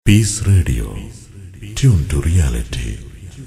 Peace Radio. Tune to reality.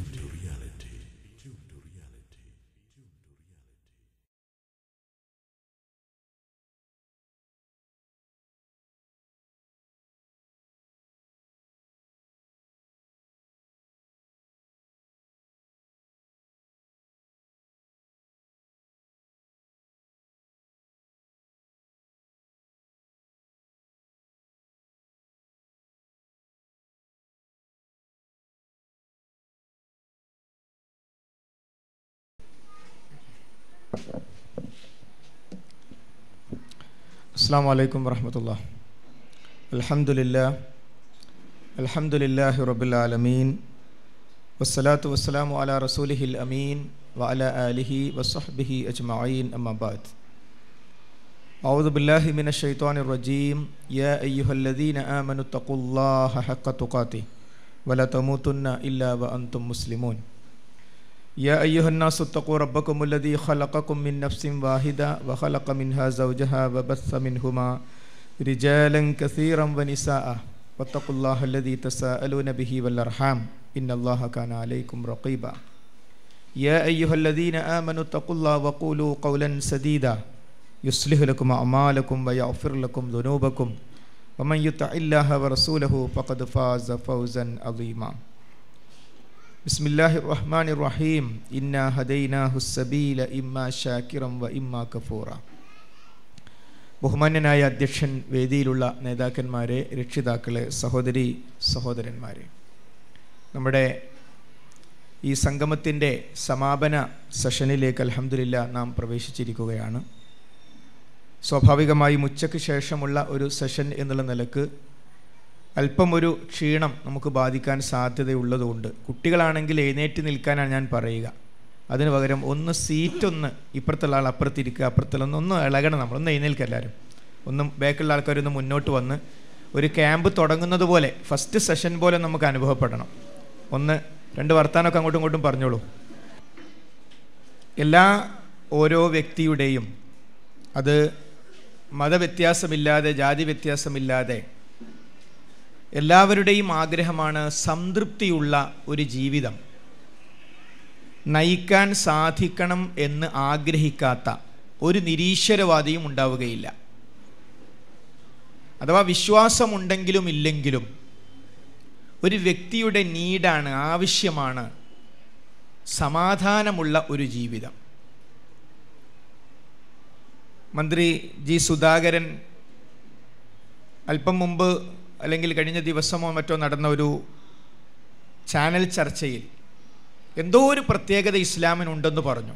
السلام عليكم ورحمة الله الحمد لله الحمد لله رب العالمين والصلاة والسلام على رسوله الأمين وعلى آله وصحبه أجمعين أما بعد أعوذ بالله من الشيطان الرجيم يا أيها الذين آمنوا اتقوا الله حق تقاته ولا تموتن إلا وأنتم مسلمون يا أيها الناس اتقوا ربكم الذي خلقكم من نفس واحدة وخلق منها زوجها وبث منهما رجالا كثيرا ونساء واتقوا الله الذي تساءلون به والأرحام إن الله كان عليكم رقيبا يا أيها الذين آمنوا اتقوا الله وقولوا قولا سديدا يصلح لكم أعمالكم ويغفر لكم ذنوبكم ومن يطع الله ورسوله فقد فاز فوزا عظيما بسم الله الرحمن الرحيم إنا هديناه السبيل إما شاكرا وإما كفورا ബഹുമാന്യനായ അധ്യക്ഷൻ വേദിയിലുള്ള നേതാക്കന്മാരെ രക്ഷിതാക്കളെ സഹോദരി സഹോദരന്മാരെ നമ്മുടെ ഈ സംഗമത്തിൻ്റെ സമാപന സെഷനിലേക്ക് അലഹമില്ല നാം പ്രവേശിച്ചിരിക്കുകയാണ് സ്വാഭാവികമായും ഉച്ചയ്ക്ക് ശേഷമുള്ള ഒരു സെഷൻ എന്നുള്ള നിലക്ക് അല്പം ഒരു ക്ഷീണം നമുക്ക് ബാധിക്കാൻ സാധ്യതയുള്ളതുകൊണ്ട് കുട്ടികളാണെങ്കിൽ എഴുന്നേറ്റ് നിൽക്കാനാണ് ഞാൻ പറയുക അതിന് പകരം ഒന്ന് സീറ്റൊന്ന് ഇപ്പുറത്തുള്ള ആൾ അപ്പുറത്തിരിക്കുക അപ്പുറത്തുള്ള ഒന്ന് ഒന്ന് ഇളകണം നമ്മൾ ഒന്ന് എഴുന്നേൽക്കുക എല്ലാവരും ഒന്നും ബാക്കിലുള്ള ആൾക്കാരൊന്ന് മുന്നോട്ട് വന്ന് ഒരു ക്യാമ്പ് തുടങ്ങുന്നത് പോലെ ഫസ്റ്റ് സെഷൻ പോലെ നമുക്ക് അനുഭവപ്പെടണം ഒന്ന് രണ്ട് വർത്താനമൊക്കെ അങ്ങോട്ടും ഇങ്ങോട്ടും പറഞ്ഞോളൂ എല്ലാ ഓരോ വ്യക്തിയുടെയും അത് മതവ്യത്യാസമില്ലാതെ ജാതി വ്യത്യാസമില്ലാതെ എല്ലാവരുടെയും ആഗ്രഹമാണ് സംതൃപ്തിയുള്ള ഒരു ജീവിതം നയിക്കാൻ സാധിക്കണം എന്ന് ആഗ്രഹിക്കാത്ത ഒരു നിരീശ്വരവാദിയും ഉണ്ടാവുകയില്ല അഥവാ വിശ്വാസമുണ്ടെങ്കിലും ഇല്ലെങ്കിലും ഒരു വ്യക്തിയുടെ നീഡാണ് ആവശ്യമാണ് സമാധാനമുള്ള ഒരു ജീവിതം മന്ത്രി ജി സുധാകരൻ അല്പം മുമ്പ് അല്ലെങ്കിൽ കഴിഞ്ഞ ദിവസമോ മറ്റോ നടന്ന ഒരു ചാനൽ ചർച്ചയിൽ എന്തോ ഒരു പ്രത്യേകത ഇസ്ലാമിനുണ്ടെന്ന് പറഞ്ഞു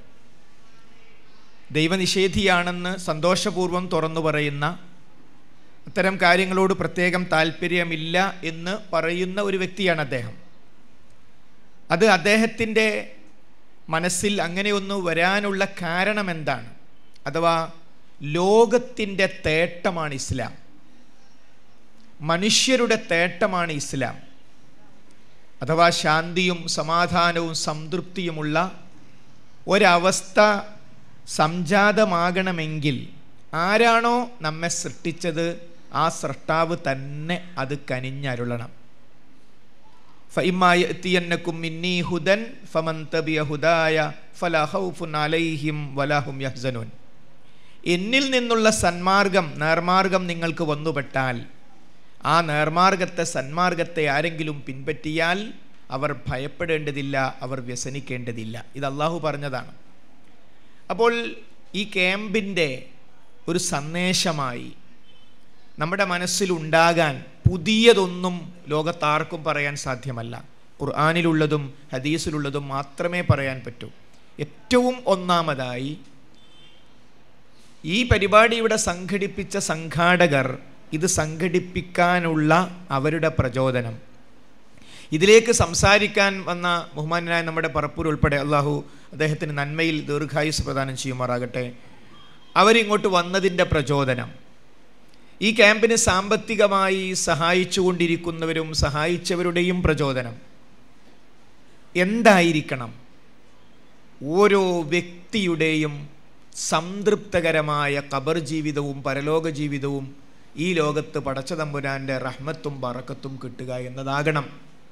ദൈവനിഷേധിയാണെന്ന് സന്തോഷപൂർവ്വം തുറന്നു പറയുന്ന അത്തരം കാര്യങ്ങളോട് പ്രത്യേകം താല്പര്യമില്ല എന്ന് പറയുന്ന ഒരു വ്യക്തിയാണ് അദ്ദേഹം അത് അദ്ദേഹത്തിൻ്റെ മനസ്സിൽ അങ്ങനെയൊന്ന് വരാനുള്ള കാരണം എന്താണ് അഥവാ ലോകത്തിൻ്റെ തേട്ടമാണ് ഇസ്ലാം മനുഷ്യരുടെ തേട്ടമാണ് ഇസ്ലാം അഥവാ ശാന്തിയും സമാധാനവും സംതൃപ്തിയുമുള്ള ഒരവസ്ഥ സംജാതമാകണമെങ്കിൽ ആരാണോ നമ്മെ സൃഷ്ടിച്ചത് ആ സൃഷ്ടാവ് തന്നെ അത് കനിഞ്ഞരുളണം ഫൈമായത്തിയന്നക്കും മിന്നി ഹുദൻ ഫമൻ തബിയ ഹുദായ ഫലഹൗഫുൻ അലൈഹിം വലാഹും യഹ്സനുൻ എന്നിൽ നിന്നുള്ള സന്മാർഗം നേർമാർഗം നിങ്ങൾക്ക് വന്നുപെട്ടാൽ ആ നേർമാർഗത്തെ സന്മാർഗത്തെ ആരെങ്കിലും പിൻപറ്റിയാൽ അവർ ഭയപ്പെടേണ്ടതില്ല അവർ വ്യസനിക്കേണ്ടതില്ല ഇത് അള്ളാഹു പറഞ്ഞതാണ് അപ്പോൾ ഈ ക്യാമ്പിൻ്റെ ഒരു സന്ദേശമായി നമ്മുടെ മനസ്സിലുണ്ടാകാൻ പുതിയതൊന്നും ലോകത്താർക്കും പറയാൻ സാധ്യമല്ല ഖുർആാനിലുള്ളതും ഹദീസിലുള്ളതും മാത്രമേ പറയാൻ പറ്റൂ ഏറ്റവും ഒന്നാമതായി ഈ പരിപാടി ഇവിടെ സംഘടിപ്പിച്ച സംഘാടകർ ഇത് സംഘടിപ്പിക്കാനുള്ള അവരുടെ പ്രചോദനം ഇതിലേക്ക് സംസാരിക്കാൻ വന്ന ബഹുമാനായ നമ്മുടെ പറപ്പൂർ ഉൾപ്പെടെ അള്ളാഹു അദ്ദേഹത്തിന് നന്മയിൽ ദീർഘായുസ് പ്രദാനം ചെയ്യുമാറാകട്ടെ അവരിങ്ങോട്ട് വന്നതിൻ്റെ പ്രചോദനം ഈ ക്യാമ്പിന് സാമ്പത്തികമായി സഹായിച്ചുകൊണ്ടിരിക്കുന്നവരും സഹായിച്ചവരുടെയും പ്രചോദനം എന്തായിരിക്കണം ഓരോ വ്യക്തിയുടെയും സംതൃപ്തകരമായ കബർ ജീവിതവും പരലോക ജീവിതവും ഈ ലോകത്ത് പടച്ച തമ്പുരാൻ്റെ റഹ്മത്തും ബറക്കത്തും കിട്ടുക എന്നതാകണം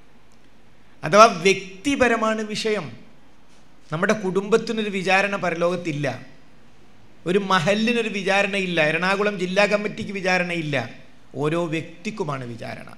അഥവാ വ്യക്തിപരമാണ് വിഷയം നമ്മുടെ കുടുംബത്തിനൊരു വിചാരണ പരലോകത്തില്ല ഒരു മഹലിനൊരു വിചാരണയില്ല എറണാകുളം ജില്ലാ കമ്മിറ്റിക്ക് വിചാരണയില്ല ഓരോ വ്യക്തിക്കുമാണ് വിചാരണ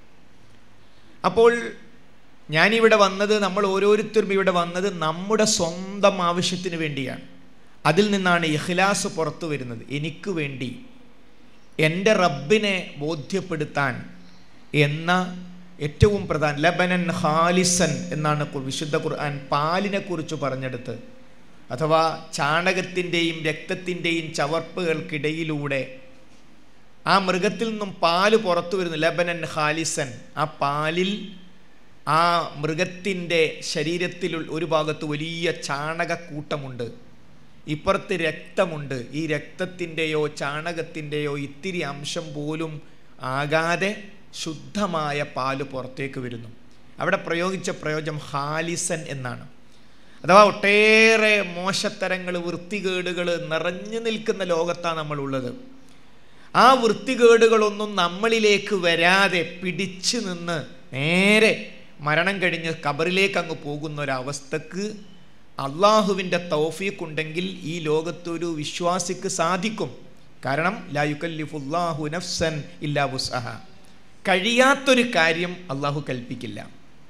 അപ്പോൾ ഞാനിവിടെ വന്നത് നമ്മൾ ഓരോരുത്തരും ഇവിടെ വന്നത് നമ്മുടെ സ്വന്തം ആവശ്യത്തിന് വേണ്ടിയാണ് അതിൽ നിന്നാണ് ഇഖ്ലാസ് പുറത്തു വരുന്നത് എനിക്ക് വേണ്ടി എൻ്റെ റബ്ബിനെ ബോധ്യപ്പെടുത്താൻ എന്ന ഏറ്റവും പ്രധാന ലബനൻ ഹാലിസൻ എന്നാണ് കു- വിശുദ്ധ ഖുർആൻ പാലിനെ കുറിച്ച് പറഞ്ഞെടുത്ത് അഥവാ ചാണകത്തിൻ്റെയും രക്തത്തിൻ്റെയും ചവർപ്പുകൾക്കിടയിലൂടെ ആ മൃഗത്തിൽ നിന്നും പാല് പുറത്തു വരുന്നു ലബനൻ ഹാലിസൻ ആ പാലിൽ ആ മൃഗത്തിൻ്റെ ശരീരത്തിൽ ഒരു ഭാഗത്ത് വലിയ ചാണകക്കൂട്ടമുണ്ട് ഇപ്പുറത്ത് രക്തമുണ്ട് ഈ രക്തത്തിൻ്റെയോ ചാണകത്തിൻ്റെയോ ഇത്തിരി അംശം പോലും ആകാതെ ശുദ്ധമായ പാല് പുറത്തേക്ക് വരുന്നു അവിടെ പ്രയോഗിച്ച പ്രയോജനം ഹാലിസൻ എന്നാണ് അഥവാ ഒട്ടേറെ മോശത്തരങ്ങൾ വൃത്തികേടുകൾ നിറഞ്ഞു നിൽക്കുന്ന ലോകത്താണ് നമ്മളുള്ളത് ആ വൃത്തികേടുകളൊന്നും നമ്മളിലേക്ക് വരാതെ പിടിച്ചു നിന്ന് നേരെ മരണം കഴിഞ്ഞ് കബറിലേക്ക് അങ്ങ് പോകുന്ന ഒരവസ്ഥക്ക് അള്ളാഹുവിൻ്റെ തൗഫീഖ് ഉണ്ടെങ്കിൽ ഈ ലോകത്തൊരു വിശ്വാസിക്ക് സാധിക്കും കാരണം ലായുക്കല്ലിഫുല്ലാഹു നഫ്സൻ ഇല്ലാ വുസ്അഹ കഴിയാത്തൊരു കാര്യം അള്ളാഹു കൽപ്പിക്കില്ല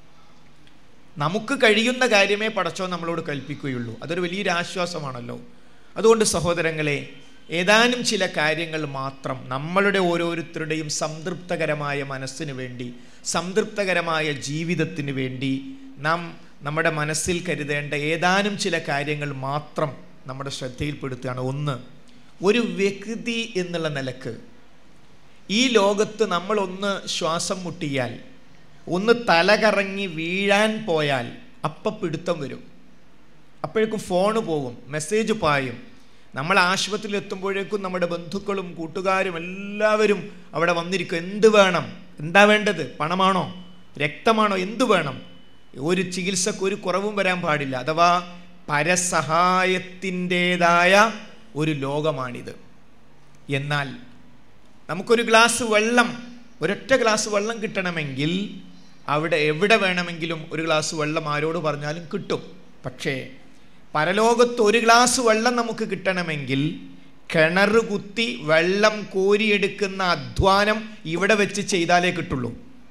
നമുക്ക് കഴിയുന്ന കാര്യമേ പടച്ചോ നമ്മളോട് കൽപ്പിക്കുകയുള്ളൂ അതൊരു വലിയൊരു ആശ്വാസമാണല്ലോ അതുകൊണ്ട് സഹോദരങ്ങളെ ഏതാനും ചില കാര്യങ്ങൾ മാത്രം നമ്മളുടെ ഓരോരുത്തരുടെയും സംതൃപ്തകരമായ മനസ്സിന് വേണ്ടി സംതൃപ്തകരമായ ജീവിതത്തിന് വേണ്ടി നാം നമ്മുടെ മനസ്സിൽ കരുതേണ്ട ഏതാനും ചില കാര്യങ്ങൾ മാത്രം നമ്മുടെ ശ്രദ്ധയിൽപ്പെടുത്തുകയാണ് ഒന്ന് ഒരു വ്യക്തി എന്നുള്ള നിലക്ക് ഈ ലോകത്ത് നമ്മളൊന്ന് ശ്വാസം മുട്ടിയാൽ ഒന്ന് തലകറങ്ങി വീഴാൻ പോയാൽ അപ്പം പിടുത്തം വരും അപ്പോഴേക്കും ഫോണ് പോകും മെസ്സേജ് പായും നമ്മൾ ആശുപത്രിയിൽ എത്തുമ്പോഴേക്കും നമ്മുടെ ബന്ധുക്കളും കൂട്ടുകാരും എല്ലാവരും അവിടെ വന്നിരിക്കും എന്ത് വേണം എന്താ വേണ്ടത് പണമാണോ രക്തമാണോ എന്ത് വേണം ഒരു ചികിത്സക്ക് ഒരു കുറവും വരാൻ പാടില്ല അഥവാ പരസഹായത്തിൻ്റെതായ ഒരു ലോകമാണിത് എന്നാൽ നമുക്കൊരു ഗ്ലാസ് വെള്ളം ഒരൊറ്റ ഗ്ലാസ് വെള്ളം കിട്ടണമെങ്കിൽ അവിടെ എവിടെ വേണമെങ്കിലും ഒരു ഗ്ലാസ് വെള്ളം ആരോട് പറഞ്ഞാലും കിട്ടും പക്ഷേ പരലോകത്ത് ഒരു ഗ്ലാസ് വെള്ളം നമുക്ക് കിട്ടണമെങ്കിൽ കിണർ കുത്തി വെള്ളം കോരിയെടുക്കുന്ന അധ്വാനം ഇവിടെ വെച്ച് ചെയ്താലേ കിട്ടുള്ളൂ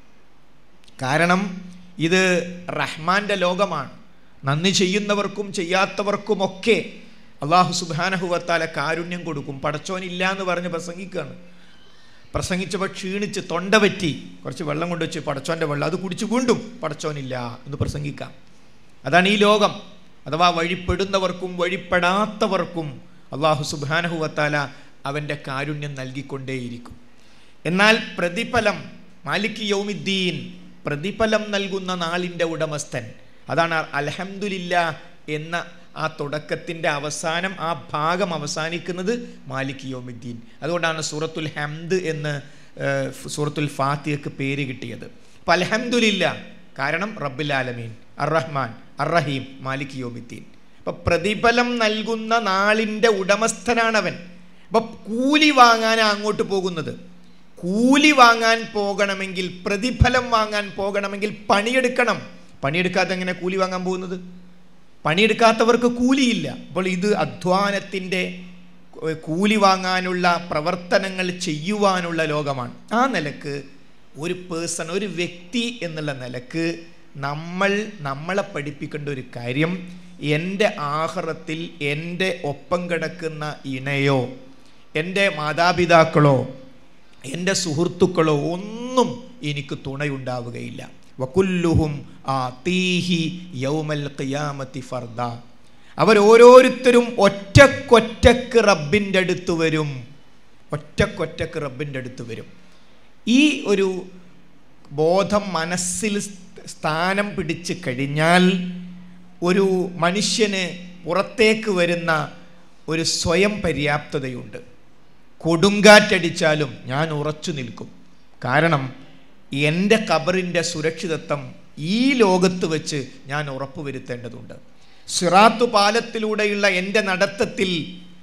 കാരണം ഇത് റഹ്മാന്റെ ലോകമാണ് നന്ദി ചെയ്യുന്നവർക്കും ചെയ്യാത്തവർക്കുമൊക്കെ അള്ളാഹു സുബാനഹുവത്താല കാരുണ്യം കൊടുക്കും പടച്ചോനില്ല എന്ന് പറഞ്ഞ് പ്രസംഗിക്കുകയാണ് പ്രസംഗിച്ചപ്പോൾ ക്ഷീണിച്ച് തൊണ്ട പറ്റി കുറച്ച് വെള്ളം കൊണ്ട് വെച്ച് പടച്ചോൻ്റെ വെള്ളം അത് കുടിച്ച് വീണ്ടും പടച്ചോനില്ല എന്ന് പ്രസംഗിക്കാം അതാണ് ഈ ലോകം അഥവാ വഴിപ്പെടുന്നവർക്കും വഴിപ്പെടാത്തവർക്കും അള്ളാഹു സുബാനഹുവത്താല അവൻ്റെ കാരുണ്യം നൽകിക്കൊണ്ടേയിരിക്കും എന്നാൽ പ്രതിഫലം മാലിക് യൗമിദ്ദീൻ പ്രതിഫലം നൽകുന്ന നാളിൻ്റെ ഉടമസ്ഥൻ അതാണ് അൽഹംദുലില്ല എന്ന ആ തുടക്കത്തിൻ്റെ അവസാനം ആ ഭാഗം അവസാനിക്കുന്നത് മാലിക് യോമിദ്ദീൻ അതുകൊണ്ടാണ് സൂറത്തുൽ ഹംദ് എന്ന് ഏഹ്, സൂറത്തുൽ ഫാത്തിഹക്ക് പേര് കിട്ടിയത് അപ്പം അൽഹംദുലില്ല കാരണം റബ്ബുൽ ആലമീൻ അർ റഹ്മാൻ അർ റഹീം മാലിക് യോമിദ്ദീൻ അപ്പം പ്രതിഫലം നൽകുന്ന നാളിൻ്റെ ഉടമസ്ഥനാണവൻ അപ്പം കൂലി വാങ്ങാനാണ് അങ്ങോട്ട് പോകുന്നത് കൂലി വാങ്ങാൻ പോകണമെങ്കിൽ പ്രതിഫലം വാങ്ങാൻ പോകണമെങ്കിൽ പണിയെടുക്കണം പണിയെടുക്കാതെ എങ്ങനെ കൂലി വാങ്ങാൻ പോകുന്നത് പണിയെടുക്കാത്തവർക്ക് കൂലിയില്ല അപ്പോൾ ഇത് അധ്വാനത്തിൻ്റെ ഏഹ്, കൂലി വാങ്ങാനുള്ള പ്രവർത്തനങ്ങൾ ചെയ്യുവാനുള്ള ലോകമാണ് ആ നിലക്ക് ഒരു പേഴ്സൺ ഒരു വ്യക്തി എന്നുള്ള നിലക്ക് നമ്മൾ നമ്മളെ പഠിപ്പിക്കേണ്ട ഒരു കാര്യം എൻ്റെ ആഹാരത്തിൽ എൻ്റെ ഒപ്പം കിടക്കുന്ന ഇണയോ എൻ്റെ മാതാപിതാക്കളോ എൻ്റെ സുഹൃത്തുക്കളോ ഒന്നും എനിക്ക് തുണയുണ്ടാവുകയില്ല വകുല്ലുഹും ആ തീഹി യൗമൽ ഖിയാമത്തി ഫർദ അവരോരോരുത്തരും ഒറ്റക്കൊറ്റക്ക് റബ്ബിൻ്റെ അടുത്ത് വരും ഒറ്റക്കൊറ്റക്ക് റബ്ബിൻ്റെ അടുത്ത് വരും ഈ ഒരു ബോധം മനസ്സിൽ സ്ഥാനം പിടിച്ച് കഴിഞ്ഞാൽ ഒരു മനുഷ്യന് പുറത്തേക്ക് വരുന്ന ഒരു സ്വയം പര്യാപ്തതയുണ്ട് കൊടുങ്കാറ്റടിച്ചാലും ഞാൻ ഉറച്ചു നിൽക്കും കാരണം എൻ്റെ കബറിൻ്റെ സുരക്ഷിതത്വം ഈ ലോകത്ത് വെച്ച് ഞാൻ ഉറപ്പുവരുത്തേണ്ടതുണ്ട് സിറാത്തു പാലത്തിലൂടെയുള്ള എൻ്റെ നടത്തത്തിൽ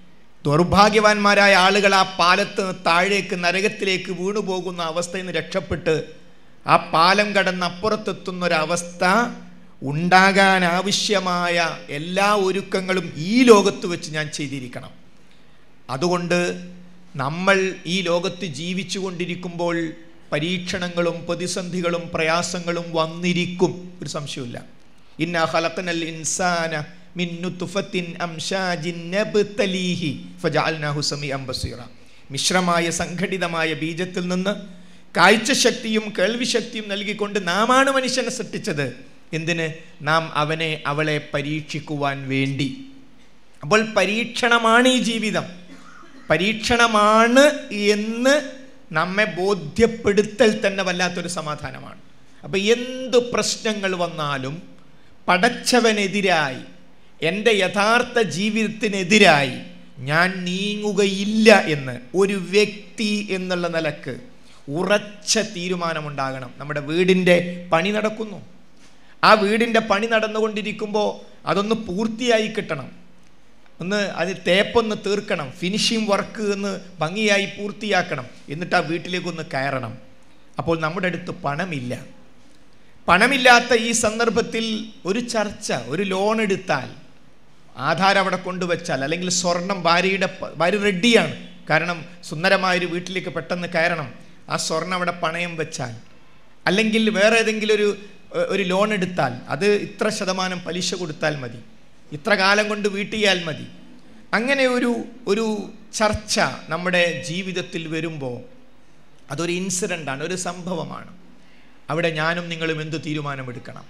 ദൗർഭാഗ്യവാന്മാരായ ആളുകൾ ആ പാലത്ത് നിന്ന് താഴേക്ക് നരകത്തിലേക്ക് വീണുപോകുന്ന അവസ്ഥയിൽ നിന്ന് രക്ഷപ്പെട്ട് ആ പാലം കടന്ന് അപ്പുറത്തെത്തുന്ന ഒരവസ്ഥ ഉണ്ടാകാൻ ആവശ്യമായ എല്ലാ ഒരുക്കങ്ങളും ഈ ലോകത്ത് വെച്ച് ഞാൻ ചെയ്തിരിക്കണം അതുകൊണ്ട് നമ്മൾ ഈ ലോകത്ത് ജീവിച്ചു കൊണ്ടിരിക്കുമ്പോൾ പരീക്ഷണങ്ങളും പ്രതിസന്ധികളും പ്രയാസങ്ങളും വന്നിരിക്കും ഒരു സംശയമില്ല ഇന്ന ഖലഖനൽ ഇൻസാന മിൻ നുത്ഫത്തിൻ അംശാജിൻ നബ്തലീഹി ഫജഅൽനാഹു സമീഅൻ ബസീറ മിശ്രമായ സംഘടിതമായ ബീജത്തിൽ നിന്ന് കാഴ്ചശക്തിയും കേൾവിശക്തിയും നൽകിക്കൊണ്ട് നാമാണ് മനുഷ്യനെ സൃഷ്ടിച്ചത് എന്തിന് നാം അവനെ അവളെ പരീക്ഷിക്കുവാൻ വേണ്ടി അപ്പോൾ പരീക്ഷണമാണ് ഈ ജീവിതം പരീക്ഷണമാണ് എന്ന് നമ്മെ ബോധ്യപ്പെടുത്തൽ തന്നെ വല്ലാത്തൊരു സമാധാനമാണ് അപ്പം എന്ത് പ്രശ്നങ്ങൾ വന്നാലും പടച്ചവനെതിരായി എൻ്റെ യഥാർത്ഥ ജീവിതത്തിനെതിരായി ഞാൻ നീങ്ങുകയില്ല എന്ന് ഒരു വ്യക്തി എന്നുള്ള നിലക്ക് ഉറച്ച തീരുമാനമുണ്ടാകണം നമ്മുടെ വീടിൻ്റെ പണി നടക്കുന്നു ആ വീടിൻ്റെ പണി നടന്നുകൊണ്ടിരിക്കുമ്പോൾ അതൊന്ന് പൂർത്തിയായി കിട്ടണം ഒന്ന് അത് തേപ്പൊന്ന് തീർക്കണം ഫിനിഷിംഗ് വർക്ക് ഒന്ന് ഭംഗിയായി പൂർത്തിയാക്കണം എന്നിട്ട് ആ വീട്ടിലേക്കൊന്ന് കയറണം അപ്പോൾ നമ്മുടെ അടുത്ത് പണമില്ല പണമില്ലാത്ത ഈ സന്ദർഭത്തിൽ ഒരു ചർച്ച ഒരു ലോൺ എടുത്താൽ ആധാരം അവിടെ കൊണ്ടുവച്ചാൽ അല്ലെങ്കിൽ സ്വർണം ഭാര്യയുടെ പ- ഭാര്യ റെഡിയാണ് കാരണം സുന്ദരമായൊരു വീട്ടിലേക്ക് പെട്ടെന്ന് കയറണം ആ സ്വർണം അവിടെ പണയം വെച്ചാൽ അല്ലെങ്കിൽ വേറെ ഏതെങ്കിലും ഒരു ഏഹ്, ഒരു ലോൺ എടുത്താൽ അത് ഇത്ര ശതമാനം പലിശ കൊടുത്താൽ മതി ഇത്ര കാലം കൊണ്ട് വീട്ടിയാൽ മതി അങ്ങനെ ഒരു ഒരു ചർച്ച നമ്മുടെ ജീവിതത്തിൽ വരുമ്പോൾ അതൊരു ഇൻസിഡൻ്റാണ് ഒരു സംഭവമാണ് അവിടെ ഞാനും നിങ്ങളും എന്ത് തീരുമാനമെടുക്കണം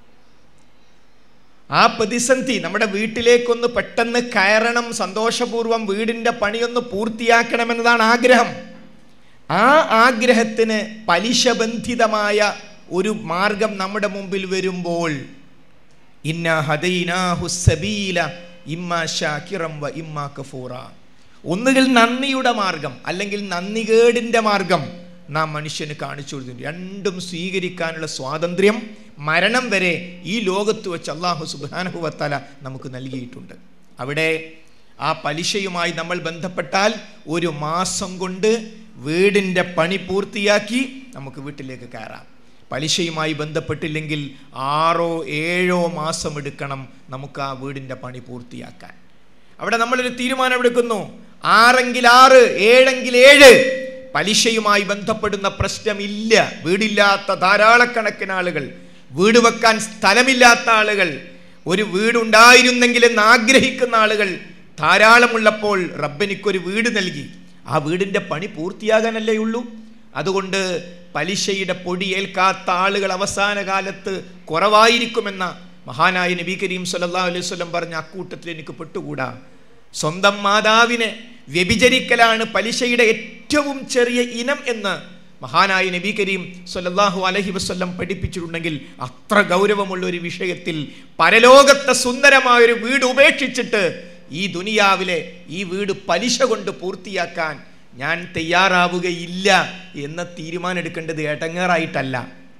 ആ പ്രതിസന്ധി നമ്മുടെ വീട്ടിലേക്കൊന്ന് പെട്ടെന്ന് കയറണം സന്തോഷപൂർവ്വം വീടിൻ്റെ പണിയൊന്ന് പൂർത്തിയാക്കണമെന്നതാണ് ആഗ്രഹം ആ ആഗ്രഹത്തിന് പലിശബന്ധിതമായ ഒരു മാർഗം നമ്മുടെ മുമ്പിൽ വരുമ്പോൾ ഇന്ന ഹദൈനാഹു സബീല ഇമ്മ ഷാക്കിറം വ ഇമ്മ കഫൂറ ഒന്നുകിൽ നന്ദിയുടെ മാർഗം അല്ലെങ്കിൽ നന്ദികേടിൻ്റെ മാർഗം നാം മനുഷ്യന് കാണിച്ചു കൊടുത്തിട്ടുണ്ട് രണ്ടും സ്വീകരിക്കാനുള്ള സ്വാതന്ത്ര്യം മരണം വരെ ഈ ലോകത്ത് വെച്ച് അള്ളാഹു സുബാനഹുവത്തല നമുക്ക് നൽകിയിട്ടുണ്ട് അവിടെ ആ പലിശയുമായി നമ്മൾ ബന്ധപ്പെട്ടാൽ ഒരു മാസം കൊണ്ട് വീടിൻ്റെ പണി പൂർത്തിയാക്കി നമുക്ക് വീട്ടിലേക്ക് കയറാം പലിശയുമായി ബന്ധപ്പെട്ടില്ലെങ്കിൽ ആറോ ഏഴോ മാസം എടുക്കണം നമുക്ക് ആ വീടിൻ്റെ പണി പൂർത്തിയാക്കാൻ അവിടെ നമ്മളൊരു തീരുമാനം എടുക്കുന്നു ആറെങ്കിൽ ആറ് ഏഴെങ്കിൽ ഏഴ് പലിശയുമായി ബന്ധപ്പെടുന്ന പ്രശ്നമില്ല വീടില്ലാത്ത ധാരാളക്കണക്കിന് ആളുകൾ വീട് വെക്കാൻ സ്ഥലമില്ലാത്ത ആളുകൾ ഒരു വീടുണ്ടായിരുന്നെങ്കിൽ എന്ന് ആഗ്രഹിക്കുന്ന ആളുകൾ ധാരാളമുള്ളപ്പോൾ റബ്ബനിക്കൊരു വീട് നൽകി ആ വീടിൻ്റെ പണി പൂർത്തിയാകാനല്ലേ ഉള്ളൂ അതുകൊണ്ട് പലിശയുടെ പൊടി ഏൽക്കാത്ത ആളുകൾ അവസാന കാലത്ത് കുറവായിരിക്കുമെന്ന മഹാനായ നബി കരീം സല്ലല്ലാഹു അലൈഹി വസല്ലം പറഞ്ഞ അക്കൂട്ടത്തിൽ എനിക്ക് പെട്ടുകൂടാ സ്വന്തം മാതാവിനെ വ്യഭിചരിക്കലാണ് പലിശയുടെ ഏറ്റവും ചെറിയ ഇനം എന്ന് മഹാനായ നബി കരീം സല്ലല്ലാഹു അലൈഹി വസല്ലം പഠിപ്പിച്ചിട്ടുണ്ടെങ്കിൽ അത്ര ഗൗരവമുള്ള ഒരു വിഷയത്തിൽ പരലോകത്തെ സുന്ദരമായ ഒരു വീട് ഉപേക്ഷിച്ചിട്ട് ഈ ദുനിയാവിലെ ഈ വീട് പലിശ കൊണ്ട് പൂർത്തിയാക്കാൻ ഞാൻ തയ്യാറാവുകയില്ല എന്ന തീരുമാനം എടുക്കേണ്ടത് ഏട്ടങ്ങാറായിട്ടല്ല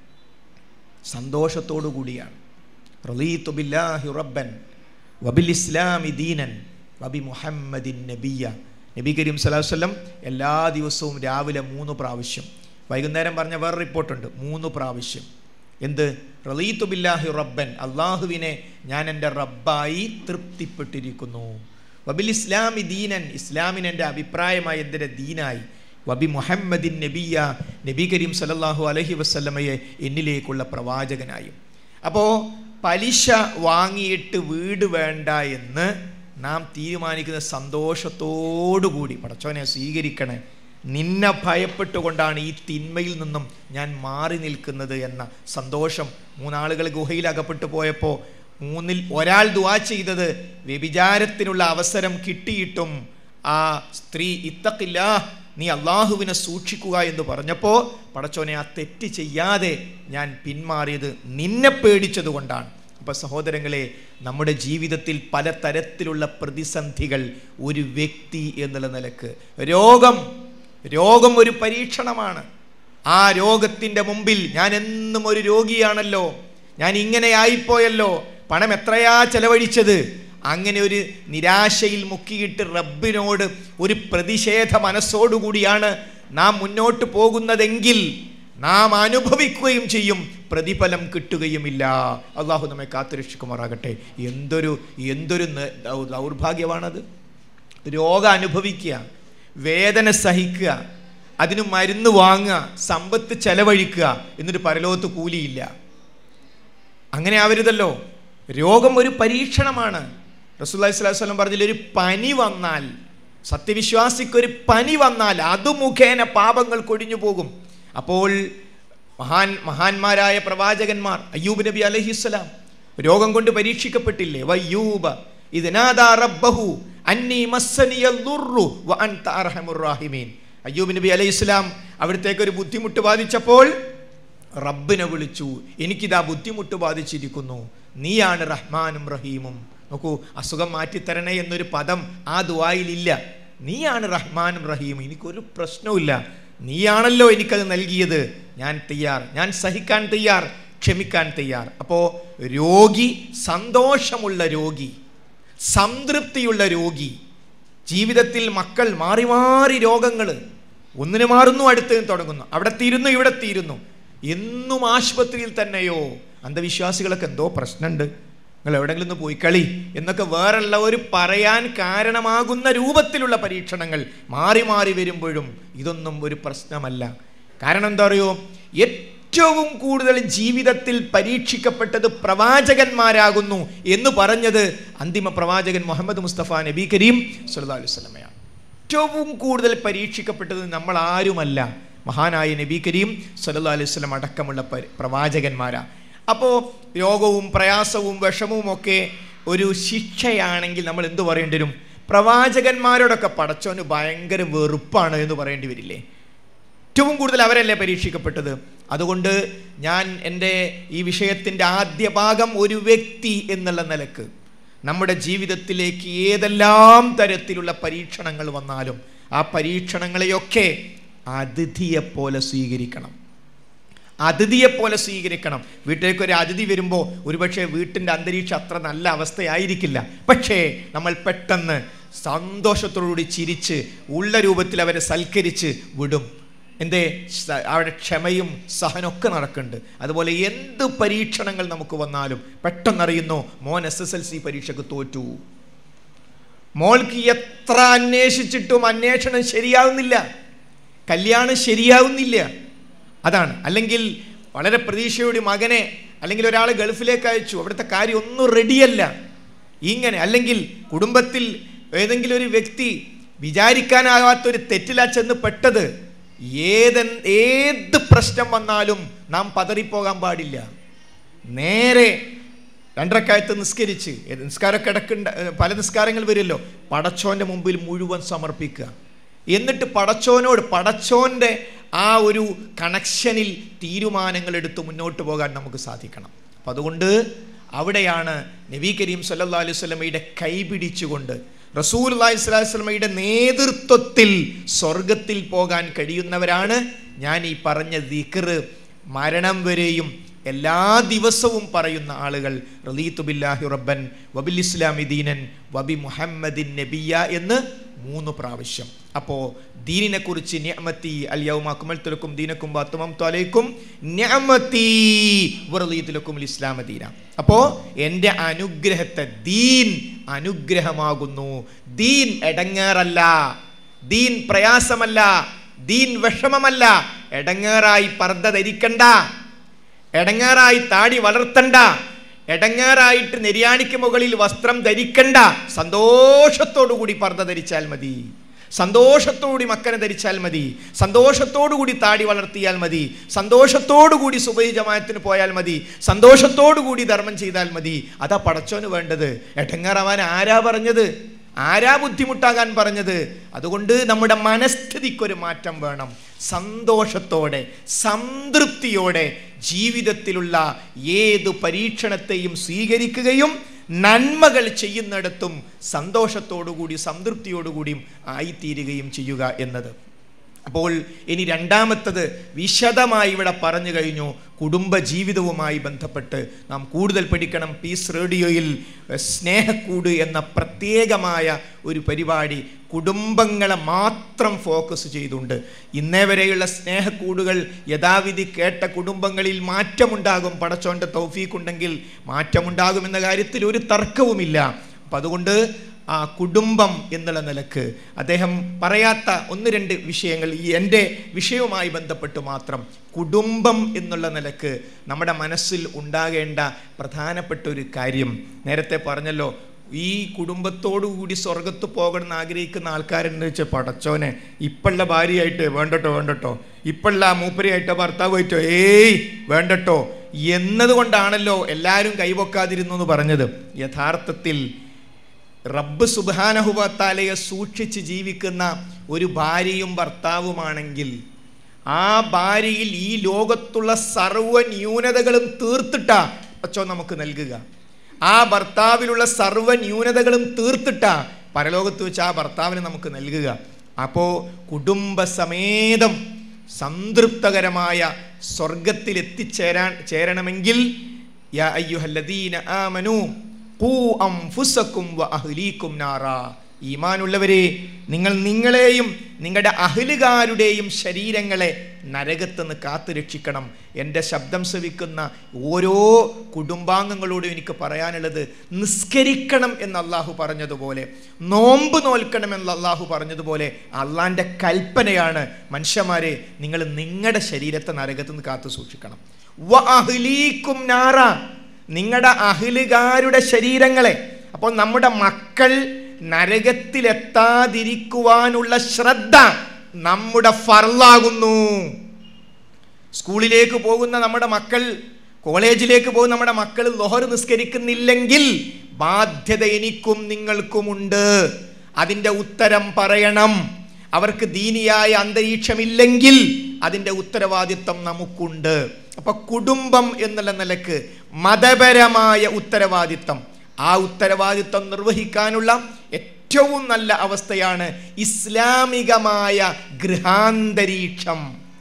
സന്തോഷത്തോടു കൂടിയാണ് റളീതു ബില്ലാഹി റബ്ബൻ വബിൽ ഇസ്ലാമി ദീനൻ വബി മുഹമ്മദിൻ നബിയ നബി കരീം സല്ലല്ലാഹു അലൈഹി വസല്ലം എല്ലാ ദിവസവും രാവിലെ മൂന്ന് പ്രാവശ്യം വൈകുന്നേരം പറഞ്ഞ വേറെ റിപ്പോർട്ടുണ്ട് മൂന്ന് പ്രാവശ്യം എന്ത് റളീതു ബില്ലാഹി റബ്ബൻ അള്ളാഹുവിനെ ഞാൻ എൻ്റെ റബ്ബായി തൃപ്തിപ്പെട്ടിരിക്കുന്നു വബിൽ ഇസ്ലാമി ദീനൻ ഇസ്ലാമിന് എൻ്റെ അഭിപ്രായമായി എൻ്റെ ദീനായി വബി മുഹമ്മദിൻ നബിയ നബി കരീം സല്ലല്ലാഹു അലൈഹി വസല്ലമയെ എന്നിലേക്കുള്ള പ്രവാചകനായും അപ്പോൾ പലിശ വാങ്ങിയിട്ട് വീട് വേണ്ട എന്ന് നാം തീരുമാനിക്കുന്ന സന്തോഷത്തോടുകൂടി പടച്ചോനെ സ്വീകരിക്കണേ നിന്നെ ഭയപ്പെട്ടുകൊണ്ടാണ് ഈ തിന്മയിൽ നിന്നും ഞാൻ മാറി നിൽക്കുന്നത് എന്ന സന്തോഷം മൂന്നാളുകൾ ഗുഹയിൽ അകപ്പെട്ടു പോയപ്പോൾ മൂന്നിൽ ഒരാൾ ദുവാ ചെയ്തത് വ്യഭിചാരത്തിനുള്ള അവസരം കിട്ടിയിട്ടും ആ സ്ത്രീ ഇത്തക്കില്ല നീ അള്ളാഹുവിനെ സൂക്ഷിക്കുക എന്ന് പറഞ്ഞപ്പോൾ പടച്ചോനെ ആ തെറ്റ് ചെയ്യാതെ ഞാൻ പിന്മാറിയത് നിന്നെ പേടിച്ചത് കൊണ്ടാണ് അപ്പൊ സഹോദരങ്ങളെ നമ്മുടെ ജീവിതത്തിൽ പലതരത്തിലുള്ള പ്രതിസന്ധികൾ ഒരു വ്യക്തി എന്നുള്ള നിലക്ക് രോഗം രോഗം ഒരു പരീക്ഷണമാണ് ആ രോഗത്തിൻ്റെ മുമ്പിൽ ഞാൻ എന്നും ഒരു രോഗിയാണല്ലോ ഞാൻ ഇങ്ങനെ ആയിപ്പോയല്ലോ പണം എത്രയാ ചെലവഴിച്ചത് അങ്ങനെ ഒരു നിരാശയിൽ മുക്കിയിട്ട് റബ്ബിനോട് ഒരു പ്രതിഷേധ മനസ്സോടുകൂടിയാണ് നാം മുന്നോട്ട് പോകുന്നതെങ്കിൽ നാം അനുഭവിക്കുകയും ചെയ്യും പ്രതിഫലം കിട്ടുകയുമില്ല അള്ളാഹു നമ്മെ കാത്തുരക്ഷിക്കുമാറാകട്ടെ എന്തൊരു എന്തൊരു ന- ദൗ- ദൗർഭാഗ്യമാണത് രോഗം അനുഭവിക്കുക വേദന സഹിക്കുക അതിന് മരുന്ന് വാങ്ങുക സമ്പത്ത് ചെലവഴിക്കുക എന്നിട്ട് പരലോകത്ത് കൂലിയില്ല അങ്ങനെ ആവരുതല്ലോ രോഗം ഒരു പരീക്ഷണമാണ് റസൂല്ലി സ്വലാഹു വല്ലം പറഞ്ഞില്ല ഒരു പനി വന്നാൽ സത്യവിശ്വാസിക്ക് ഒരു പനി വന്നാൽ അത് മുഖേന പാപങ്ങൾ കൊടിഞ്ഞു പോകും അപ്പോൾ മഹാൻ മഹാന്മാരായ പ്രവാചകന്മാർ അയ്യൂബ് നബി അലഹിസ്സലാം രോഗം കൊണ്ട് പരീക്ഷിക്കപ്പെട്ടില്ലേ വയ്യൂബ ഇതിനാദാ റബ്ബഹു അന്നി മസ്സനിയൽ ദുർറു വ അൻത അർഹമുർ റാഹിമീൻ അയ്യൂബ് നബി അലൈഹി ഇസ്ലാം അവിടത്തേക്ക് ഒരു ബുദ്ധിമുട്ട് ബാധിച്ചപ്പോൾ റബ്ബിനെ വിളിച്ചു എനിക്കിതാ ബുദ്ധിമുട്ട് ബാധിച്ചിരിക്കുന്നു നീയാണ് റഹ്മാനും റഹീമും നോക്കൂ അസുഖം മാറ്റിത്തരണേ എന്നൊരു പദം ആ ദുവായിലില്ല നീയാണ് റഹ്മാനും റഹീമും എനിക്കൊരു പ്രശ്നവുമില്ല നീയാണല്ലോ എനിക്കത് നൽകിയത് ഞാൻ തയ്യാർ ഞാൻ സഹിക്കാൻ തയ്യാർ ക്ഷമിക്കാൻ തയ്യാർ അപ്പോൾ രോഗി സന്തോഷമുള്ള രോഗി സംതൃപ്തിയുള്ള രോഗി ജീവിതത്തിൽ മക്കൾ മാറി മാറി രോഗങ്ങൾ ഒന്നിന് മാറുന്നു അടുത്ത് തുടങ്ങുന്നു അവിടെ തീരുന്നു ഇവിടെ തീരുന്നു എന്നും ആശുപത്രിയിൽ തന്നെയോ അന്ധവിശ്വാസികളൊക്കെ എന്തോ പ്രശ്നമുണ്ട് നിങ്ങൾ എവിടെയെങ്കിലും ഒന്ന് പോയി കളി എന്നൊക്കെ വേറുള്ളവർ പറയാൻ കാരണമാകുന്ന രൂപത്തിലുള്ള പരീക്ഷണങ്ങൾ മാറി മാറി വരുമ്പോഴും ഇതൊന്നും ഒരു പ്രശ്നമല്ല കാരണം എന്താ അറിയോ ഏറ്റവും കൂടുതൽ ജീവിതത്തിൽ പരീക്ഷിക്കപ്പെട്ടത് പ്രവാചകന്മാരാകുന്നു എന്ന് പറഞ്ഞത് അന്തിമ പ്രവാചകൻ മുഹമ്മദ് മുസ്തഫ നബി കരീം സല്ലല്ലാഹു അലൈഹി വസല്ലമയാണ് ഏറ്റവും കൂടുതൽ പരീക്ഷിക്കപ്പെട്ടത് നമ്മൾ ആരുമല്ല മഹാനായ നബി കരീം സല്ലല്ലാഹു അലൈഹി വസല്ലം അടക്കമുള്ള പരി- പ്രവാചകന്മാരാ അപ്പോൾ രോഗവും പ്രയാസവും വിഷമവും ഒക്കെ ഒരു ശിക്ഷയാണെങ്കിൽ നമ്മൾ എന്തു പറയേണ്ടി വരും പ്രവാചകന്മാരോടൊക്കെ പടച്ചോന് ഭയങ്കര വെറുപ്പാണ് എന്ന് പറയേണ്ടി വരില്ലേ ഏറ്റവും കൂടുതൽ അവരല്ലേ പരീക്ഷിക്കപ്പെട്ടത് അതുകൊണ്ട് ഞാൻ എൻ്റെ ഈ വിഷയത്തിൻ്റെ ആദ്യ ഭാഗം ഒരു വ്യക്തി എന്നുള്ള നിലക്ക് നമ്മുടെ ജീവിതത്തിലേക്ക് ഏതെല്ലാം തരത്തിലുള്ള പരീക്ഷണങ്ങൾ വന്നാലും ആ പരീക്ഷണങ്ങളെയൊക്കെ അതിഥിയെപ്പോലെ സ്വീകരിക്കണം അതിഥിയെപ്പോലെ സ്വീകരിക്കണം വീട്ടിലേക്ക് ഒരു അതിഥി വരുമ്പോൾ ഒരുപക്ഷെ വീട്ടിൻ്റെ അന്തരീക്ഷം അത്ര നല്ല അവസ്ഥയായിരിക്കില്ല പക്ഷേ നമ്മൾ പെട്ടെന്ന് സന്തോഷത്തോടുകൂടി ചിരിച്ച് ഉള്ള രൂപത്തിൽ അവരെ സൽക്കരിച്ച് വിടും എന്തേ സ- അവിടെ ക്ഷമയും സഹനമൊക്കെ നടക്കുന്നുണ്ട് അതുപോലെ എന്ത് പരീക്ഷണങ്ങൾ നമുക്ക് വന്നാലും പെട്ടെന്നറിയുന്നു മോൻ എസ് എസ് എൽ സി പരീക്ഷയ്ക്ക് തോറ്റു മോൾക്ക് എത്ര അന്വേഷിച്ചിട്ടും അന്വേഷണം ശരിയാവുന്നില്ല കല്യാണം ശരിയാവുന്നില്ല അതാണ് അല്ലെങ്കിൽ വളരെ പ്രതീക്ഷയോടെ മകനെ അല്ലെങ്കിൽ ഒരാൾ ഗൾഫിലേക്ക് അയച്ചു അവിടുത്തെ കാര്യം ഒന്നും റെഡിയല്ല ഇങ്ങനെ അല്ലെങ്കിൽ കുടുംബത്തിൽ ഏതെങ്കിലും ഒരു വ്യക്തി വിചാരിക്കാനാകാത്തൊരു തെറ്റിലാ ചെന്ന് പെട്ടത് ഏതെ ഏത് പ്രശ്നം വന്നാലും നാം പതറിപ്പോകാൻ പാടില്ല നേരെ രണ്ടരക്കായത്ത് നിസ്കരിച്ച് ഏത് നിസ്കാരമൊക്കെ ഇടക്കുണ്ട് പല നിസ്കാരങ്ങൾ വരുമല്ലോ പടച്ചോൻ്റെ മുമ്പിൽ മുഴുവൻ സമർപ്പിക്കുക എന്നിട്ട് പടച്ചോനോട് പടച്ചോൻ്റെ ആ ഒരു കണക്ഷനിൽ തീരുമാനങ്ങൾ എടുത്ത് മുന്നോട്ട് പോകാൻ നമുക്ക് സാധിക്കണം അപ്പം അതുകൊണ്ട് അവിടെയാണ് നബി കരീം സല്ലല്ലാഹു അലൈഹി വസല്ലമയുടെ കൈ പിടിച്ചുകൊണ്ട് റസൂൽ അള്ളാഹി സ്വലാഹു വസ്ലമയുടെ നേതൃത്വത്തിൽ സ്വർഗത്തിൽ പോകാൻ കഴിയുന്നവരാണ് ഞാൻ ഈ പറഞ്ഞ ദിക്ർ മരണം വരെയും എല്ലാ ദിവസവും പറയുന്ന ആളുകൾ റലീത്തു ബില്ലാഹി റബ്ബൻ വബിൽ ഇസ്ലാമി ദീനൻ വബി മുഹമ്മദിൻ നബിയ എന്ന് മൂന്ന് പ്രാവശ്യം അപ്പോൾ ദീനിനെ കുറിച്ച് നിഅമത്തി അൽ യൗമ അക്മൽതുലക്കും ദീനക്കും വത്തുമം ത്വലൈക്കും നിഅമത്തി വറലീതുലക്കും ഇസ്ലാമ ദീന അപ്പോൾ എൻ്റെ അനുഗ്രഹത്തെ ദീൻ അനുഗ്രഹമാകുന്നു ദീൻ എടങ്ങേറല്ല ദീൻ പ്രയാസമല്ല ദീൻ വിഷമമല്ല എടങ്ങേറായി പർദ്ദ ധരിക്കണ്ട എടങ്ങാറായി താടി വളർത്തണ്ട എടങ്ങാറായിട്ട് നെര്യാണിക്ക് മുകളിൽ വസ്ത്രം ധരിക്കണ്ട സന്തോഷത്തോടുകൂടി പർദ്ദ ധരിച്ചാൽ മതി സന്തോഷത്തോടുകൂടി മക്കനെ ധരിച്ചാൽ മതി സന്തോഷത്തോടുകൂടി താടി വളർത്തിയാൽ മതി സന്തോഷത്തോടുകൂടി സുബൈ ജമായത്തിന് പോയാൽ മതി സന്തോഷത്തോടുകൂടി ധർമ്മം ചെയ്താൽ മതി അതാ പടച്ചോന് വേണ്ടത് എടങ്ങാറാവാൻ ആരാ പറഞ്ഞത് ആരാ ബുദ്ധിമുട്ടാകാൻ പറഞ്ഞത് അതുകൊണ്ട് നമ്മുടെ മനസ്ഥിതിക്കൊരു മാറ്റം വേണം സന്തോഷത്തോടെ സംതൃപ്തിയോടെ ജീവിതത്തിലുള്ള ഏതു പരീക്ഷണത്തെയും സ്വീകരിക്കുകയും നന്മകൾ ചെയ്യുന്നിടത്തും സന്തോഷത്തോടുകൂടി സംതൃപ്തിയോടുകൂടിയും ആയിത്തീരുകയും ചെയ്യുക എന്നത് അപ്പോൾ ഇനി രണ്ടാമത്തത് വിശദമായി ഇവിടെ പറഞ്ഞു കഴിഞ്ഞു കുടുംബ ജീവിതവുമായി ബന്ധപ്പെട്ട് നാം കൂടുതൽ പഠിക്കണം പീസ് റേഡിയോയിൽ സ്നേഹക്കൂട് എന്ന പ്രത്യേകമായ ഒരു പരിപാടി കുടുംബങ്ങളെ മാത്രം ഫോക്കസ് ചെയ്തുണ്ട് ഇന്നേ വരെയുള്ള സ്നേഹക്കൂടുകൾ യഥാവിധി കേട്ട കുടുംബങ്ങളിൽ മാറ്റമുണ്ടാകും പടച്ചോൻ്റെ തൗഫീഖുണ്ടെങ്കിൽ മാറ്റമുണ്ടാകുമെന്ന കാര്യത്തിൽ ഒരു തർക്കവുമില്ല അപ്പം അതുകൊണ്ട് ആ കുടുംബം എന്നുള്ള നിലക്ക് അദ്ദേഹം പറയാത്ത ഒന്ന് രണ്ട് വിഷയങ്ങൾ ഈ എൻ്റെ വിഷയവുമായി ബന്ധപ്പെട്ട് മാത്രം കുടുംബം എന്നുള്ള നിലക്ക് നമ്മുടെ മനസ്സിൽ ഉണ്ടാകേണ്ട പ്രധാനപ്പെട്ട ഒരു കാര്യം നേരത്തെ പറഞ്ഞല്ലോ ഈ കുടുംബത്തോടു കൂടി സ്വർഗത്ത് പോകണം എന്ന് ആഗ്രഹിക്കുന്ന ആൾക്കാരെന്ന് വെച്ചാൽ പടച്ചോനെ ഇപ്പള്ള ഭാര്യയായിട്ട് വേണ്ടട്ടോ വേണ്ടട്ടോ ഇപ്പള്ള മൂപ്പരിയായിട്ടോ ഭർത്താവായിട്ടോ ഏയ് വേണ്ടട്ടോ എന്നതുകൊണ്ടാണല്ലോ എല്ലാവരും കൈവക്കാതിരുന്നു എന്ന് പറഞ്ഞത് യഥാർത്ഥത്തിൽ റബ്ബ് സുബാനഹുബത്താലയെ സൂക്ഷിച്ച് ജീവിക്കുന്ന ഒരു ഭാര്യയും ഭർത്താവുമാണെങ്കിൽ ആ ഭാര്യയിൽ ഈ ലോകത്തുള്ള സർവ്വ ന്യൂനതകളും തീർത്തിട്ടാ അച്ചോ നമുക്ക് നൽകുക ആ ഭർത്താവിലുള്ള സർവ്വ ന്യൂനതകളും തീർത്തിട്ടാ പരലോകത്ത് വെച്ച് ആ ഭർത്താവിന് നമുക്ക് നൽകുക അപ്പോൾ കുടുംബസമേതം സംതൃപ്തകരമായ സ്വർഗത്തിൽ എത്തിച്ചേരാൻ ചേരണമെങ്കിൽ യാ അയ്യുഹല്ലദീന ആമനു ഖൂ അംഫുസക്കും വ അഹ്ലീക്കും നാറാ ഈമാനുള്ളവരെ നിങ്ങൾ നിങ്ങളെയും നിങ്ങളുടെ അഹലുകാരുടെയും ശരീരങ്ങളെ നരകത്ത് നിന്ന് കാത്തു രക്ഷിക്കണം എൻ്റെ ശബ്ദം ശ്രവിക്കുന്ന ഓരോ കുടുംബാംഗങ്ങളോടും എനിക്ക് പറയാനുള്ളത് നിസ്കരിക്കണം എന്ന് അള്ളാഹു പറഞ്ഞതുപോലെ നോമ്പ് നോൽക്കണം എന്ന് അള്ളാഹു പറഞ്ഞതുപോലെ അള്ളാൻ്റെ കൽപ്പനയാണ് മനുഷ്യന്മാരെ നിങ്ങൾ നിങ്ങളുടെ ശരീരത്തെ നരകത്ത് നിന്ന് കാത്തു സൂക്ഷിക്കണം വ അഹ്ലീക്കും നാറ നിങ്ങളുടെ അഹിലുകാരുടെ ശരീരങ്ങളെ അപ്പോൾ നമ്മുടെ മക്കൾ നരകത്തിലെത്താതിരിക്കുവാനുള്ള ശ്രദ്ധ നമ്മുടെ ഫർലാകുന്നു സ്കൂളിലേക്ക് പോകുന്ന നമ്മുടെ മക്കൾ കോളേജിലേക്ക് പോകുന്ന നമ്മുടെ മക്കൾ ലൊഹർ നിസ്കരിക്കുന്നില്ലെങ്കിൽ ബാധ്യത എനിക്കും നിങ്ങൾക്കുമുണ്ട് അതിൻ്റെ ഉത്തരം പറയണം അവർക്ക് ദീനിയായ അന്തരീക്ഷമില്ലെങ്കിൽ അതിൻ്റെ ഉത്തരവാദിത്വം നമുക്കുണ്ട് അപ്പൊ കുടുംബം എന്നുള്ള നിലക്ക് മതപരമായ ഉത്തരവാദിത്വം ആ ഉത്തരവാദിത്വം നിർവഹിക്കാനുള്ള ഏറ്റവും നല്ല അവസ്ഥയാണ് ഇസ്ലാമികമായ ഗൃഹാന്തരീക്ഷം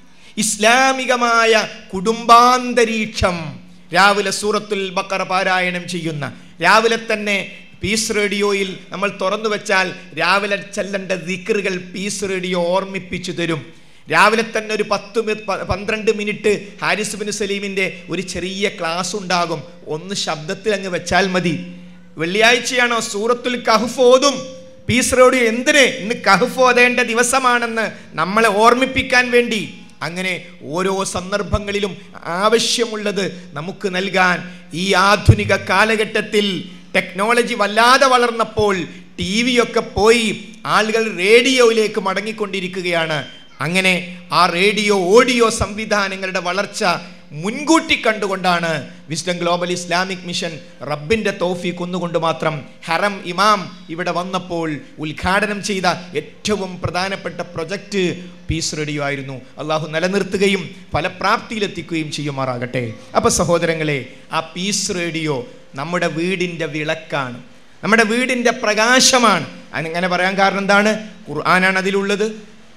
ഇസ്ലാമികമായ കുടുംബാന്തരീക്ഷം രാവിലെ സൂറത്തുൽ ബക്കറ പാരായണം ചെയ്യുന്ന രാവിലെ തന്നെ പീസ് റേഡിയോയിൽ നമ്മൾ തുറന്നു വെച്ചാൽ രാവിലെ ചെല്ലേണ്ട ദിക്കറുകൾ പീസ് റേഡിയോ ഓർമ്മിപ്പിച്ചു തരും രാവിലെ തന്നെ ഒരു പത്ത് മി- പ- പന്ത്രണ്ട് മിനിറ്റ് ഹാരിസ് ബിൻ സലീമിൻ്റെ ഒരു ചെറിയ ക്ലാസ് ഉണ്ടാകും ഒന്ന് ശബ്ദത്തിൽ അങ്ങ് വെച്ചാൽ മതി വെള്ളിയാഴ്ചയാണോ സൂറത്തുൽ കഹ്ഫ് ഓതും പീസ് റേഡിയോ എന്തിന് ഇന്ന് കഹ്ഫ് ഓതേണ്ട ദിവസമാണെന്ന് നമ്മളെ ഓർമ്മിപ്പിക്കാൻ വേണ്ടി അങ്ങനെ ഓരോ സന്ദർഭങ്ങളിലും ആവശ്യമുള്ളത് നമുക്ക് നൽകാൻ ഈ ആധുനിക കാലഘട്ടത്തിൽ ടെക്നോളജി വല്ലാതെ വളർന്നപ്പോൾ ടി വിയൊക്കെ പോയി ആളുകൾ റേഡിയോയിലേക്ക് മടങ്ങിക്കൊണ്ടിരിക്കുകയാണ് അങ്ങനെ ആ റേഡിയോ ഓഡിയോ സംവിധാനങ്ങളുടെ വളർച്ച മുൻകൂട്ടി കണ്ടുകൊണ്ടാണ് വിസ്ഡം ഗ്ലോബൽ ഇസ്ലാമിക് മിഷൻ റബ്ബിന്റെ തോഫീക്ക് ഒന്നുകൊണ്ട് മാത്രം ഹറം ഇമാം ഇവിടെ വന്നപ്പോൾ ഉദ്ഘാടനം ചെയ്ത ഏറ്റവും പ്രധാനപ്പെട്ട പ്രൊജക്റ്റ് പീസ് റേഡിയോ ആയിരുന്നു അള്ളാഹു നിലനിർത്തുകയും ഫലപ്രാപ്തിയിലെത്തിക്കുകയും ചെയ്യുമാറാകട്ടെ അപ്പൊ സഹോദരങ്ങളെ ആ പീസ് റേഡിയോ നമ്മുടെ വീടിൻ്റെ വിളക്കാണ് നമ്മുടെ വീടിൻ്റെ പ്രകാശമാണ് അങ്ങനെ പറയാൻ കാരണം എന്താണ് ഖുർആനാണ് അതിലുള്ളത്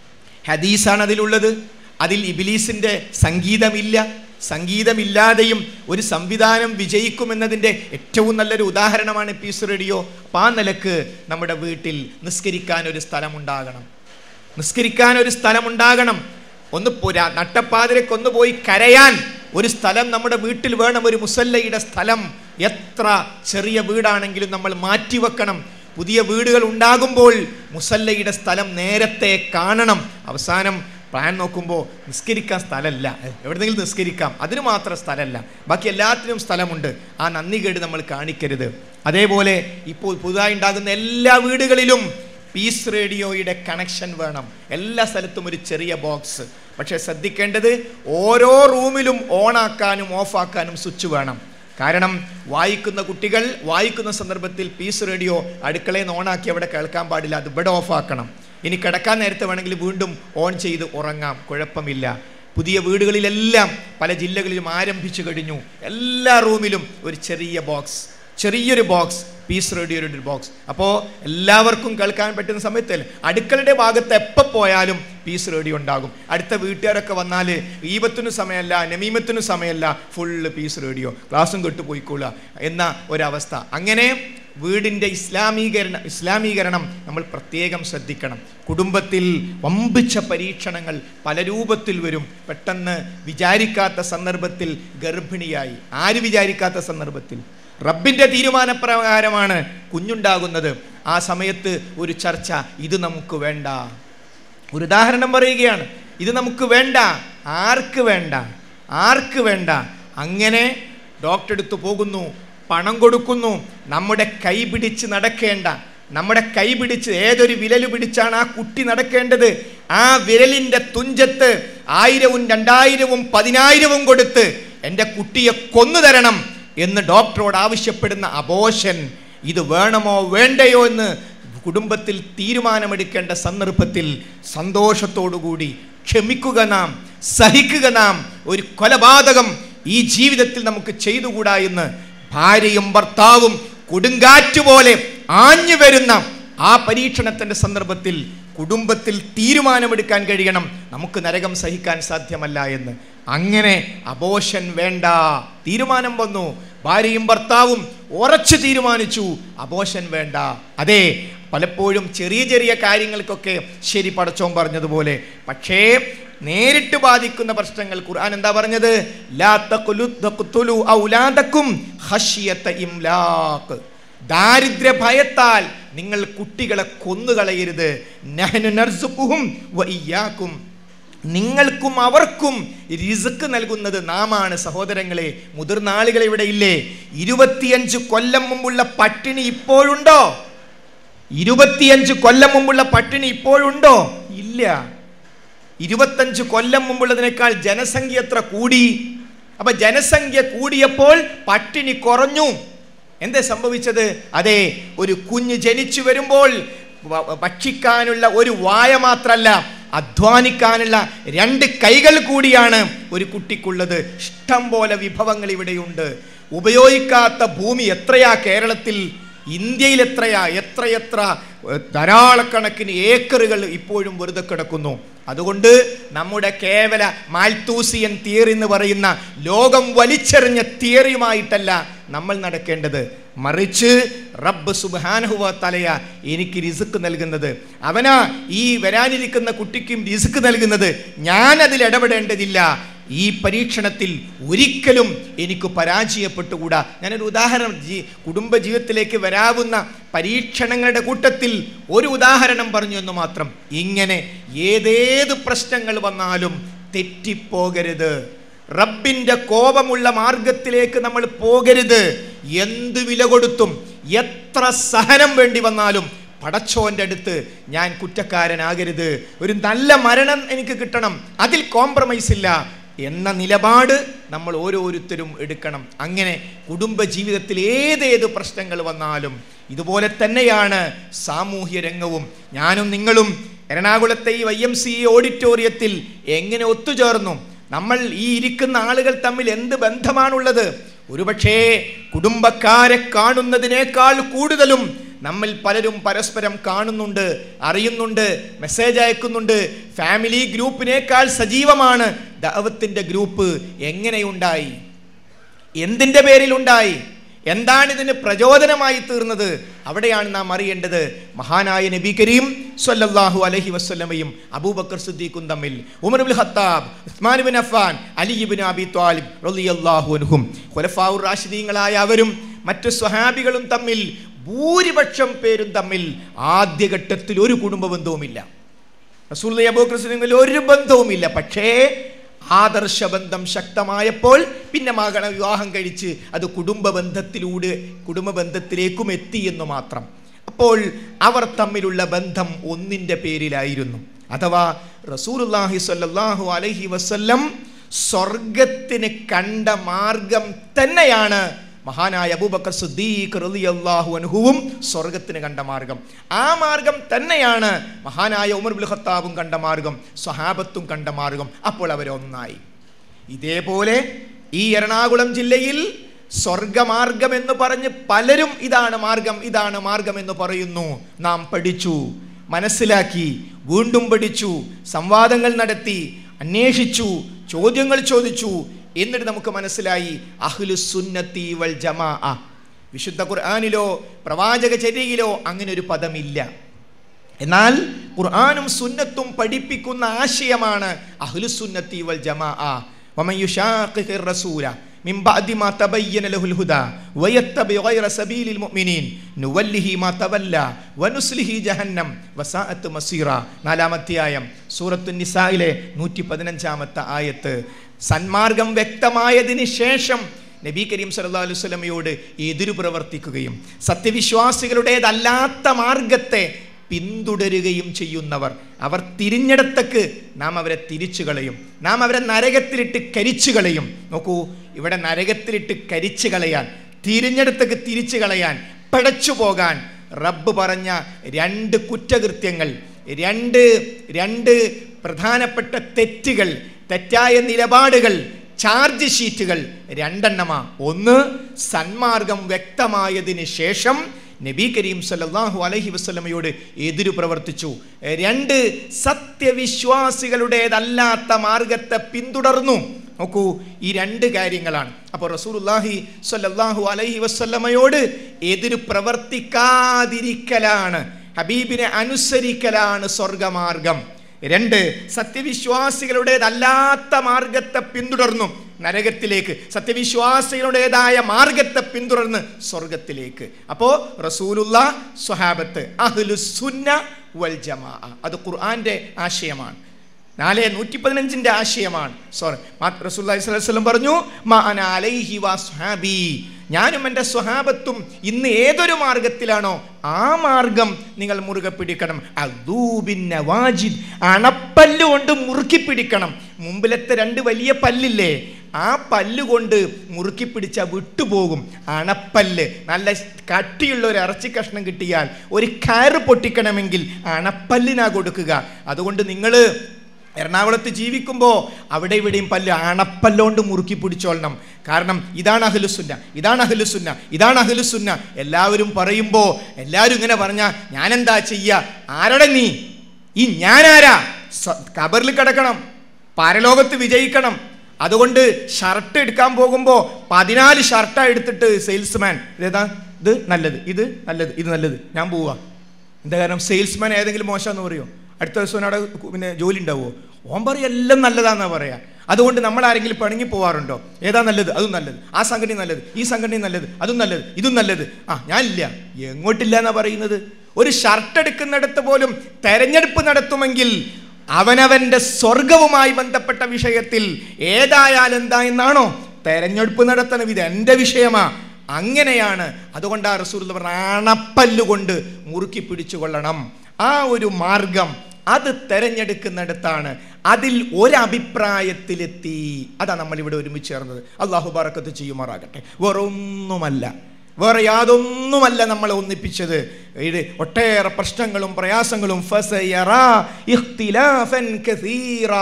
ഹദീസാണ് അതിലുള്ളത് അതിൽ ഇബിലീസിൻ്റെ സംഗീതമില്ല സംഗീതമില്ലാതെയും ഒരു സംവിധാനം വിജയിക്കുമെന്നതിൻ്റെ ഏറ്റവും നല്ലൊരു ഉദാഹരണമാണ് പീസ് റേഡിയോ അപ്പം ആ നിലക്ക് നമ്മുടെ വീട്ടിൽ നിസ്കരിക്കാൻ ഒരു സ്ഥലമുണ്ടാകണം നിസ്കരിക്കാൻ ഒരു സ്ഥലമുണ്ടാകണം ഒന്ന് പുരാ നട്ടപ്പാതിരക്ക് ഒന്ന് പോയി കരയാൻ ഒരു സ്ഥലം നമ്മുടെ വീട്ടിൽ വേണം ഒരു മുസല്ലയുടെ സ്ഥലം എത്ര ചെറിയ വീടാണെങ്കിലും നമ്മൾ മാറ്റിവെക്കണം പുതിയ വീടുകൾ ഉണ്ടാകുമ്പോൾ മുസല്ലയുടെ സ്ഥലം നേരത്തെ കാണണം അവസാനം പ്ലാൻ നോക്കുമ്പോൾ നിസ്കരിക്കാൻ സ്ഥലമല്ല എവിടെന്നെങ്കിലും നിസ്കരിക്കാം അതിന് മാത്രം സ്ഥലമല്ല ബാക്കി എല്ലാത്തിനും സ്ഥലമുണ്ട് ആ നന്ദി കേട് നമ്മൾ കാണിക്കരുത് അതേപോലെ ഇപ്പോൾ പുതുതായി ഉണ്ടാകുന്ന എല്ലാ വീടുകളിലും പീസ് റേഡിയോയുടെ കണക്ഷൻ വേണം എല്ലാ സ്ഥലത്തും ഒരു ചെറിയ ബോക്സ് പക്ഷേ ശ്രദ്ധിക്കേണ്ടത് ഓരോ റൂമിലും ഓണാക്കാനും ഓഫാക്കാനും സ്വിച്ച് വേണം കാരണം വായിക്കുന്ന കുട്ടികൾ വായിക്കുന്ന സന്ദർഭത്തിൽ പീസ് റേഡിയോ അടുക്കളയിൽ നിന്ന് ഓണാക്കി അവിടെ കേൾക്കാൻ പാടില്ല അത് ഇവിടെ ഓഫാക്കണം ഇനി കിടക്കാൻ നേരത്തെ വേണമെങ്കിൽ വീണ്ടും ഓൺ ചെയ്ത് ഉറങ്ങാം കുഴപ്പമില്ല പുതിയ വീടുകളിലെല്ലാം പല ജില്ലകളിലും ആരംഭിച്ചു കഴിഞ്ഞു എല്ലാ റൂമിലും ഒരു ചെറിയ ബോക്സ് ചെറിയൊരു ബോക്സ് പീസ് റേഡിയോയുടെ ഒരു ബോക്സ് അപ്പോൾ എല്ലാവർക്കും കേൾക്കാൻ പറ്റുന്ന സമയത്ത് അടുക്കളയുടെ ഭാഗത്ത് എപ്പോൾ പോയാലും പീസ് റേഡിയോ ഉണ്ടാകും അടുത്ത വീട്ടുകാരൊക്കെ വന്നാൽ ഈപത്തിനും സമയമല്ല നമീമത്തിനും സമയമല്ല ഫുള്ള് പീസ് റേഡിയോ ക്ലാസ്സും കെട്ട് പോയിക്കൊള്ളുക എന്ന ഒരവസ്ഥ അങ്ങനെ വീടിൻ്റെ ഇസ്ലാമീകരണ ഇസ്ലാമീകരണം നമ്മൾ പ്രത്യേകം ശ്രദ്ധിക്കണം കുടുംബത്തിൽ വമ്പിച്ച പരീക്ഷണങ്ങൾ പല രൂപത്തിൽ വരും പെട്ടെന്ന് വിചാരിക്കാത്ത സന്ദർഭത്തിൽ ഗർഭിണിയായി ആര് വിചാരിക്കാത്ത സന്ദർഭത്തിൽ റബ്ബിൻ്റെ തീരുമാനപ്രകാരമാണ് കുഞ്ഞുണ്ടാകുന്നത് ആ സമയത്ത് ഒരു ചർച്ച ഇത് നമുക്ക് വേണ്ട ഒരു ഉദാഹരണം പറയുകയാണ് ഇത് നമുക്ക് വേണ്ട ആർക്ക് വേണ്ട ആർക്ക് വേണ്ട അങ്ങനെ ഡോക്ടർ അടുത്ത് പോകുന്നു പണം കൊടുക്കുന്നു നമ്മുടെ കൈ പിടിച്ച് നടക്കേണ്ട നമ്മുടെ കൈ പിടിച്ച് ഏതൊരു വിരൽ പിടിച്ചാണ് ആ കുട്ടി നടക്കേണ്ടത് ആ വിരലിൻ്റെ തുഞ്ചത്ത് ആയിരവും രണ്ടായിരവും പതിനായിരവും കൊടുത്ത് എൻ്റെ കുട്ടിയെ കൊന്നു തരണം എന്ന് ഡോക്ടറോട് ആവശ്യപ്പെടുന്ന അബോഷൻ ഇത് വേണമോ വേണ്ടയോ എന്ന് കുടുംബത്തിൽ തീരുമാനമെടുക്കേണ്ട സന്ദർഭത്തിൽ സന്തോഷത്തോടുകൂടി ക്ഷമിക്കുക നാം സഹിക്കുക നാം ഒരു കൊലപാതകം ഈ ജീവിതത്തിൽ നമുക്ക് ചെയ്തുകൂടാ എന്ന് ഭാര്യയും ഭർത്താവും കൊടുങ്കാറ്റ് പോലെ ആഞ്ഞു വരുന്ന ആ പരീക്ഷണത്തിന്റെ സന്ദർഭത്തിൽ കുടുംബത്തിൽ തീരുമാനമെടുക്കാൻ കഴിയണം നമുക്ക് നരകം സഹിക്കാൻ സാധ്യമല്ല എന്ന് അങ്ങനെ അബോഷൻ വേണ്ട തീരുമാനം വന്നു ഭാര്യയും ഭർത്താവും ഉറച്ചു തീരുമാനിച്ചു അബോഷൻ വേണ്ട അതെ പലപ്പോഴും ചെറിയ ചെറിയ കാര്യങ്ങൾക്കൊക്കെ ശരി പടച്ചോൻ പറഞ്ഞതുപോലെ പക്ഷേ നേരിട്ട് ബാധിക്കുന്ന പ്രശ്നങ്ങൾ ഖുർആൻ എന്താ പറഞ്ഞത് ലാ തഖ്ലു തഖ്തുലു ഔലാദക്കും ഖശ്യത ഇംലാഖ് ദാരിദ്ര്യ ഭയത്താൽ നിങ്ങൾ കുട്ടികളെ കൊന്നുകളയരുത് നഹ്നു നർസുഖുഹും വ ഇയ്യാക്കും നിങ്ങൾക്കും അവർക്കും റിസ്ക് നൽകുന്നത് നാമാണ് സഹോദരങ്ങളെ മുതിർന്ന ആളുകൾ ഇവിടെ ഇല്ലേ ഇരുപത്തിയഞ്ച് കൊല്ലം മുമ്പുള്ള പട്ടിണി ഇപ്പോഴുണ്ടോ ഇരുപത്തിയഞ്ച് കൊല്ലം മുമ്പുള്ള പട്ടിണി ഇപ്പോഴുണ്ടോ ഇല്ല ഇരുപത്തഞ്ച് കൊല്ലം മുമ്പുള്ളതിനേക്കാൾ ജനസംഖ്യ എത്ര കൂടി അപ്പൊ ജനസംഖ്യ കൂടിയപ്പോൾ പട്ടിണി കുറഞ്ഞു എന്താ സംഭവിച്ചത് അതെ ഒരു കുഞ്ഞ് ജനിച്ചു വരുമ്പോൾ വ- ഭക്ഷിക്കാനുള്ള ഒരു വായ മാത്രല്ല അധ്വാനിക്കാനുള്ള രണ്ട് കൈകൾ കൂടിയാണ് ഒരു കുട്ടിക്കുള്ളത് ഇഷ്ടം പോലെ വിഭവങ്ങൾ ഇവിടെയുണ്ട് ഉപയോഗിക്കാത്ത ഭൂമി എത്രയാ കേരളത്തിൽ ഇന്ത്യയിൽ എത്രയാ എത്രയെത്ര ഏഹ്, ധാരാളക്കണക്കിന് ഏക്കറുകൾ ഇപ്പോഴും വെറുതെ കിടക്കുന്നു അതുകൊണ്ട് നമ്മുടെ കേവല മാൽത്തൂസിയൻ തിയറി എന്ന് പറയുന്ന ലോകം വലിച്ചെറിഞ്ഞ തിയറിയുമായിട്ടല്ല നമ്മൾ നടക്കേണ്ടത് മറിച്ച് റബ്ബ് സുബാനുഹുവ തലയ എനിക്ക് റിസ്ക് നൽകുന്നത് അവനാ ഈ വരാനിരിക്കുന്ന കുട്ടിക്കും റിസ്ക് നൽകുന്നത് ഞാൻ അതിൽ ഇടപെടേണ്ടതില്ല ഈ പരീക്ഷണത്തിൽ ഒരിക്കലും എനിക്ക് പരാജയപ്പെട്ടുകൂടാ ഞാനൊരു ഉദാഹരണം ജീ കുടുംബ ജീവിതത്തിലേക്ക് വരാവുന്ന പരീക്ഷണങ്ങളുടെ കൂട്ടത്തിൽ ഒരു ഉദാഹരണം പറഞ്ഞു എന്ന് മാത്രം ഇങ്ങനെ ഏതേത് പ്രശ്നങ്ങൾ വന്നാലും തെറ്റിപ്പോകരുത് റബ്ബിന്റെ കോപമുള്ള മാർഗത്തിലേക്ക് നമ്മൾ പോകരുത് എന്ത് വില കൊടുത്തും എത്ര സഹനം വേണ്ടി വന്നാലും പടച്ചോന്റെ അടുത്ത് ഞാൻ കുറ്റക്കാരനാകരുത് ഒരു നല്ല മരണം എനിക്ക് കിട്ടണം അതിൽ കോംപ്രമൈസ് ഇല്ല എന്ന നിലപാട് നമ്മൾ ഓരോരുത്തരും എടുക്കണം അങ്ങനെ കുടുംബ ജീവിതത്തിൽ ഏതേത് പ്രശ്നങ്ങൾ വന്നാലും ഇതുപോലെ തന്നെയാണ് സാമൂഹ്യ രംഗവും ഞാനും നിങ്ങളും എറണാകുളത്തെ ഈ വൈ എം സി ഓഡിറ്റോറിയത്തിൽ എങ്ങനെ ഒത്തുചേർന്നു നമ്മൾ ഈ ഇരിക്കുന്ന ആളുകൾ തമ്മിൽ എന്ത് ബന്ധമാണുള്ളത് ഒരുപക്ഷേ കുടുംബക്കാരെ കാണുന്നതിനേക്കാൾ കൂടുതലും നമ്മിൽ പലരും പരസ്പരം കാണുന്നുണ്ട് അറിയുന്നുണ്ട് മെസ്സേജ് അയക്കുന്നുണ്ട് ഫാമിലി ഗ്രൂപ്പിനേക്കാൾ സജീവമാണ് ദഅവത്തിന്റെ ഗ്രൂപ്പ് എങ്ങനെയുണ്ടായി എന്തിൻ്റെ പേരിലുണ്ടായി എന്താണ് ഇതിന് പ്രചോദനമായി തീർന്നത് അവിടെയാണ് നാം അറിയേണ്ടത് മഹാനായ നബി കരീം സ്വല്ലല്ലാഹു അലൈഹി വസല്ലമയും അബൂബക്കർ സിദ്ദീഖും തമ്മിൽ ഉമർ ബിൻ ഖത്താബ് ഉസ്മാൻ ബിൻ അഫ്ഫാൻ അലി ഇബ്നു അബി ത്വാലിബ് റളിയല്ലാഹു അൻഹും ഖുലഫാഉർ റാഷിദീങ്ങളായ അവരും മറ്റു സ്വഹാബികളും തമ്മിൽ ഭൂരിപക്ഷം പേരും തമ്മിൽ ആദ്യഘട്ടത്തിൽ ഒരു കുടുംബ ബന്ധവുമില്ല റസൂൽ അബൂബക്കർ സിദ്ദീഖിൽ ഒരു ബന്ധവുമില്ല പക്ഷേ ആദർശബന്ധം ശക്തമായപ്പോൾ പിന്നെ മകള വിവാഹം കഴിച്ച് അത് കുടുംബ ബന്ധത്തിലൂടെ കുടുംബ ബന്ധത്തിലേക്കും എത്തി എന്ന് മാത്രം അപ്പോൾ അവർ തമ്മിലുള്ള ബന്ധം ഒന്നിൻ്റെ പേരിലായിരുന്നു അഥവാ റസൂലുള്ളാഹി സ്വല്ലല്ലാഹു അലൈഹി വസല്ലം സ്വർഗത്തിന് കണ്ട മാർഗം തന്നെയാണ് മഹാനായ അബൂബക്കർ സിദ്ദീഖ് റളിയല്ലാഹു അൻഹുവും സ്വർഗത്തിന് കണ്ട മാർഗം ആ മാർഗം തന്നെയാണ് മഹാനായ ഉമർ ബിൻ ഖത്താബും കണ്ട മാർഗം സ്വഹാബത്തും കണ്ട മാർഗം അപ്പോൾ അവരൊന്നായി ഇതേപോലെ ഈ എറണാകുളം ജില്ലയിൽ സ്വർഗമാർഗം എന്ന് പറഞ്ഞ് പലരും ഇതാണ് മാർഗം ഇതാണ് മാർഗം എന്ന് പറയുന്നു നാം പഠിച്ചു മനസ്സിലാക്കി വീണ്ടും പഠിച്ചു സംവാദങ്ങൾ നടത്തി അന്വേഷിച്ചു ചോദ്യങ്ങൾ ചോദിച്ചു എന്നിട്ട് നമുക്ക് മനസ്സിലായി അഹ്ലു സുന്നത്തി വൽ ജമാ വിശുദ്ധ ഖുർആാനിലോ പ്രവാചക ചര്യയിലോ അങ്ങനെ ഒരു പദമില്ല എന്നാൽ ഖുർആാനും സുന്നത്തും പഠിപ്പിക്കുന്ന ആശയമാണ് അഹ്ലുസുന്നത്തി വൽ ജമാ വമൻ യുശാഖിഖിർ റസൂല മിൻ ബഅദി മാ തബയ്യന ലഹുൽ ഹുദാ വയത്തബി ഗൈറ സബീലിൽ മുഅ്മിനീൻ നുവല്ലിഹി മാ തവല്ല വനുസ്ലിഹി ജഹന്നം വസാഅത്ത് മസീറ നാലാമധ്യായം സൂറത്തു നിസായിലെ നൂറ്റി പതിനഞ്ചാമത്തെ ആയത്ത് സന്മാർഗം വ്യക്തമായതിന് ശേഷം നബി കരീം സല്ലല്ലാഹു അലൈഹി വസല്ലമയോട് എതിരു പ്രവർത്തിക്കുകയും സത്യവിശ്വാസികളുടേതല്ലാത്ത മാർഗത്തെ പിന്തുടരുകയും ചെയ്യുന്നവർ അവർ തിരിഞ്ഞിടത്തേക്ക് നാം അവരെ തിരിച്ചു കളയും നാം അവരെ നരകത്തിലിട്ട് കരിച്ചു കളയും നോക്കൂ ഇവിടെ നരകത്തിലിട്ട് കരിച്ചു കളയാൻ തിരിഞ്ഞിടത്തേക്ക് തിരിച്ചു കളയാൻ പടച്ചു പോകാൻ റബ്ബ് പറഞ്ഞ രണ്ട് കുറ്റകൃത്യങ്ങൾ രണ്ട് രണ്ട് പ്രധാനപ്പെട്ട തെറ്റുകൾ തെറ്റായ നിലപാടുകൾ ചാർജ് ഷീറ്റുകൾ രണ്ടെണ്ണമാ ഒന്ന് സന്മാർഗം വ്യക്തമായതിന് ശേഷം നബി കരീം സല്ലല്ലാഹു അലൈഹി വസല്ലമയോട് എതിരു പ്രവർത്തിച്ചു രണ്ട് സത്യവിശ്വാസികളുടേതല്ലാത്ത മാർഗത്തെ പിന്തുടർന്നു നോക്കൂ ഈ രണ്ട് കാര്യങ്ങളാണ് അപ്പോൾ റസൂലുള്ളാഹി സ്വല്ലല്ലാഹു അലൈഹി വസല്ലമയോട് എതിര് പ്രവർത്തിക്കാതിരിക്കലാണ് ഹബീബിനെ അനുസരിക്കലാണ് സ്വർഗമാർഗം രണ്ട് സത്യവിശ്വാസികളുടേതല്ലാത്ത മാർഗത്തെ പിന്തുടർന്നു നരകത്തിലേക്ക് സത്യവിശ്വാസികളുടേതായ മാർഗത്തെ പിന്തുടർന്ന് സ്വർഗത്തിലേക്ക് അപ്പോ റസൂലുള്ള സ്വഹാബത്ത് അഹ്ലുസുന്ന വൽ ജമാ അത് ഖുർആന്റെ ആശയമാണ് നാല് നൂറ്റി പതിനഞ്ചിന്റെ ആശയമാണ് സോറി റസൂല്ലി സ്വലം പറഞ്ഞു മാ അന അലൈഹി വാ സ്വഹാബി ഞാനും എൻ്റെ സ്വഹാബത്തും ഇന്ന് ഏതൊരു മാർഗത്തിലാണോ ആ മാർഗം നിങ്ങൾ മുറുകെ പിടിക്കണം അദൂബിന്ന വാജിദ് അണപ്പല്ല് കൊണ്ട് മുറുക്കി പിടിക്കണം മുമ്പിലത്തെ രണ്ട് വലിയ പല്ലില്ലേ ആ പല്ല് കൊണ്ട് മുറുക്കി പിടിച്ച വിട്ടുപോകും അണപ്പല്ല് നല്ല കട്ടിയുള്ള ഒരു ഇറച്ചി കഷ്ണം കിട്ടിയാൽ ഒരു കയറ് പൊട്ടിക്കണമെങ്കിൽ അണപ്പല്ലിനാ കൊടുക്കുക അതുകൊണ്ട് നിങ്ങൾ എറണാകുളത്ത് ജീവിക്കുമ്പോൾ അവിടെ ഇവിടെയും പല്ല് അണപ്പല്ലോണ്ട് മുറുക്കി പിടിച്ചോളണം കാരണം ഇതാണ് അഹ്ലുസുന്ന ഇതാണ് അഹ്ലുസുന്ന ഇതാണ് അഹ്ലുസുന്ന എല്ലാവരും പറയുമ്പോൾ എല്ലാവരും ഇങ്ങനെ പറഞ്ഞാൽ ഞാനെന്താ ചെയ്യുക ആരുടെ നീ ഈ ഞാനാരാ കബറിൽ കിടക്കണം പരലോകത്ത് വിജയിക്കണം അതുകൊണ്ട് ഷർട്ട് എടുക്കാൻ പോകുമ്പോൾ പതിനാല് ഷർട്ടാ എടുത്തിട്ട് സെയിൽസ്മാൻ ഇതേതാ ഇത് നല്ലത് ഇത് നല്ലത് ഇത് നല്ലത് ഞാൻ പോവാ എന്താ കാരണം സെയിൽസ്മാൻ ഏതെങ്കിലും മോശമെന്ന് പറയുമോ അടുത്ത ദിവസം അവിടെ പിന്നെ ജോലി ഉണ്ടാവുമോ ഓൻ പറയും എല്ലാം നല്ലതാന്നാ പറയാ അതുകൊണ്ട് നമ്മൾ ആരെങ്കിലും പിണങ്ങി പോവാറുണ്ടോ ഏതാ നല്ലത് അതും നല്ലത് ആ സംഘടന നല്ലത് ഈ സംഘടന നല്ലത് അതും നല്ലത് ഇതും നല്ലത് ആ ഞാനില്ല എങ്ങോട്ടില്ല എന്നാ പറയുന്നത് ഒരു ഷർട്ട് എടുക്കുന്നിടത്ത് പോലും തെരഞ്ഞെടുപ്പ് നടത്തുമെങ്കിൽ അവനവന്റെ സ്വർഗവുമായി ബന്ധപ്പെട്ട വിഷയത്തിൽ ഏതായാലും എന്താ എന്നാണോ തെരഞ്ഞെടുപ്പ് നടത്തണം ഇത് എൻ്റെ വിഷയമാ അങ്ങനെയാണ് അതുകൊണ്ട് ആ റസൂൽ പറഞ്ഞ അണപ്പല്ലുകൊണ്ട് മുറുക്കി പിടിച്ചുകൊള്ളണം ആ ഒരു മാർഗം അത് തെരഞ്ഞെടുക്കുന്നിടത്താണ് അതിൽ ഒരഭിപ്രായത്തിലെത്തി അതാ നമ്മൾ ഇവിടെ ഒരുമിച്ച് ചേർന്നത് അള്ളാഹു ബറക്കത്ത് ചെയ്യുമാറാകട്ടെ വേറൊന്നുമല്ല വേറെ യാതൊന്നുമല്ല നമ്മളെ ഒന്നിപ്പിച്ചത് ഇത് ഒട്ടേറെ പ്രശ്നങ്ങളും പ്രയാസങ്ങളും ഫസയറാ ഇഖ്തിലാഫൻ കസീറാ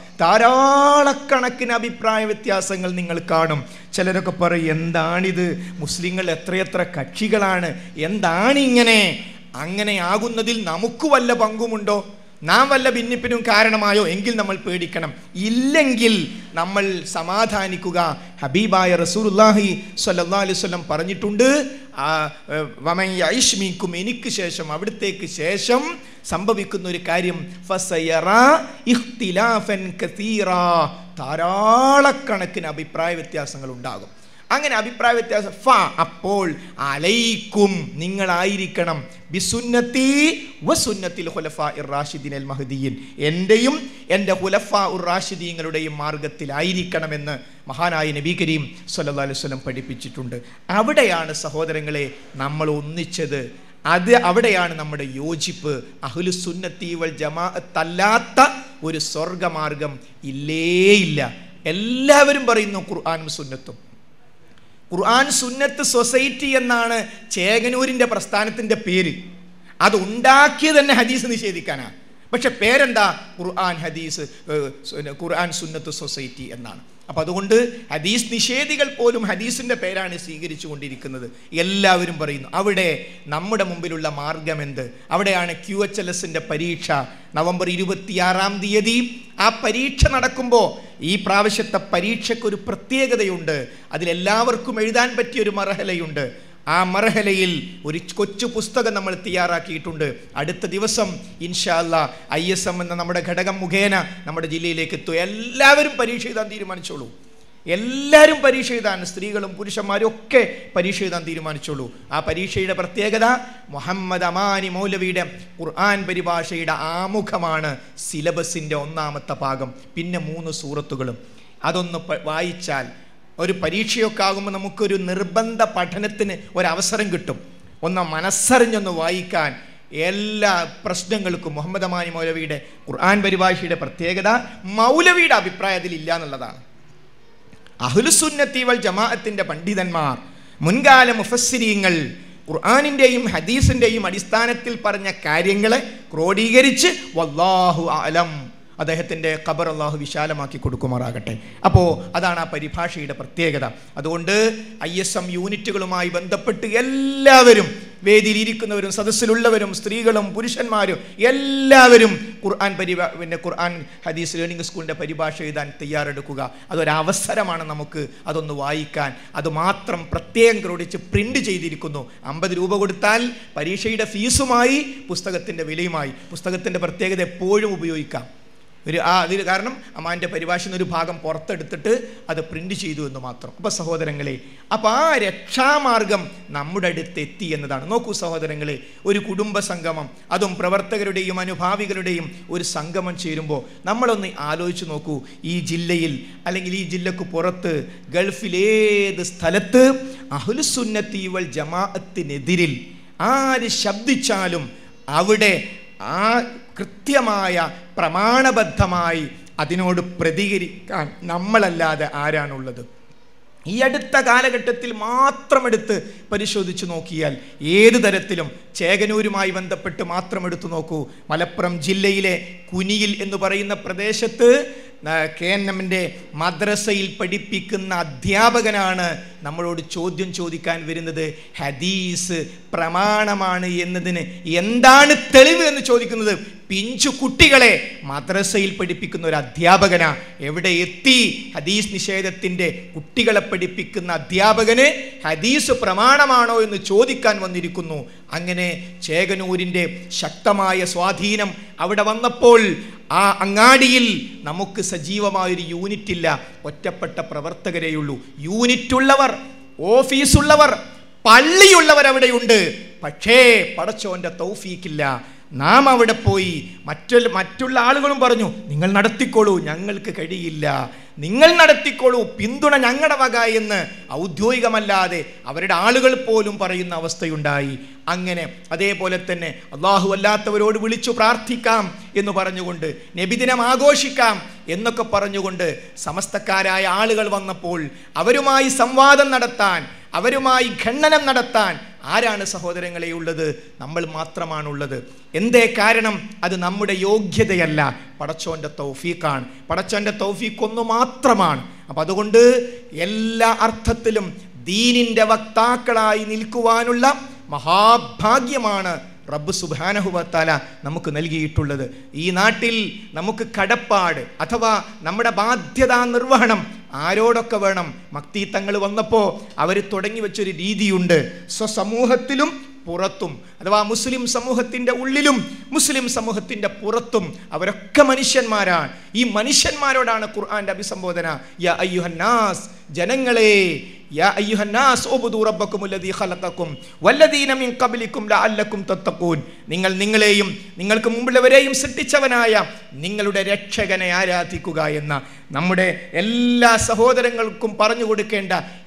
ധാരാളക്കണക്കിന് അഭിപ്രായ വ്യത്യാസങ്ങൾ നിങ്ങൾ കാണും ചിലരൊക്കെ പറയും എന്താണിത് മുസ്ലിങ്ങൾ എത്രയെത്ര കക്ഷികളാണ് എന്താണിങ്ങനെ അങ്ങനെ ആകുന്നതിൽ നമുക്ക് വല്ല പങ്കുമുണ്ടോ നാം വല്ല ഭിന്നിപ്പിനും കാരണമായോ എങ്കിൽ നമ്മൾ പേടിക്കണം ഇല്ലെങ്കിൽ നമ്മൾ സമാധാനിക്കുക ഹബീബായ റസൂലുല്ലാഹി സ്വല്ലല്ലാ അലൈഹി വസല്ലം പറഞ്ഞിട്ടുണ്ട് ആ, ഏ, വമൻ യൈഷ്മീക്കും എനിക്ക് ശേഷം അവിടത്തേക്ക് ശേഷം സംഭവിക്കുന്ന ഒരു കാര്യം ഫസയറാ ഇഖ്തിലാഫൻ കസീറാ ധാരാളക്കണക്കിന് അഭിപ്രായ വ്യത്യാസങ്ങൾ ഉണ്ടാകും അങ്ങനെ അഭിപ്രായ വ്യത്യാസം ഫ അപ്പോൾ അലൈക്കും നിങ്ങളായിരിക്കണം ബിസുന്നത്തി വസുന്നത്തിൽ ഹുലഫ ഇറാഷിദീൻ അൽ മഹദീൻ എൻ്റെയും എൻ്റെ ഹുലഫ ഉർ റാഷിദീങ്ങളുടെയും മാർഗത്തിലായിരിക്കണമെന്ന് മഹാനായ നബി കരീം സല്ലല്ലാഹു അലൈഹി വസല്ലം പഠിപ്പിച്ചിട്ടുണ്ട് അവിടെയാണ് സഹോദരങ്ങളെ നമ്മൾ ഒന്നിച്ചത് അത് അവിടെയാണ് നമ്മുടെ യോജിപ്പ് അഹ്ലു സുന്നത്തി വൽ ജമാഅത്തല്ലാത്ത ഒരു സ്വർഗമാർഗം ഇല്ലേയില്ല എല്ലാവരും പറയുന്നു ഖുർആാനും സുന്നത്തും ഖുർആൻ സുന്നത്ത് സൊസൈറ്റി എന്നാണ് ചേകനൂരിൻ്റെ പ്രസ്ഥാനത്തിൻ്റെ പേര് അത് ഉണ്ടാക്കിയത് തന്നെ ഹദീസ് നിഷേധിക്കാനാണ് പക്ഷെ പേരെന്താ ഖുർആൻ ഹദീസ് ഏഹ്, സു- ഖുർആൻ സുന്നത്ത് സൊസൈറ്റി എന്നാണ് അപ്പം അതുകൊണ്ട് ഹദീസ് നിഷേധികൾ പോലും ഹദീസിൻ്റെ പേരാണ് സ്വീകരിച്ചു കൊണ്ടിരിക്കുന്നത് എല്ലാവരും പറയുന്നു അവിടെ നമ്മുടെ മുമ്പിലുള്ള മാർഗം എന്ത് അവിടെയാണ് ക്യു എച്ച് എൽ എസിൻ്റെ പരീക്ഷ നവംബർ ഇരുപത്തിയാറാം തീയതി ആ പരീക്ഷ നടക്കുമ്പോൾ ഈ പ്രാവശ്യത്തെ പരീക്ഷയ്ക്ക് ഒരു പ്രത്യേകതയുണ്ട് അതിലെല്ലാവർക്കും എഴുതാൻ പറ്റിയ ഒരു മറഹലയുണ്ട് ആ മർഹലയിൽ ഒരു കൊച്ചു പുസ്തകം നമ്മൾ തയ്യാറാക്കിയിട്ടുണ്ട് അടുത്ത ദിവസം ഇൻഷാല്ല ഐ എസ് എം എന്ന നമ്മുടെ ഘടകം മുഖേന നമ്മുടെ ജില്ലയിലേക്ക് എത്തും എല്ലാവരും പരീക്ഷ എഴുതാൻ തീരുമാനിച്ചോളൂ എല്ലാവരും പരീക്ഷ എഴുതാൻ സ്ത്രീകളും പുരുഷന്മാരും ഒക്കെ പരീക്ഷ എഴുതാൻ തീരുമാനിച്ചോളൂ ആ പരീക്ഷയുടെ പ്രത്യേകത മുഹമ്മദ് അമാനി മൗലവിയുടെ ഖുർആൻ പരിഭാഷയുടെ ആമുഖമാണ് സിലബസിൻ്റെ ഒന്നാമത്തെ ഭാഗം പിന്നെ മൂന്ന് സൂറത്തുകളും അതൊന്ന് പ- വായിച്ചാൽ ഒരു പരീക്ഷയൊക്കെ ആകുമ്പോൾ നമുക്കൊരു നിർബന്ധ പഠനത്തിന് ഒരവസരം കിട്ടും ഒന്ന് മനസ്സറിഞ്ഞൊന്ന് വായിക്കാൻ എല്ലാ പ്രശ്നങ്ങൾക്കും മുഹമ്മദ് അമാനി മൗലവിയുടെ ഖുർആൻ പരിഭാഷയുടെ പ്രത്യേകത മൗലവിയുടെ അഭിപ്രായത്തിൽ ഇല്ല എന്നുള്ളതാണ് അഹ്ലുസുന്നത്തി വൽ ജമാഅത്തിന്റെ പണ്ഡിതന്മാർ മുൻകാല മുഫസ്സിരീങ്ങൾ ഖുർആാനിൻ്റെയും ഹദീസിൻ്റെയും അടിസ്ഥാനത്തിൽ പറഞ്ഞ കാര്യങ്ങളെ ക്രോഡീകരിച്ച് വല്ലാഹു അലം അദ്ദേഹത്തിൻ്റെ ഖബർ അള്ളാഹു വിശാലമാക്കി കൊടുക്കുമാറാകട്ടെ അപ്പോൾ അതാണ് ആ പരിഭാഷയുടെ പ്രത്യേകത അതുകൊണ്ട് ഐ എസ് എം യൂണിറ്റുകളുമായി ബന്ധപ്പെട്ട് എല്ലാവരും വേദിയിൽ ഇരിക്കുന്നവരും സദസ്സിലുള്ളവരും സ്ത്രീകളും പുരുഷന്മാരും എല്ലാവരും ഖുർആൻ പരിഭാ പിന്നെ ഖുർആൻ ഹദീസ് ലേണിംഗ് സ്കൂളിൻ്റെ പരിഭാഷ എഴുതാൻ തയ്യാറെടുക്കുക അതൊരവസരമാണ് നമുക്ക് അതൊന്ന് വായിക്കാൻ അത് മാത്രം പ്രത്യേകം ക്രോഡിച്ച് പ്രിന്റ് ചെയ്തിരിക്കുന്നു അമ്പത് രൂപ കൊടുത്താൽ പരീക്ഷയുടെ ഫീസുമായി പുസ്തകത്തിൻ്റെ വിലയുമായി പുസ്തകത്തിൻ്റെ പ്രത്യേകത എപ്പോഴും ഉപയോഗിക്കാം ഒരു ആ അതിൽ കാരണം അമ്മാൻ്റെ പരിഭാഷയിൽ ഒരു ഭാഗം പുറത്തെടുത്തിട്ട് അത് പ്രിന്റ് ചെയ്തു എന്ന് മാത്രം അപ്പോൾ സഹോദരങ്ങളെ അപ്പോൾ ആ രക്ഷാമാർഗം നമ്മുടെ അടുത്ത് എത്തി എന്നതാണ് നോക്കൂ സഹോദരങ്ങളെ ഒരു കുടുംബ സംഗമം അതും പ്രവർത്തകരുടെയും അനുഭാവികളുടെയും ഒരു സംഗമം ചേരുമ്പോൾ നമ്മളൊന്ന് ആലോചിച്ച് നോക്കൂ ഈ ജില്ലയിൽ അല്ലെങ്കിൽ ഈ ജില്ലക്ക് പുറത്ത് ഗൾഫിലേത് സ്ഥലത്ത് അഹുലുസുന്നത്തി വൽ ജമാഅത്തിനെതിരിൽ ആര് ശബ്ദിച്ചാലും അവിടെ ആ കൃത്യമായ പ്രമാണബദ്ധമായി അതിനോട് പ്രതികരിക്കാൻ നമ്മളല്ലാതെ ആരാണുള്ളത് ഈ അടുത്ത കാലഘട്ടത്തിൽ മാത്രം എടുത്ത് പരിശോധിച്ച് നോക്കിയാൽ ഏത് തരത്തിലും ചേകനൂരുമായി ബന്ധപ്പെട്ട് മാത്രം എടുത്തു നോക്കൂ മലപ്പുറം ജില്ലയിലെ കുനിയിൽ എന്ന് പറയുന്ന പ്രദേശത്ത് കെ എൻ എമ്മിൻ്റെ മദ്രസയിൽ പഠിപ്പിക്കുന്ന അധ്യാപകനാണ് നമ്മളോട് ചോദ്യം ചോദിക്കാൻ വരുന്നത് ഹദീസ് പ്രമാണമാണ് എന്നതിന് എന്താണ് തെളിവ് എന്ന് ചോദിക്കുന്നത് പിഞ്ചു കുട്ടികളെ മദ്രസയിൽ പഠിപ്പിക്കുന്ന ഒരു അധ്യാപകനാ എവിടെ എത്തി ഹദീസ് നിഷേധത്തിൻ്റെ കുട്ടികളെ പഠിപ്പിക്കുന്ന അധ്യാപകന് ഹദീസ് പ്രമാണമാണോ എന്ന് ചോദിക്കാൻ വന്നിരിക്കുന്നു അങ്ങനെ ചേകനൂരിൻ്റെ ശക്തമായ സ്വാധീനം അവിടെ വന്നപ്പോൾ ആ അങ്ങാടിയിൽ നമുക്ക് സജീവമായൊരു യൂണിറ്റ് ഇല്ല ഒറ്റപ്പെട്ട പ്രവർത്തകരെയുള്ളൂ യൂണിറ്റ് ഉള്ളവർ ഓഫീസുള്ളവർ പള്ളിയുള്ളവർ അവിടെയുണ്ട് പക്ഷേ പടച്ചോന്റെ തൗഫീക്കില്ല നാം അവിടെ പോയി മറ്റുള്ള മറ്റുള്ള ആളുകളും പറഞ്ഞു നിങ്ങൾ നടത്തിക്കോളൂ ഞങ്ങൾക്ക് കഴിയില്ല നിങ്ങൾ നടത്തിക്കോളൂ പിന്തുണ ഞങ്ങളുടെ വക എന്ന് ഔദ്യോഗികമല്ലാതെ അവരുടെ ആളുകൾ പോലും പറയുന്ന അവസ്ഥയുണ്ടായി അങ്ങനെ അതേപോലെ തന്നെ അള്ളാഹു അല്ലാത്തവരോട് വിളിച്ചു പ്രാർത്ഥിക്കാം എന്ന് പറഞ്ഞുകൊണ്ട് നബിദിനം ആഘോഷിക്കാം എന്നൊക്കെ പറഞ്ഞുകൊണ്ട് സമസ്തക്കാരായ ആളുകൾ വന്നപ്പോൾ അവരുമായി സംവാദം നടത്താൻ അവരുമായി ഖണ്ഡനം നടത്താൻ ആരാണ് സഹോദരങ്ങളെ ഉള്ളത് നമ്മൾ മാത്രമാണുള്ളത് എന്തേ കാരണം അത് നമ്മുടെ യോഗ്യതയല്ല പടച്ചോൻ്റെ തൗഫീഖാണ് പടച്ചോൻ്റെ തൗഫീഖ് ഒന്ന് മാത്രമാണ് അപ്പം അതുകൊണ്ട് എല്ലാ അർത്ഥത്തിലും ദീനിൻ്റെ വക്താക്കളായി നിൽക്കുവാനുള്ള മഹാഭാഗ്യമാണ് റബ്ബ് സുബാനഹുവത്താല നമുക്ക് നൽകിയിട്ടുള്ളത് ഈ നാട്ടിൽ നമുക്ക് കടപ്പാട് അഥവാ നമ്മുടെ ബാധ്യതാ നിർവഹണം ആരോടൊക്കെ വേണം മക്തീത്തങ്ങൾ വന്നപ്പോൾ അവർ തുടങ്ങി വെച്ചൊരു രീതിയുണ്ട് സ്വസമൂഹത്തിലും പുറത്തും അഥവാ മുസ്ലിം സമൂഹത്തിൻ്റെ ഉള്ളിലും മുസ്ലിം സമൂഹത്തിൻ്റെ പുറത്തും അവരൊക്കെ മനുഷ്യന്മാരാണ് ഈ മനുഷ്യന്മാരോടാണ് ഖുർആന്റെ അഭിസംബോധന യാ അയ്യുഹന്നാസ് ജനങ്ങളെ യാ അയ്യുഹന്നാസ് ഉബ്ദു റബ്ബക്കും അല്ലദീ ഖലഖക്കും വല്ലദീന മിൻ ഖബ്ലിക്കും ലഅല്ലക്കും തത്തഖൂൻ നിങ്ങൾ നിങ്ങളെയും നിങ്ങൾക്ക് മുമ്പുള്ളവരെയും സൃഷ്ടിച്ചവനായ നിങ്ങളുടെ രക്ഷകനെ ആരാധിക്കുക എന്ന നമ്മുടെ എല്ലാ സഹോദരങ്ങൾക്കും പറഞ്ഞു കൊടുക്കേണ്ട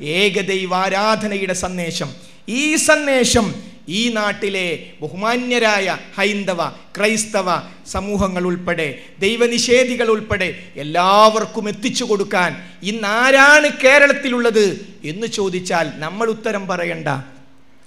ഏകദൈവാരാധനയുടെ സന്ദേശം ഈ സന്ദേശം ഈ നാട്ടിലെ ബഹുമാന്യരായ ഹൈന്ദവ ക്രൈസ്തവ സമൂഹങ്ങൾ ഉൾപ്പെടെ ദൈവനിഷേധികൾ ഉൾപ്പെടെ എല്ലാവർക്കും എത്തിച്ചു കൊടുക്കാൻ ഇന്ന് ആരാണ് കേരളത്തിലുള്ളത് എന്ന് ചോദിച്ചാൽ നമ്മൾ ഉത്തരം പറയണ്ട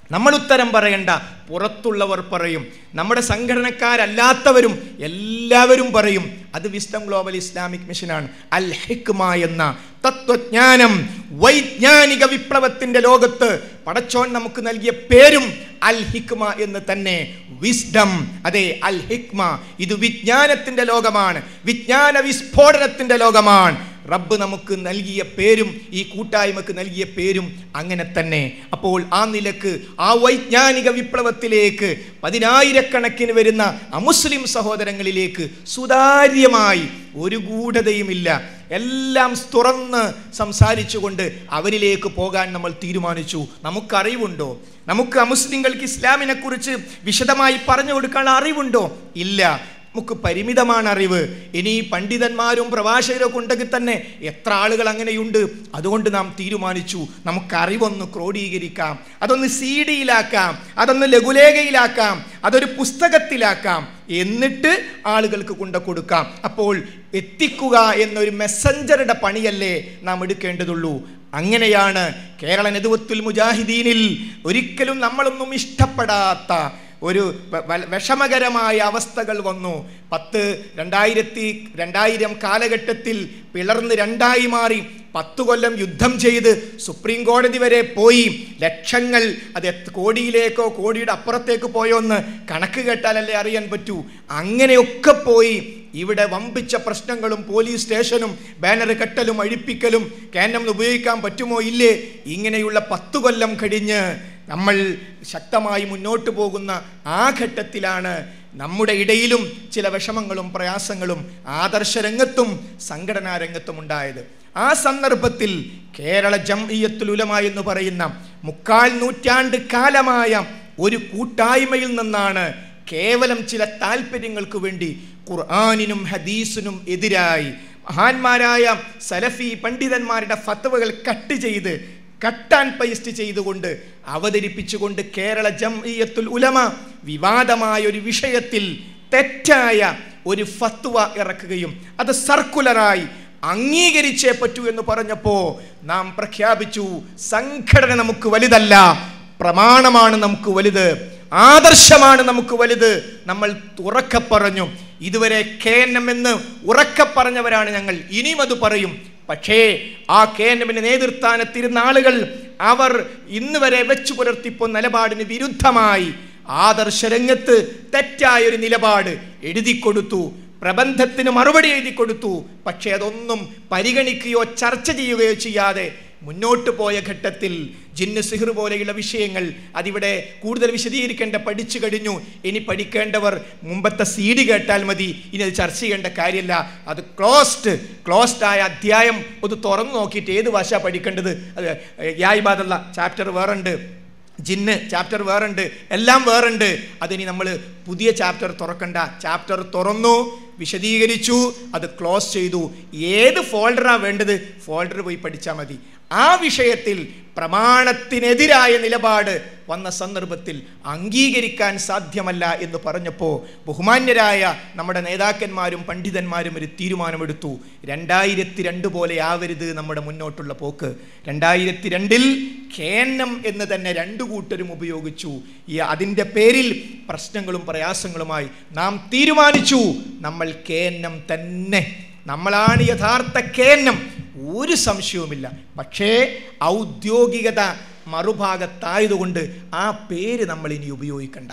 നമ്മൾ ഉത്തരം പറയണ്ട പുറത്തുള്ളവർ പറയും നമ്മുടെ സംഘടനക്കാരല്ലാത്തവരും എല്ലാവരും പറയും അത് വിസ്ഡം ഗ്ലോബൽ ഇസ്ലാമിക് മിഷനാണ് അൽ ഹിക്മ എന്ന തത്വജ്ഞാനം വൈജ്ഞാനിക വിപ്ലവത്തിന്റെ ലോകത്ത് പടച്ചോൻ നമുക്ക് നൽകിയ പേരും അൽ ഹിക്മ എന്ന് തന്നെ വിസ്ഡം അതെ അൽ ഹിക്മ ഇത് വിജ്ഞാനത്തിന്റെ ലോകമാണ് വിജ്ഞാന വിസ്ഫോടനത്തിന്റെ ലോകമാണ് റബ്ബ് നമുക്ക് നൽകിയ പേരും ഈ കൂട്ടായ്മക്ക് നൽകിയ പേരും അങ്ങനെ തന്നെ അപ്പോൾ ആ നിലക്ക് ആ വൈജ്ഞാനിക വിപ്ലവത്തിലേക്ക് പതിനായിരക്കണക്കിന് വരുന്ന അമുസ്ലിം സഹോദരങ്ങളിലേക്ക് സുതാര്യമായി ഒരു ഗൂഢതയുമില്ല എല്ലാം തുറന്ന് സംസാരിച്ചുകൊണ്ട് അവരിലേക്ക് പോകാൻ നമ്മൾ തീരുമാനിച്ചു നമുക്കറിവുണ്ടോ നമുക്ക് അമുസ്ലിങ്ങൾക്ക് ഇസ്ലാമിനെ കുറിച്ച് വിശദമായി പറഞ്ഞു കൊടുക്കാനുള്ള അറിവുണ്ടോ ഇല്ല നമുക്ക് പരിമിതമാണ് അറിവ് ഇനി പണ്ഡിതന്മാരും പ്രഭാഷകരും ഉണ്ടെങ്കിൽ തന്നെ എത്ര ആളുകൾ അങ്ങനെയുണ്ട് അതുകൊണ്ട് നാം തീരുമാനിച്ചു നമുക്ക് അറിവൊന്ന് ക്രോഡീകരിക്കാം അതൊന്ന് സി ഡിയിലാക്കാം അതൊന്ന് ലഘുലേഖയിലാക്കാം അതൊരു പുസ്തകത്തിലാക്കാം എന്നിട്ട് ആളുകൾക്ക് കൊണ്ട കൊടുക്കാം അപ്പോൾ എത്തിക്കുക എന്നൊരു മെസ്സഞ്ചറുടെ പണിയല്ലേ നാം എടുക്കേണ്ടതുള്ളൂ അങ്ങനെയാണ് കേരള നെതുവത്തുൽ മുജാഹിദീനിൽ ഒരിക്കലും നമ്മളൊന്നും ഇഷ്ടപ്പെടാത്ത ഒരു വ- വ- വിഷമകരമായ അവസ്ഥകൾ വന്നു പത്ത് രണ്ടായിരത്തി രണ്ടായിരം കാലഘട്ടത്തിൽ പിളർന്ന് രണ്ടായി മാറി പത്തു കൊല്ലം യുദ്ധം ചെയ്ത് സുപ്രീം കോടതി വരെ പോയി ലക്ഷങ്ങൾ അത് എത്ര കോടിയിലേക്കോ കോടിയുടെ അപ്പുറത്തേക്ക് പോയോ എന്ന് കണക്ക് കേട്ടാലല്ലേ അറിയാൻ പറ്റൂ അങ്ങനെയൊക്കെ പോയി ഇവിടെ വമ്പിച്ച പ്രശ്നങ്ങളും പോലീസ് സ്റ്റേഷനും ബാനർ കെട്ടലും അഴിപ്പിക്കലും ക്യാനം ഉപയോഗിക്കാൻ പറ്റുമോ ഇല്ലേ ഇങ്ങനെയുള്ള പത്തു കൊല്ലം കഴിഞ്ഞ് നമ്മൾ ശക്തമായി മുന്നോട്ട് പോകുന്ന ആ ഘട്ടത്തിലാണ് നമ്മുടെ ഇടയിലും ചില വിഷമങ്ങളും പ്രയാസങ്ങളും ആദർശ രംഗത്തും സംഘടനാ രംഗത്തും ഉണ്ടായത് ആ സന്ദർഭത്തിൽ കേരള ജംഇയ്യത്തുൽ ഉലമ എന്ന് പറയുന്ന മുക്കാൽ നൂറ്റാണ്ട് കാലമായ ഒരു കൂട്ടായ്മയിൽ നിന്നാണ് കേവലം ചില താല്പര്യങ്ങൾക്ക് വേണ്ടി ഖുർആാനിനും ഹദീസിനും എതിരായി മഹാന്മാരായ സലഫി പണ്ഡിതന്മാരുടെ ഫത്തവകൾ കട്ട് ചെയ്ത് കട്ട് ആൻഡ് പേസ്റ്റ് ചെയ്തുകൊണ്ട് അവതരിപ്പിച്ചുകൊണ്ട് കേരള ജംഇയ്യത്തുൽ ഉലമ വിവാദമായ ഒരു വിഷയത്തിൽ തെറ്റായ ഒരു ഫത്വ ഇറക്കുകയും അത് സർക്കുലറായി അംഗീകരിച്ചേ പറ്റൂ എന്ന് പറഞ്ഞപ്പോ നാം പ്രഖ്യാപിച്ചു സംഘടന നമുക്ക് വലുതല്ല പ്രമാണമാണ് നമുക്ക് വലുത് ആദർശമാണ് നമുക്ക് വലുത് നമ്മൾ ഉറക്കെ പറഞ്ഞു ഇതുവരെ കെ എൻ എം എന്ന് ഉറക്കെ പറഞ്ഞവരാണ് ഞങ്ങൾ ഇനിയും അത് പറയും പക്ഷേ ആ കെ എൻ എമ്മിന് നേതൃസ്ഥാനത്തിരുന്ന ആളുകൾ അവർ ഇന്ന് വരെ വെച്ചു പുലർത്തിപ്പോ നിലപാടിന് വിരുദ്ധമായി ആദർശ രംഗത്ത് തെറ്റായ ഒരു നിലപാട് എഴുതി കൊടുത്തു പ്രബന്ധത്തിന് മറുപടി എഴുതി കൊടുത്തു പക്ഷേ അതൊന്നും പരിഗണിക്കുകയോ ചർച്ച ചെയ്യുകയോ ചെയ്യാതെ മുന്നോട്ട് പോയ ഘട്ടത്തിൽ ജിന്ന് സിഹർ പോലെയുള്ള വിഷയങ്ങൾ അതിവിടെ കൂടുതൽ വിശദീകരിക്കേണ്ട പഠിച്ചു കഴിഞ്ഞു ഇനി പഠിക്കേണ്ടവർ മുമ്പത്തെ സി ഡി കേട്ടാൽ മതി ഇനി അത് ചർച്ച ചെയ്യേണ്ട കാര്യമില്ല അത് ക്ലോസ്ഡ് ക്ലോസ്ഡ് ആയ അധ്യായം ഒന്ന് തുറന്നു നോക്കിയിട്ട് ഏത് ഭാഷ പഠിക്കേണ്ടത് അത് യായിബാദുള്ള ചാപ്റ്റർ വേറുണ്ട് ജിന്ന് ചാപ്റ്റർ വേറുണ്ട് എല്ലാം വേറുണ്ട് അതിനി നമ്മൾ പുതിയ ചാപ്റ്റർ തുറക്കണ്ട ചാപ്റ്റർ തുറന്നു വിശദീകരിച്ചു അത് ക്ലോസ് ചെയ്തു ഏത് ഫോൾഡറാണ് വേണ്ടത് ഫോൾഡർ പോയി പഠിച്ചാൽ മതി ആ വിഷയത്തിൽ പ്രമാണത്തിനെതിരായ നിലപാട് വന്ന സന്ദർഭത്തിൽ അംഗീകരിക്കാൻ സാധ്യമല്ല എന്ന് പറഞ്ഞപ്പോൾ ബഹുമാന്യരായ നമ്മുടെ നേതാക്കന്മാരും പണ്ഡിതന്മാരും ഒരു തീരുമാനമെടുത്തു രണ്ടായിരത്തി രണ്ട് പോലെ ആവരുത് നമ്മുടെ മുന്നോട്ടുള്ള പോക്ക് രണ്ടായിരത്തി രണ്ടിൽ കേന്നം എന്ന് തന്നെ രണ്ടു കൂട്ടരും ഉപയോഗിച്ചു ഈ അതിൻ്റെ പേരിൽ പ്രശ്നങ്ങളും പ്രയാസങ്ങളുമായി നാം തീരുമാനിച്ചു നമ്മൾ കേന്നം തന്നെ നമ്മളാണ് യഥാർത്ഥ കേന്നം ഒരു സംശയവുമില്ല പക്ഷേ ഔദ്യോഗികത മറുഭാഗത്തായതുകൊണ്ട് ആ പേര് നമ്മൾ ഇനി ഉപയോഗിക്കണ്ട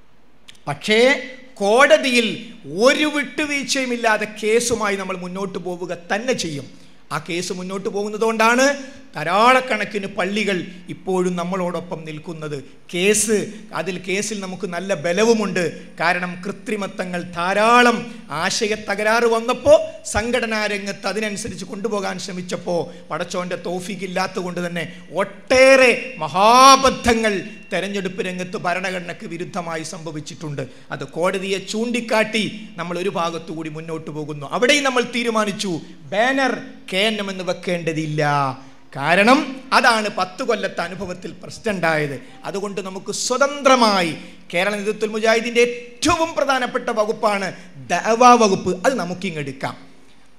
പക്ഷേ കോടതിയിൽ ഒരു വിട്ടുവീഴ്ചയുമില്ലാതെ കേസുമായി നമ്മൾ മുന്നോട്ട് പോവുക തന്നെ ചെയ്യും ആ കേസ് മുന്നോട്ട് പോകുന്നതുകൊണ്ടാണ് ധാരാളക്കണക്കിന് പള്ളികൾ ഇപ്പോഴും നമ്മളോടൊപ്പം നിൽക്കുന്നത് കേസ് അതിൽ കേസിൽ നമുക്ക് നല്ല ബലവുമുണ്ട് കാരണം കൃത്രിമത്വങ്ങൾ ധാരാളം ആശയ തകരാറ് വന്നപ്പോൾ സംഘടനാ രംഗത്ത് അതിനനുസരിച്ച് കൊണ്ടുപോകാൻ ശ്രമിച്ചപ്പോൾ പടച്ചോൻ്റെ തോഫിക്കില്ലാത്ത കൊണ്ട് തന്നെ ഒട്ടേറെ മഹാബദ്ധങ്ങൾ തെരഞ്ഞെടുപ്പ് രംഗത്ത് ഭരണഘടനയ്ക്ക് വിരുദ്ധമായി സംഭവിച്ചിട്ടുണ്ട് അത് കോടതിയെ ചൂണ്ടിക്കാട്ടി നമ്മൾ ഒരു ഭാഗത്തു കൂടി മുന്നോട്ട് പോകുന്നു അവിടെയും നമ്മൾ തീരുമാനിച്ചു ബാനർ കെ എൻ എം എന്ന് വെക്കേണ്ടതില്ല കാരണം അതാണ് പത്ത് കൊല്ലത്തെ അനുഭവത്തിൽ പ്രശ്നമുണ്ടായത് അതുകൊണ്ട് നമുക്ക് സ്വതന്ത്രമായി കേരള നേതൃത്വ മുജാഹിദിൻ്റെ ഏറ്റവും പ്രധാനപ്പെട്ട വകുപ്പാണ് ദഅവ വകുപ്പ് അത് നമുക്കിങ്ങെടുക്കാം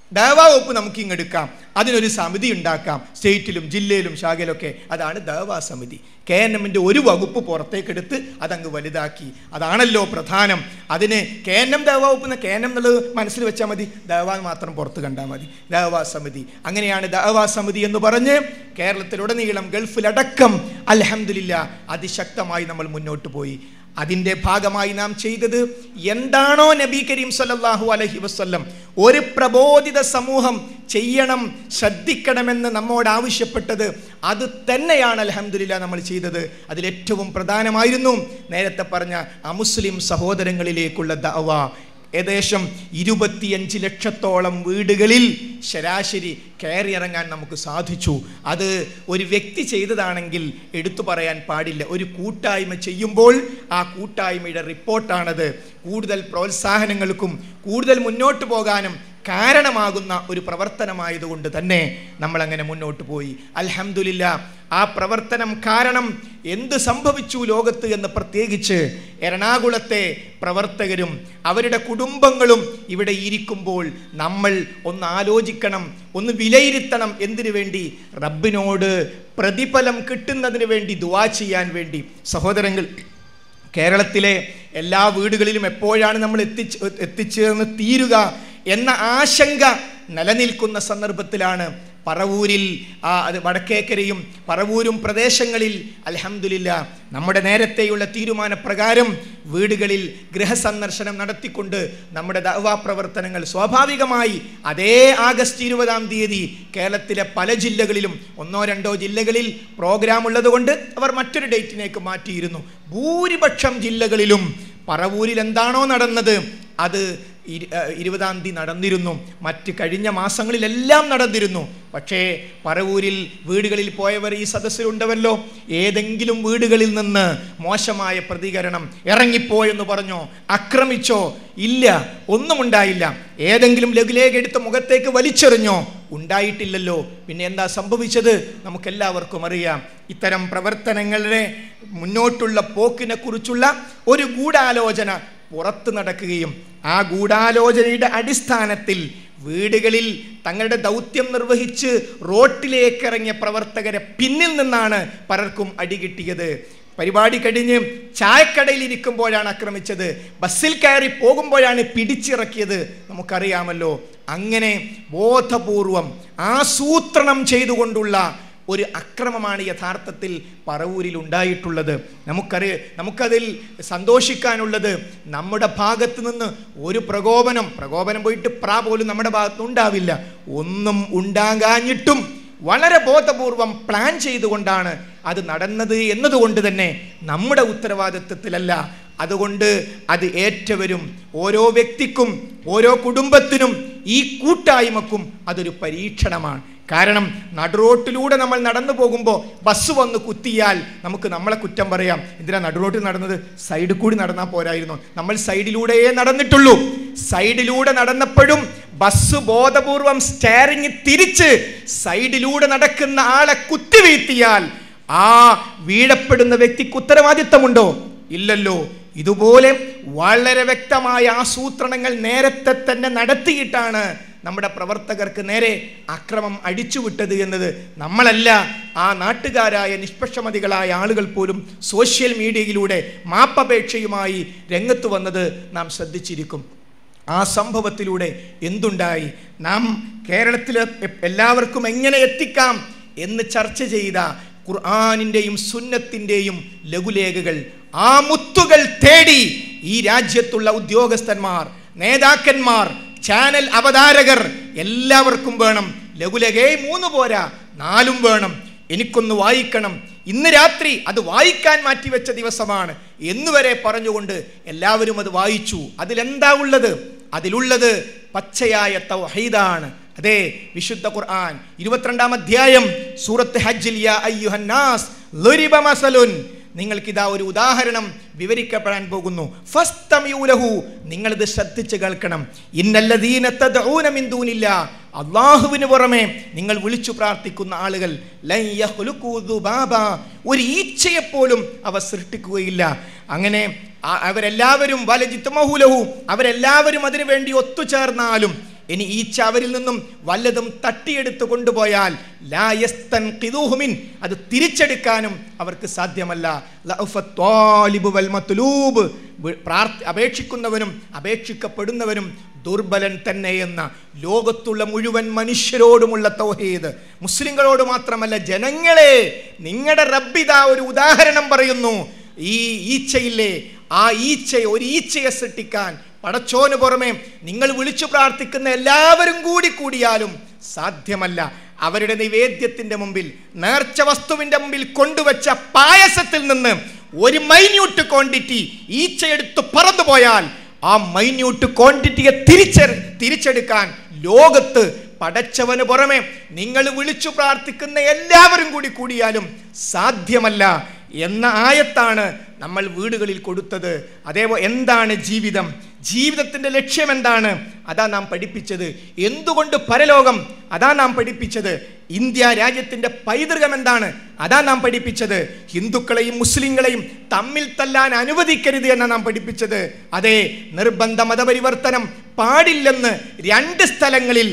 ദേവാ വകുപ്പ് നമുക്ക് ഇങ്ങെടുക്കാം അതിനൊരു സമിതി ഉണ്ടാക്കാം സ്റ്റേറ്റിലും ജില്ലയിലും ശാഖയിലൊക്കെ അതാണ് ദേവാ സമിതി കെ എൻ എമ്മിൻ്റെ ഒരു വകുപ്പ് പുറത്തേക്കെടുത്ത് അതങ്ങ് വലുതാക്കി അതാണല്ലോ പ്രധാനം അതിന് കെ എൻ എം ദേവാ വകുപ്പ് എന്ന കെ എൻ എം എന്നുള്ളത് മനസ്സിൽ വെച്ചാൽ മതി ദേവാ മാത്രം പുറത്ത് കണ്ടാൽ മതി ദേവാ സമിതി അങ്ങനെയാണ് ദേവാ സമിതി എന്ന് പറഞ്ഞ് കേരളത്തിലുടനീളം ഗൾഫിലടക്കം അലഹമില്ല അതിശക്തമായി നമ്മൾ മുന്നോട്ട് പോയി അതിൻ്റെ ഭാഗമായി നാം ചെയ്തത് എന്താണോ നബി കരീം സല്ലല്ലാഹു അലൈഹി വസല്ലം ഒരു പ്രബോധിത സമൂഹം ചെയ്യണം ശ്രദ്ധിക്കണമെന്ന് നമ്മോട് ആവശ്യപ്പെട്ടത് അത് തന്നെയാണ് അലഹമില്ല നമ്മൾ ചെയ്തത് അതിലേറ്റവും പ്രധാനമായിരുന്നു നേരത്തെ പറഞ്ഞ അമുസ്ലിം സഹോദരങ്ങളിലേക്കുള്ള ദഅവ ഏകദേശം ഇരുപത്തിയഞ്ച് ലക്ഷത്തോളം വീടുകളിൽ ശരാശരി കയറിയിറങ്ങാൻ നമുക്ക് സാധിച്ചു അത് ഒരു വ്യക്തി ചെയ്തതാണെങ്കിൽ എടുത്തു പറയാൻ പാടില്ല ഒരു കൂട്ടായ്മ ചെയ്യുമ്പോൾ ആ കൂട്ടായ്മയുടെ റിപ്പോർട്ടാണത് കൂടുതൽ പ്രോത്സാഹനങ്ങൾക്കും കൂടുതൽ മുന്നോട്ട് പോകാനും കാരണമാകുന്ന ഒരു പ്രവർത്തനമായതുകൊണ്ട് തന്നെ നമ്മൾ അങ്ങനെ മുന്നോട്ട് പോയി അൽഹംദുലില്ല ആ പ്രവർത്തനം കാരണം എന്ത് സംഭവിച്ചു ലോകത്ത് എന്ന് പ്രത്യേകിച്ച് എറണാകുളത്തെ പ്രവർത്തകരും അവരുടെ കുടുംബങ്ങളും ഇവിടെ ഇരിക്കുമ്പോൾ നമ്മൾ ഒന്ന് ആലോചിക്കണം ഒന്ന് വിലയിരുത്തണം എന്തിനു വേണ്ടി റബ്ബിനോട് പ്രതിഫലം കിട്ടുന്നതിന് വേണ്ടി ദുവാ ചെയ്യാൻ വേണ്ടി സഹോദരങ്ങൾ കേരളത്തിലെ എല്ലാ വീടുകളിലും എപ്പോഴാണ് നമ്മൾ എത്തിച്ച് എത്തിച്ചേർന്ന് തീരുക എന്ന ആശങ്ക നിലനിൽക്കുന്ന സന്ദർഭത്തിലാണ് പറവൂരിൽ ആ അത് വടക്കേക്കരയും പറവൂരും പ്രദേശങ്ങളിൽ അലഹമില്ല നമ്മുടെ നേരത്തെയുള്ള തീരുമാനപ്രകാരം വീടുകളിൽ ഗൃഹസന്ദർശനം നടത്തിക്കൊണ്ട് നമ്മുടെ ദവാ പ്രവർത്തനങ്ങൾ സ്വാഭാവികമായി അതേ ആഗസ്റ്റ് ഇരുപതാം തീയതി കേരളത്തിലെ പല ജില്ലകളിലും ഒന്നോ രണ്ടോ ജില്ലകളിൽ പ്രോഗ്രാം ഉള്ളതുകൊണ്ട് അവർ മറ്റൊരു ഡേറ്റിലേക്ക് മാറ്റിയിരുന്നു ഭൂരിപക്ഷം ജില്ലകളിലും പറവൂരിൽ എന്താണോ നടന്നത് അത് ഇരു- ഏഹ് ഇരുപതാം തീയതി നടന്നിരുന്നു മറ്റ് കഴിഞ്ഞ മാസങ്ങളിലെല്ലാം നടന്നിരുന്നു പക്ഷേ പറവൂരിൽ വീടുകളിൽ പോയവർ ഈ സദസ്സിലുണ്ടവല്ലോ ഏതെങ്കിലും വീടുകളിൽ നിന്ന് മോശമായ പ്രതികരണം ഇറങ്ങിപ്പോയെന്ന് പറഞ്ഞോ ആക്രമിച്ചോ ഇല്ല ഒന്നും ഉണ്ടായില്ല ഏതെങ്കിലും ലഘുലേഖ എടുത്ത് മുഖത്തേക്ക് വലിച്ചെറിഞ്ഞോ ഉണ്ടായിട്ടില്ലല്ലോ പിന്നെ എന്താ സംഭവിച്ചത് നമുക്കെല്ലാവർക്കും അറിയാം ഇത്തരം പ്രവർത്തനങ്ങളുടെ മുന്നോട്ടുള്ള പോക്കിനെ കുറിച്ചുള്ള ഒരു ഗൂഢാലോചന പുറത്ത് നടക്കുകയും ആ ഗൂഢാലോചനയുടെ അടിസ്ഥാനത്തിൽ വീടുകളിൽ തങ്ങളുടെ ദൗത്യം നിർവഹിച്ച് റോട്ടിലേക്ക് ഇറങ്ങിയ പ്രവർത്തകരെ പിന്നിൽ നിന്നാണ് പലർക്കും അടികിട്ടിയത് പരിപാടി കഴിഞ്ഞ് ചായക്കടയിൽ ഇരിക്കുമ്പോഴാണ് ആക്രമിച്ചത് ബസ്സിൽ കയറി പോകുമ്പോഴാണ് പിടിച്ചിറക്കിയത് നമുക്കറിയാമല്ലോ അങ്ങനെ ബോധപൂർവം ആസൂത്രണം ചെയ്തുകൊണ്ടുള്ള ഒരു അക്രമമാണ് യഥാർത്ഥത്തിൽ പറവൂരിൽ ഉണ്ടായിട്ടുള്ളത് നമുക്കറിയ നമുക്കതിൽ സന്തോഷിക്കാനുള്ളത് നമ്മുടെ ഭാഗത്ത് നിന്ന് ഒരു പ്രകോപനം പ്രകോപനം പോയിട്ട് പ്രാ പോലും നമ്മുടെ ഭാഗത്ത് ഉണ്ടാവില്ല ഒന്നും ഉണ്ടാകാഞ്ഞിട്ടും വളരെ ബോധപൂർവം പ്ലാൻ ചെയ്തുകൊണ്ടാണ് അത് നടന്നത് എന്നതുകൊണ്ട് തന്നെ നമ്മുടെ ഉത്തരവാദിത്വത്തിലല്ല അതുകൊണ്ട് അത് ഏറ്റവരും ഓരോ വ്യക്തിക്കും ഓരോ കുടുംബത്തിനും ഈ കൂട്ടായ്മക്കും അതൊരു പരീക്ഷണമാണ് കാരണം നടുറോട്ടിലൂടെ നമ്മൾ നടന്നു പോകുമ്പോൾ ബസ് വന്ന് കുത്തിയാൽ നമുക്ക് നമ്മളെ കുറ്റം പറയാം എന്തിനാ നടുറോട്ടിൽ നടന്നത് സൈഡിൽ കൂടി നടന്നാൽ പോരായിരുന്നു നമ്മൾ സൈഡിലൂടെയേ നടന്നിട്ടുള്ളൂ സൈഡിലൂടെ നടന്നപ്പോഴും ബസ് ബോധപൂർവം സ്റ്റെയറിങ് തിരിച്ച് സൈഡിലൂടെ നടക്കുന്ന ആളെ കുത്തിവീഴ്ത്തിയാൽ ആ വീഴപ്പെടുന്ന വ്യക്തിക്ക് ഉത്തരവാദിത്തമുണ്ടോ ഇല്ലല്ലോ ഇതുപോലെ വളരെ വ്യക്തമായ ആസൂത്രണങ്ങൾ നേരത്തെ തന്നെ നടത്തിയിട്ടാണ് നമ്മുടെ പ്രവർത്തകർക്ക് നേരെ അക്രമം അടിച്ചുവിട്ടത് എന്നത് നമ്മളല്ല ആ നാട്ടുകാരായ നിഷ്പക്ഷമതികളായ ആളുകൾ പോലും സോഷ്യൽ മീഡിയയിലൂടെ മാപ്പപേക്ഷയുമായി രംഗത്ത് വന്നത് നാം ശ്രദ്ധിച്ചിരിക്കും ആ സംഭവത്തിലൂടെ എന്തുണ്ടായി നാം കേരളത്തിൽ എല്ലാവർക്കും എങ്ങനെ എത്തിക്കാം എന്ന് ചർച്ച ചെയ്ത ഖുർആാനിൻ്റെയും സുന്നത്തിൻ്റെയും ലഘുലേഖകൾ ആ മുത്തുകൾ തേടി ഈ രാജ്യത്തുള്ള ഉദ്യോഗസ്ഥന്മാർ നേതാക്കന്മാർ ചാനൽ അവതാരകർ എല്ലാവർക്കും വേണം ലഘുലേഖേ മൂന്ന് പോരാ നാലും വേണം എനിക്കൊന്ന് വായിക്കണം ഇന്ന് രാത്രി അത് വായിക്കാൻ മാറ്റിവെച്ച ദിവസമാണ് എന്നുവരെ പറഞ്ഞുകൊണ്ട് എല്ലാവരും അത് വായിച്ചു അതിലെന്താ ഉള്ളത് അതിലുള്ളത് പച്ചയായ തൗഹീദാണ് അതെ വിശുദ്ധ ഖുർആൻ ഇരുപത്തിരണ്ടാം അധ്യായം സൂറത്ത് ഹജ്ജിൽ യാ അയ്യുഹന്നാസ് ളുരിബ മസലുൻ നിങ്ങൾക്കിതാ ഒരു ഉദാഹരണം വിവരിക്കപ്പെടാൻ പോകുന്നു ഫസ്തമിയൂലഹു നിങ്ങളിത് ശ്രദ്ധിച്ച് കേൾക്കണം ഇന്നല്ലദീന തദ്ഊന മിൻ ദൂനില്ല അള്ളാഹുവിന് പുറമെ നിങ്ങൾ വിളിച്ചു പ്രാർത്ഥിക്കുന്ന ആളുകൾ ലൻ യഖ്ലുഖൂ ദുബാബ ഒരു ഈച്ചയെപ്പോലും അവ സൃഷ്ടിക്കുകയില്ല അങ്ങനെ ആ- അവരെല്ലാവരും വലജിത്തുമഹുലഹു അവരെല്ലാവരും അതിനു വേണ്ടി ഒത്തുചേർന്നാലും ഇനി ഈച്ച അവരിൽ നിന്നും വല്ലതും തട്ടിയെടുത്ത് കൊണ്ടുപോയാൽ ലാ യസ്തൻഖിദൂഹു മിൻ. അത് തിരിച്ചെടുക്കാനും അവർക്ക് സാധ്യമല്ല ലഅഫ ത്വാലിബു വൽ മത്ലൂബ്. വി- പ്രാർത്ഥി അപേക്ഷിക്കുന്നവനും അപേക്ഷിക്കപ്പെടുന്നവനും ദുർബലൻ തന്നെ എന്ന ലോകത്തുള്ള മുഴുവൻ മനുഷ്യരോടുമുള്ള തൗഹീദ് മുസ്ലിങ്ങളോട് മാത്രമല്ല ജനങ്ങളെ നിങ്ങളുടെ റബ്ബിത ഒരു ഉദാഹരണം പറയുന്നു ഈ ഈച്ചയില്ലേ ആ ഈച്ചയെ ഒരു ഈച്ചയെ സൃഷ്ടിക്കാൻ പടച്ചോന് പുറമെ നിങ്ങൾ വിളിച്ചു പ്രാർത്ഥിക്കുന്ന എല്ലാവരും കൂടി കൂടിയാലും സാധ്യമല്ല അവരുടെ നിവേദ്യത്തിന്റെ മുമ്പിൽ നേർച്ച വസ്തുവിന്റെ മുമ്പിൽ കൊണ്ടുവച്ച പായസത്തിൽ നിന്ന് ഒരു മൈന്യൂട്ട് ക്വാണ്ടിറ്റി ഈച്ചയെടുത്ത് പറന്നുപോയാൽ ആ മൈന്യൂട്ട് ക്വാണ്ടിറ്റിയെ തിരിച്ചെ തിരിച്ചെടുക്കാൻ ലോകത്ത് പടച്ചവന് പുറമെ നിങ്ങൾ വിളിച്ചു പ്രാർത്ഥിക്കുന്ന എല്ലാവരും കൂടി കൂടിയാലും സാധ്യമല്ല എന്ന ആയത്താണ് നമ്മൾ വീടുകളിൽ കൊടുത്തത് അതേപോലെ എന്താണ് ജീവിതം ജീവിതത്തിൻ്റെ ലക്ഷ്യം എന്താണ് അതാ നാം പഠിപ്പിച്ചത് എന്തുകൊണ്ട് പരലോകം അതാ നാം പഠിപ്പിച്ചത് ഇന്ത്യ രാജ്യത്തിൻ്റെ പൈതൃകം എന്താണ് അതാ നാം പഠിപ്പിച്ചത് ഹിന്ദുക്കളെയും മുസ്ലിങ്ങളെയും തമ്മിൽ തല്ലാൻ അനുവദിക്കരുത് എന്ന നാം പഠിപ്പിച്ചത് അതെ നിർബന്ധ മതപരിവർത്തനം പാടില്ലെന്ന് രണ്ട് സ്ഥലങ്ങളിൽ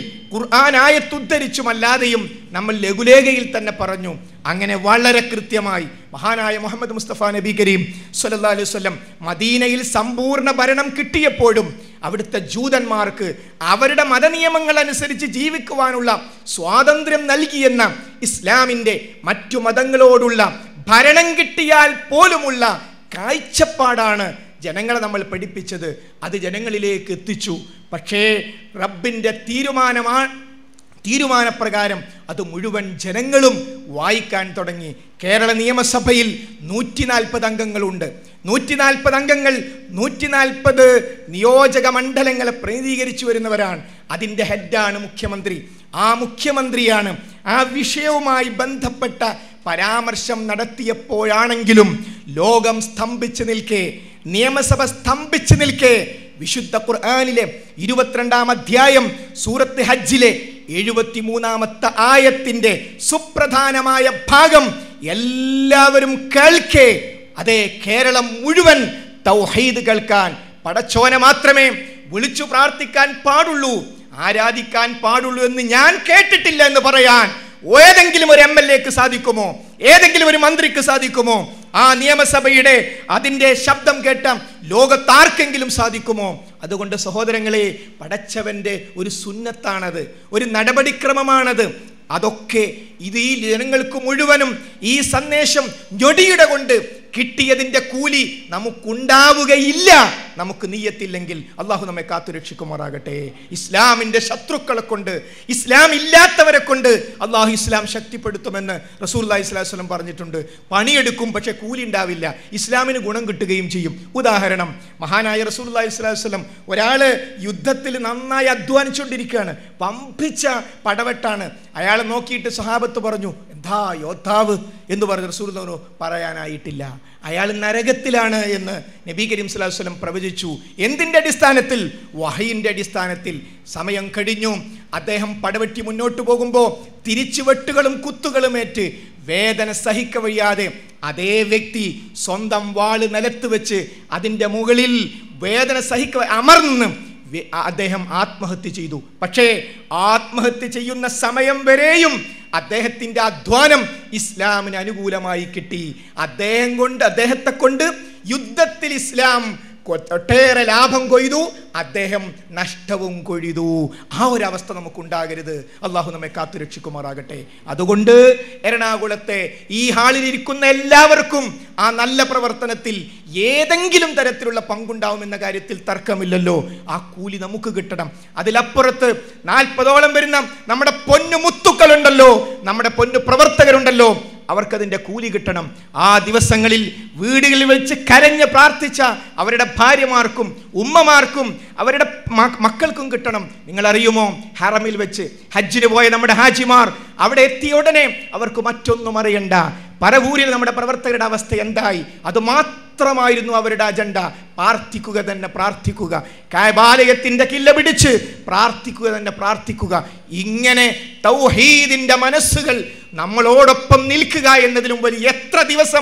ഖുർആാനായത്തുദ്ധരിച്ചുമല്ലാതെയും നമ്മൾ ലഘുലേഖയിൽ തന്നെ പറഞ്ഞു അങ്ങനെ വളരെ കൃത്യമായി മഹാനായ മുഹമ്മദ് മുസ്തഫ നബി കരീം സല്ലല്ലാഹു അലൈഹി വസല്ലം മദീനയിൽ സമ്പൂർണ്ണ ഭരണം കിട്ടിയപ്പോഴും അവിടുത്തെ ജൂതന്മാർക്ക് അവരുടെ മതനിയമങ്ങൾ അനുസരിച്ച് ജീവിക്കുവാനുള്ള സ്വാതന്ത്ര്യം നൽകിയെന്ന ഇസ്ലാമിൻ്റെ മറ്റു മതങ്ങളോടുള്ള ഭരണം കിട്ടിയാൽ പോലുമുള്ള കാഴ്ചപ്പാടാണ് ജനങ്ങളെ നമ്മൾ പഠിപ്പിച്ചത് അത് ജനങ്ങളിലേക്ക് എത്തിച്ചു പക്ഷേ റബ്ബിൻ്റെ തീരുമാനമാണ് തീരുമാനപ്രകാരം അത് മുഴുവൻ ജനങ്ങളും വായിക്കാൻ തുടങ്ങി കേരള നിയമസഭയിൽ നൂറ്റി നാൽപ്പത് അംഗങ്ങളുണ്ട് നൂറ്റി നാൽപ്പത് അംഗങ്ങൾ നൂറ്റി നാൽപ്പത് നിയോജക മണ്ഡലങ്ങളെ പ്രതിനിധീകരിച്ചു വരുന്നവരാണ് അതിൻ്റെ ഹെഡാണ് മുഖ്യമന്ത്രി ആ മുഖ്യമന്ത്രിയാണ് ആ വിഷയവുമായി ബന്ധപ്പെട്ട പരാമർശം നടത്തിയപ്പോഴാണെങ്കിലും ലോകം സ്തംഭിച്ചു നിൽക്കെ നിയമസഭ സ്തംഭിച്ചു നിൽക്കെ വിശുദ്ധ ഖുർആാനിലെ ഇരുപത്തിരണ്ടാം അധ്യായം സൂറത്ത് ഹജ്ജിലെ എഴുപത്തിമൂന്നാമത്തെ ആയത്തിന്റെ സുപ്രധാനമായ ഭാഗം എല്ലാവരും കേൾക്കേ അതെ കേരളം മുഴുവൻ തൗഹീദ് കേൾക്കാൻ പടച്ചോനെ മാത്രമേ വിളിച്ചു പ്രാർത്ഥിക്കാൻ പാടുള്ളൂ ആരാധിക്കാൻ പാടുള്ളൂ എന്ന് ഞാൻ കേട്ടിട്ടില്ല എന്ന് പറയാൻ ഏതെങ്കിലും ഒരു എം എൽ എക്ക് സാധിക്കുമോ ഏതെങ്കിലും ഒരു മന്ത്രിക്ക് സാധിക്കുമോ ആ നിയമസഭയുടെ അതിൻ്റെ ശബ്ദം കേട്ട ലോകത്താർക്കെങ്കിലും സാധിക്കുമോ അതുകൊണ്ട് സഹോദരങ്ങളെ പടച്ചവന്റെ ഒരു സുന്നത്താണത് ഒരു നടപടിക്രമമാണത് അതൊക്കെ ഇത് ഈ ജനങ്ങൾക്ക് മുഴുവനും ഈ സന്ദേശം ഞൊടിയുടെ കൊണ്ട് കിട്ടിയതിൻ്റെ കൂലി നമുക്കുണ്ടാവുകയില്ല നമുക്ക് നീയത്തില്ലെങ്കിൽ അള്ളാഹു നമ്മെ കാത്തുരക്ഷിക്കുമാറാകട്ടെ ഇസ്ലാമിൻ്റെ ശത്രുക്കളെ കൊണ്ട് ഇസ്ലാം ഇല്ലാത്തവരെ കൊണ്ട് അള്ളാഹു ഇസ്ലാം ശക്തിപ്പെടുത്തുമെന്ന് റസൂല്ലാ ഇസ്ലാസ്ലം പറഞ്ഞിട്ടുണ്ട് പണിയെടുക്കും പക്ഷെ കൂലി ഉണ്ടാവില്ല ഇസ്ലാമിന് ഗുണം കിട്ടുകയും ചെയ്യും ഉദാഹരണം മഹാനായ റസൂല്ലാ ഇസ്ലാസ്ലം ഒരാൾ യുദ്ധത്തിൽ നന്നായി അധ്വാനിച്ചുകൊണ്ടിരിക്കുകയാണ് പമ്പിച്ച പടവെട്ടാണ് അയാളെ നോക്കിയിട്ട് സഹാബത്ത് പറഞ്ഞു എന്താ യോദ്ധാവ് എന്ന് പറഞ്ഞ് റസൂൽ പറയാനായിട്ടില്ല അയാൾ നരകത്തിലാണ് എന്ന് നബി കരീം സ്വലാഹു വസ്ലം പ്രവചിച്ചു എന്തിൻ്റെ അടിസ്ഥാനത്തിൽ വഹയിൻ്റെ അടിസ്ഥാനത്തിൽ സമയം കഴിഞ്ഞു അദ്ദേഹം പടവെട്ടി മുന്നോട്ട് പോകുമ്പോൾ തിരിച്ചുവെട്ടുകളും കുത്തുകളും ഏറ്റ് വേദന സഹിക്ക വയ്യാതെ അതേ വ്യക്തി സ്വന്തം വാള് നിലത്ത് വെച്ച് അതിൻ്റെ മുകളിൽ വേദന സഹിക്ക അമർന്ന് വെ- അദ്ദേഹം ആത്മഹത്യ ചെയ്തു പക്ഷേ ആത്മഹത്യ ചെയ്യുന്ന സമയം വരെയും അദ്ദേഹത്തിൻ്റെ അധ്വാനം ഇസ്ലാമിന് അനുകൂലമായി കിട്ടി അദ്ദേഹം കൊണ്ട് അദ്ദേഹത്തെ കൊണ്ട് യുദ്ധത്തിൽ ഇസ്ലാം കൊ- ഒട്ടേറെ ലാഭം കൊയ്തു അദ്ദേഹം നഷ്ടവും കൊയ്തു ആ ഒരു അവസ്ഥ നമുക്കുണ്ടാകരുത് അള്ളാഹു നമ്മെ കാത്തുരക്ഷിക്കുമാറാകട്ടെ അതുകൊണ്ട് എറണാകുളത്തെ ഈ ഹാളിലിരിക്കുന്ന എല്ലാവർക്കും ആ നല്ല പ്രവർത്തനത്തിൽ ഏതെങ്കിലും തരത്തിലുള്ള പങ്കുണ്ടാവുമെന്ന കാര്യത്തിൽ തർക്കമില്ലല്ലോ ആ കൂലി നമുക്ക് കിട്ടണം അതിലപ്പുറത്ത് നാൽപ്പതോളം വരുന്ന നമ്മുടെ പൊന്നു മുത്തുക്കളുണ്ടല്ലോ നമ്മുടെ പൊന്നു പ്രവർത്തകരുണ്ടല്ലോ അവർക്കതിൻ്റെ കൂലി കിട്ടണം ആ ദിവസങ്ങളിൽ വീടുകളിൽ വെച്ച് കരഞ്ഞ് പ്രാർത്ഥിച്ച അവരുടെ ഭാര്യമാർക്കും ഉമ്മമാർക്കും അവരുടെ മ- മക്കൾക്കും കിട്ടണം നിങ്ങൾ അറിയുമോ ഹറമിൽ വെച്ച് ഹജ്ജിന് പോയ നമ്മുടെ ഹാജിമാർ അവിടെ എത്തിയ ഉടനെ അവർക്ക് മറ്റൊന്നും അറിയണ്ട പരവൂരിൽ നമ്മുടെ പ്രവർത്തകരുടെ അവസ്ഥ എന്തായി അത് മാത്രമായിരുന്നു അവരുടെ അജണ്ട പ്രാർത്ഥിക്കുക തന്നെ പ്രാർത്ഥിക്കുക കായബാലയത്തിൻ്റെ കില്ല പിടിച്ച് പ്രാർത്ഥിക്കുക തന്നെ പ്രാർത്ഥിക്കുക ഇങ്ങനെ തൗഹീദിൻ്റെ മനസ്സുകൾ നമ്മളോടൊപ്പം നിൽക്കുക എന്നതിലും വലിയ എത്ര ദിവസം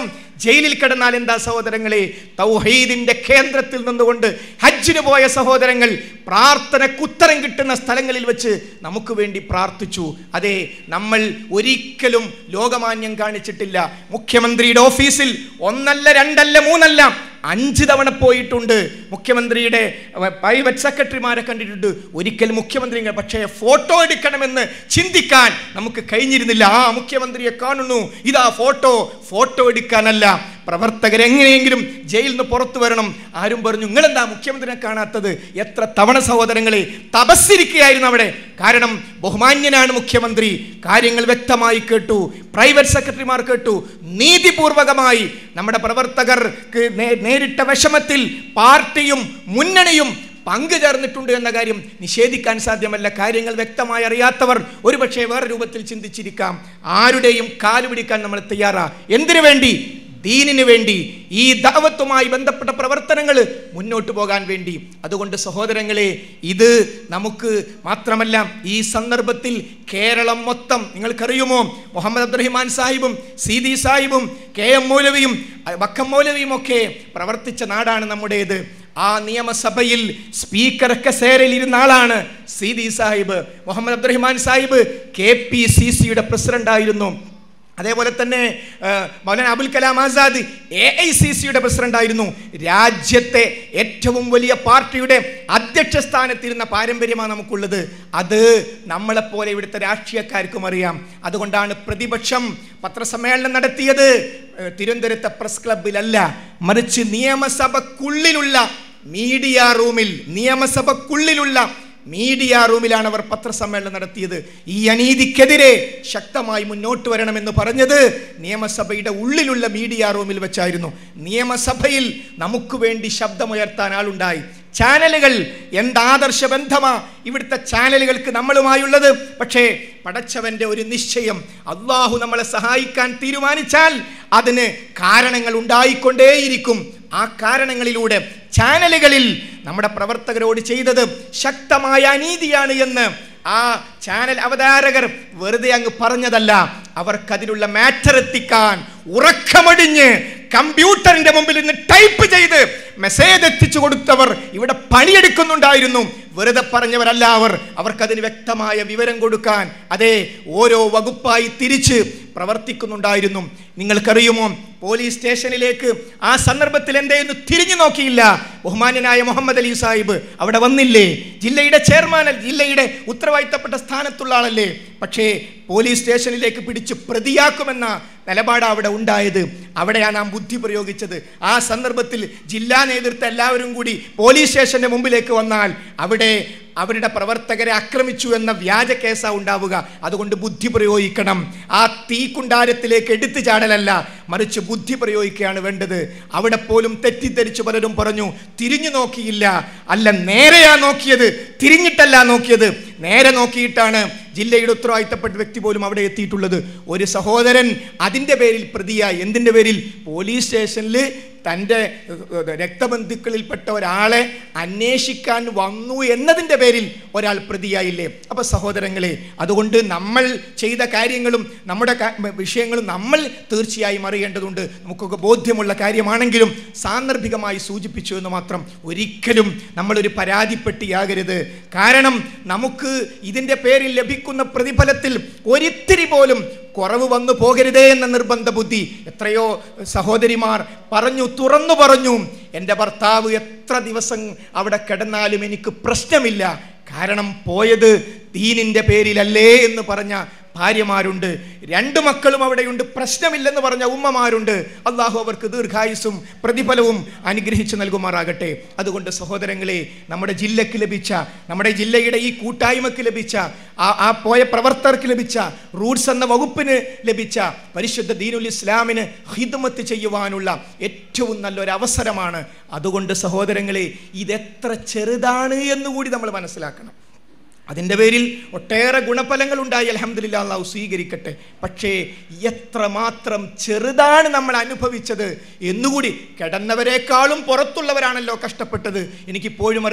ജയിലിൽ കിടന്നാൽ എന്താ സഹോദരങ്ങളെ തൗഹീദിന്റെ കേന്ദ്രത്തിൽ നിന്നുകൊണ്ട് ഹജ്ജിന് പോയ സഹോദരങ്ങൾ പ്രാർത്ഥനയ്ക്ക് ഉത്തരം കിട്ടുന്ന സ്ഥലങ്ങളിൽ വെച്ച് നമുക്ക് വേണ്ടി പ്രാർത്ഥിച്ചു അതെ നമ്മൾ ഒരിക്കലും ലോകമാന്യം കാണിച്ചിട്ടില്ല മുഖ്യമന്ത്രിയുടെ ഓഫീസിൽ ഒന്നല്ല രണ്ടല്ല മൂന്നല്ല അഞ്ച് തവണ പോയിട്ടുണ്ട് മുഖ്യമന്ത്രിയുടെ പ്രൈവറ്റ് സെക്രട്ടറിമാരെ കണ്ടിട്ടുണ്ട് ഒരിക്കൽ മുഖ്യമന്ത്രി ഇങ്ങനെ, പക്ഷേ ഫോട്ടോ എടുക്കണമെന്ന് ചിന്തിക്കാൻ നമുക്ക് കഴിഞ്ഞിരുന്നില്ല ആ മുഖ്യമന്ത്രിയെ കാണുന്നു ഇതാ ഫോട്ടോ ഫോട്ടോ എടുക്കാനല്ല പ്രവർത്തകർ എങ്ങനെയെങ്കിലും ജയിലിൽ നിന്ന് പുറത്തു വരണം ആരും പറഞ്ഞു നിങ്ങളെന്താ മുഖ്യമന്ത്രിനെ കാണാത്തത് എത്ര തവണ സഹോദരങ്ങളെ തപസ്സിരിക്കുകയായിരുന്നു അവിടെ കാരണം ബഹുമാന്യനാണ് മുഖ്യമന്ത്രി കാര്യങ്ങൾ വ്യക്തമായി കേട്ടു പ്രൈവറ്റ് സെക്രട്ടറിമാർ കേട്ടു നീതിപൂർവകമായി നമ്മുടെ പ്രവർത്തകർക്ക് നേ- നേരിട്ട വിഷമത്തിൽ പാർട്ടിയും മുന്നണിയും പങ്കുചേർന്നിട്ടുണ്ട് എന്ന കാര്യം നിഷേധിക്കാൻ സാധ്യമല്ല കാര്യങ്ങൾ വ്യക്തമായി അറിയാത്തവർ ഒരുപക്ഷെ വേറെ രൂപത്തിൽ ചിന്തിച്ചിരിക്കാം ആരുടെയും കാലുപിടിക്കാൻ നമ്മൾ തയ്യാറാ എന്തിനു വേണ്ടി ദീനിന് വേണ്ടി ഈ ദാവത്തുമായി ബന്ധപ്പെട്ട പ്രവർത്തനങ്ങൾ മുന്നോട്ട് പോകാൻ വേണ്ടി അതുകൊണ്ട് സഹോദരങ്ങളെ ഇത് നമുക്ക് മാത്രമല്ല ഈ സന്ദർഭത്തിൽ കേരളം മൊത്തം നിങ്ങൾക്കറിയുമോ മുഹമ്മദ് അബ്ദുറഹിമാൻ സാഹിബും സീതി സാഹിബും കെ എം മൗലവിയും അഹ് വക്കം മൗലവിയും ഒക്കെ പ്രവർത്തിച്ച നാടാണ് നമ്മുടേത് ആ നിയമസഭയിൽ സ്പീക്കർ കസേരയിൽ ഇരുന്ന ആളാണ് Seethi Sahib Muhammad Abdurahiman Sahib K P C സിയുടെ പ്രസിഡന്റായിരുന്നു അതേപോലെ തന്നെ ആ, Maulana Abul Kalam Azad A I C സിയുടെ പ്രസിഡന്റായിരുന്നു രാജ്യത്തെ ഏറ്റവും വലിയ പാർട്ടിയുടെ അധ്യക്ഷ സ്ഥാനത്തിരുന്ന പാരമ്പര്യമാണ് നമുക്കുള്ളത് അത് നമ്മളെപ്പോലെ ഇവിടുത്തെ രാഷ്ട്രീയക്കാർക്കും അറിയാം അതുകൊണ്ടാണ് പ്രതിപക്ഷം പത്രസമ്മേളനം നടത്തിയത് ഏ, തിരുവനന്തപുരത്തെ പ്രസ് ക്ലബിലല്ല മറിച്ച് നിയമസഭക്കുള്ളിലുള്ള മീഡിയ റൂമിൽ നിയമസഭക്കുള്ളിലുള്ള മീഡിയ റൂമിലാണ് അവർ പത്രസമ്മേളനം നടത്തിയത് ഈ അനീതിക്കെതിരെ ശക്തമായി മുന്നോട്ട് വരണമെന്ന് പറഞ്ഞത് നിയമസഭയുടെ ഉള്ളിലുള്ള മീഡിയ റൂമിൽ വെച്ചായിരുന്നു നിയമസഭയിൽ നമുക്ക് വേണ്ടി ശബ്ദമുയർത്താൻ ആളുണ്ടായി ചാനലുകൾ എന്താദർശ ബന്ധമാ ഇവിടുത്തെ ചാനലുകൾക്ക് നമ്മളുമായുള്ളത് പക്ഷേ പടച്ചവന്റെ ഒരു നിശ്ചയം അള്ളാഹു നമ്മളെ സഹായിക്കാൻ തീരുമാനിച്ചാൽ അതിന് കാരണങ്ങൾ ഉണ്ടായിക്കൊണ്ടേയിരിക്കും ആ കാരണങ്ങളിലൂടെ ചാനലുകളിൽ നമ്മുടെ പ്രവർത്തകരോട് ചെയ്തത് ശക്തമായ അനീതിയാണ് എന്ന് ആ ചാനൽ അവതാരകർ വെറുതെ അങ്ങ് പറഞ്ഞതല്ല അവർക്കതിനുള്ള മാറ്റർ എത്തിക്കാൻ ഉറക്കമടിഞ്ഞ് കമ്പ്യൂട്ടറിന്റെ മുമ്പിൽ നിന്ന് ടൈപ്പ് ചെയ്ത് മെസ്സേജ് എത്തിച്ചു കൊടുത്തവർ ഇവിടെ പണിയെടുക്കുന്നുണ്ടായിരുന്നു വെറുതെ പറഞ്ഞവരല്ല അവർ അവർക്കതിന് വ്യക്തമായ വിവരം കൊടുക്കാൻ അതെ ഓരോ വകുപ്പായി തിരിച്ച് പ്രവർത്തിക്കുന്നുണ്ടായിരുന്നു നിങ്ങൾക്കറിയുമോ പോലീസ് സ്റ്റേഷനിലേക്ക് ആ സന്ദർഭത്തിൽ എന്തേന്ന് തിരിഞ്ഞു നോക്കിയില്ല ബഹുമാന്യനായ മുഹമ്മദ് അലി സാഹിബ് അവിടെ വന്നില്ലേ ജില്ലയുടെ ചെയർമാൻ ജില്ലയുടെ ഉത്തരവാദിത്തപ്പെട്ട സ്ഥാനത്തുള്ള ആളല്ലേ പക്ഷേ പോലീസ് സ്റ്റേഷനിലേക്ക് പിടിച്ച് പ്രതിയാക്കുമെന്ന നിലപാട് അവിടെ ഉണ്ടായത് അവിടെയാണ് നാം ബുദ്ധി പ്രയോഗിച്ചത് ആ സന്ദർഭത്തിൽ ജില്ലാ നേതൃത്വം എല്ലാവരും കൂടി പോലീസ് സ്റ്റേഷന്റെ മുമ്പിലേക്ക് വന്നാൽ അവിടെ അവരുടെ പ്രവർത്തകരെ ആക്രമിച്ചു എന്ന വ്യാജ കേസാ ഉണ്ടാവുക അതുകൊണ്ട് ബുദ്ധി പ്രയോഗിക്കണം ആ തീക്കുണ്ടാരത്തിലേക്ക് എടുത്തു ചാടലല്ല മറിച്ച് ബുദ്ധി പ്രയോഗിക്കുകയാണ് വേണ്ടത് അവിടെ പോലും തെറ്റിദ്ധരിച്ചു പലരും പറഞ്ഞു തിരിഞ്ഞു നോക്കിയില്ല അല്ല നേരെയാ നോക്കിയത് തിരിഞ്ഞിട്ടല്ല നോക്കിയത് നേരെ നോക്കിയിട്ടാണ് ജില്ലയുടെ ഉത്തരവാദിത്തപ്പെട്ട വ്യക്തി പോലും അവിടെ എത്തിയിട്ടുള്ളത് ഒരു സഹോദരൻ അതിൻ്റെ പേരിൽ പ്രതിയായി എന്തിൻ്റെ പേരിൽ പോലീസ് സ്റ്റേഷനിൽ തൻ്റെ ഏഹ്, രക്തബന്ധുക്കളിൽപ്പെട്ട ഒരാളെ അന്വേഷിക്കാൻ വന്നു എന്നതിൻ്റെ പേരിൽ ഒരാൾ പ്രതിയായില്ലേ അപ്പോൾ സഹോദരങ്ങളെ അതുകൊണ്ട് നമ്മൾ ചെയ്ത കാര്യങ്ങളും നമ്മുടെ കാ- വിഷയങ്ങളും നമ്മൾ തീർച്ചയായും അറിയേണ്ടതുണ്ട് നമുക്കൊക്കെ ബോധ്യമുള്ള കാര്യമാണെങ്കിലും സാന്ദർഭികമായി സൂചിപ്പിച്ചു എന്ന് മാത്രം ഒരിക്കലും നമ്മളൊരു പരാതിപ്പെട്ടിയാകരുത് കാരണം നമുക്ക് ഇതിൻ്റെ പേരിൽ ലഭിക്കുന്ന പ്രതിഫലത്തിൽ ഒരിത്തിരി പോലും കുറവ് വന്നു പോകരുതേ എന്ന നിർബന്ധ ബുദ്ധി എത്രയോ സഹോദരിമാർ പറഞ്ഞു തുറന്നു പറഞ്ഞു എൻ്റെ ഭർത്താവ് എത്ര ദിവസം അവിടെ കിടന്നാലും എനിക്ക് പ്രശ്നമില്ല കാരണം പോയത് ദീനിൻ്റെ പേരിലല്ലേ എന്ന് പറഞ്ഞ ഭാര്യമാരുണ്ട് രണ്ട് മക്കളും അവിടെയുണ്ട് പ്രശ്നമില്ലെന്ന് പറഞ്ഞ ഉമ്മമാരുണ്ട് അള്ളാഹു അവർക്ക് ദീർഘായുസും പ്രതിഫലവും അനുഗ്രഹിച്ചു നൽകുമാറാകട്ടെ അതുകൊണ്ട് സഹോദരങ്ങളെ നമ്മുടെ ജില്ലയ്ക്ക് ലഭിച്ച നമ്മുടെ ജില്ലയുടെ ഈ കൂട്ടായ്മക്ക് ലഭിച്ച ആ ആ പോയ പ്രവർത്തകർക്ക് ലഭിച്ച റൂട്ട്സ് എന്ന വകുപ്പിന് ലഭിച്ച പരിശുദ്ധ ദീനുൽ ഇസ്ലാമിന് ഹിദ്മത്ത് ചെയ്യുവാനുള്ള ഏറ്റവും നല്ലൊരു അവസരമാണ് അതുകൊണ്ട് സഹോദരങ്ങളെ ഇതെത്ര ചെറുതാണ് എന്നുകൂടി നമ്മൾ മനസ്സിലാക്കണം അതിൻ്റെ പേരിൽ ഒട്ടേറെ ഗുണഫലങ്ങൾ ഉണ്ടായി അലഹമ്മദില്ല അള്ളാഹു സ്വീകരിക്കട്ടെ പക്ഷേ എത്രമാത്രം ചെറുതാണ് നമ്മൾ അനുഭവിച്ചത് എന്നുകൂടി കിടന്നവരെക്കാളും പുറത്തുള്ളവരാണല്ലോ കഷ്ടപ്പെട്ടത് എനിക്കിപ്പോഴും അറിയാം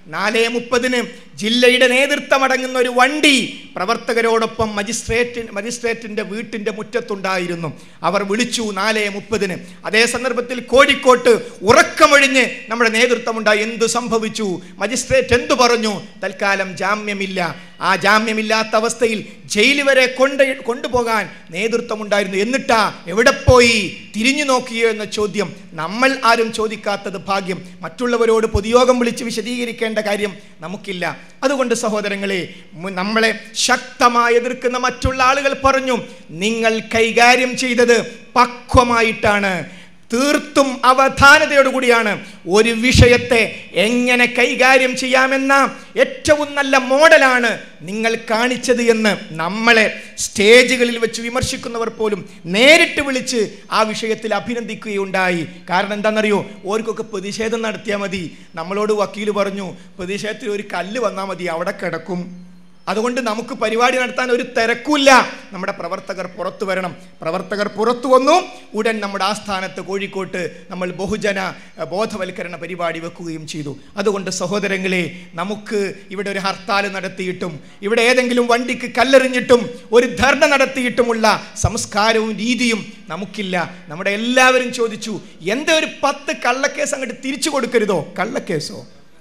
നാലേ മുപ്പതിന് ജില്ലയുടെ നേതൃത്വമടങ്ങുന്ന ഒരു വണ്ടി പ്രവർത്തകരോടൊപ്പം മജിസ്ട്രേറ്റ് മജിസ്ട്രേറ്റിന്റെ വീട്ടിന്റെ മുറ്റത്തുണ്ടായിരുന്നു അവർ വിളിച്ചു നാലേ മുപ്പതിന് അതേ സന്ദർഭത്തിൽ കോഴിക്കോട്ട് ഉറക്കമൊഴിഞ്ഞ് നമ്മുടെ നേതൃത്വമുണ്ടായി എന്തു സംഭവിച്ചു മജിസ്ട്രേറ്റ് എന്തു പറഞ്ഞു തൽക്കാലം ജാമ്യമില്ല ആ ജാമ്യമില്ലാത്ത അവസ്ഥയിൽ ജയിൽ വരെ കൊണ്ട് കൊണ്ടുപോകാൻ നേതൃത്വമുണ്ടായിരുന്നു എന്നിട്ടാ എവിടെ പോയി തിരിഞ്ഞു നോക്കിയോ എന്ന ചോദ്യം നമ്മൾ ആരും ചോദിക്കാത്തത് ഭാഗ്യം മറ്റുള്ളവരോട് പൊതുയോഗം വിളിച്ച് വിശദീകരിക്കേണ്ട കാര്യം നമുക്കില്ല അതുകൊണ്ട് സഹോദരങ്ങളെ മു- നമ്മളെ ശക്തമായി എതിർക്കുന്ന മറ്റുള്ള ആളുകൾ പറഞ്ഞു നിങ്ങൾ കൈകാര്യം ചെയ്തത് പക്വമായിട്ടാണ് തീർത്തും അവധാനതയോടുകൂടിയാണ് ഒരു വിഷയത്തെ എങ്ങനെ കൈകാര്യം ചെയ്യാമെന്ന ഏറ്റവും നല്ല മോഡലാണ് നിങ്ങൾ കാണിച്ചത് എന്ന് നമ്മളെ സ്റ്റേജുകളിൽ വെച്ച് വിമർശിക്കുന്നവർ പോലും നേരിട്ട് വിളിച്ച് ആ വിഷയത്തിൽ അഭിനന്ദിക്കുകയുണ്ടായി കാരണം എന്താണെന്നറിയോ ഓർക്കൊക്കെ പ്രതിഷേധം നടത്തിയാൽ മതി നമ്മളോട് വക്കീൽ പറഞ്ഞു പ്രതിഷേധത്തിൽ ഒരു കല്ല് വന്നാൽ മതി അവിടെ കിടക്കും അതുകൊണ്ട് നമുക്ക് പരിപാടി നടത്താൻ ഒരു തിരക്കുമില്ല നമ്മുടെ പ്രവർത്തകർ പുറത്തു വരണം പ്രവർത്തകർ പുറത്തു വന്നു ഉടൻ നമ്മുടെ ആസ്ഥാനത്ത് കോഴിക്കോട്ട് നമ്മൾ ബഹുജന അഹ്, ബോധവൽക്കരണ പരിപാടി വെക്കുകയും ചെയ്തു അതുകൊണ്ട് സഹോദരങ്ങളെ നമുക്ക് ഇവിടെ ഒരു ഹർത്താൽ നടത്തിയിട്ടും ഇവിടെ ഏതെങ്കിലും വണ്ടിക്ക് കല്ലെറിഞ്ഞിട്ടും ഒരു ധർണ നടത്തിയിട്ടുമുള്ള സംസ്കാരവും രീതിയും നമുക്കില്ല നമ്മുടെ എല്ലാവരും ചോദിച്ചു എന്താ ഒരു പത്ത് കള്ളക്കേസ് അങ്ങോട്ട് തിരിച്ചു കൊടുക്കരുതോ കള്ളക്കേസോ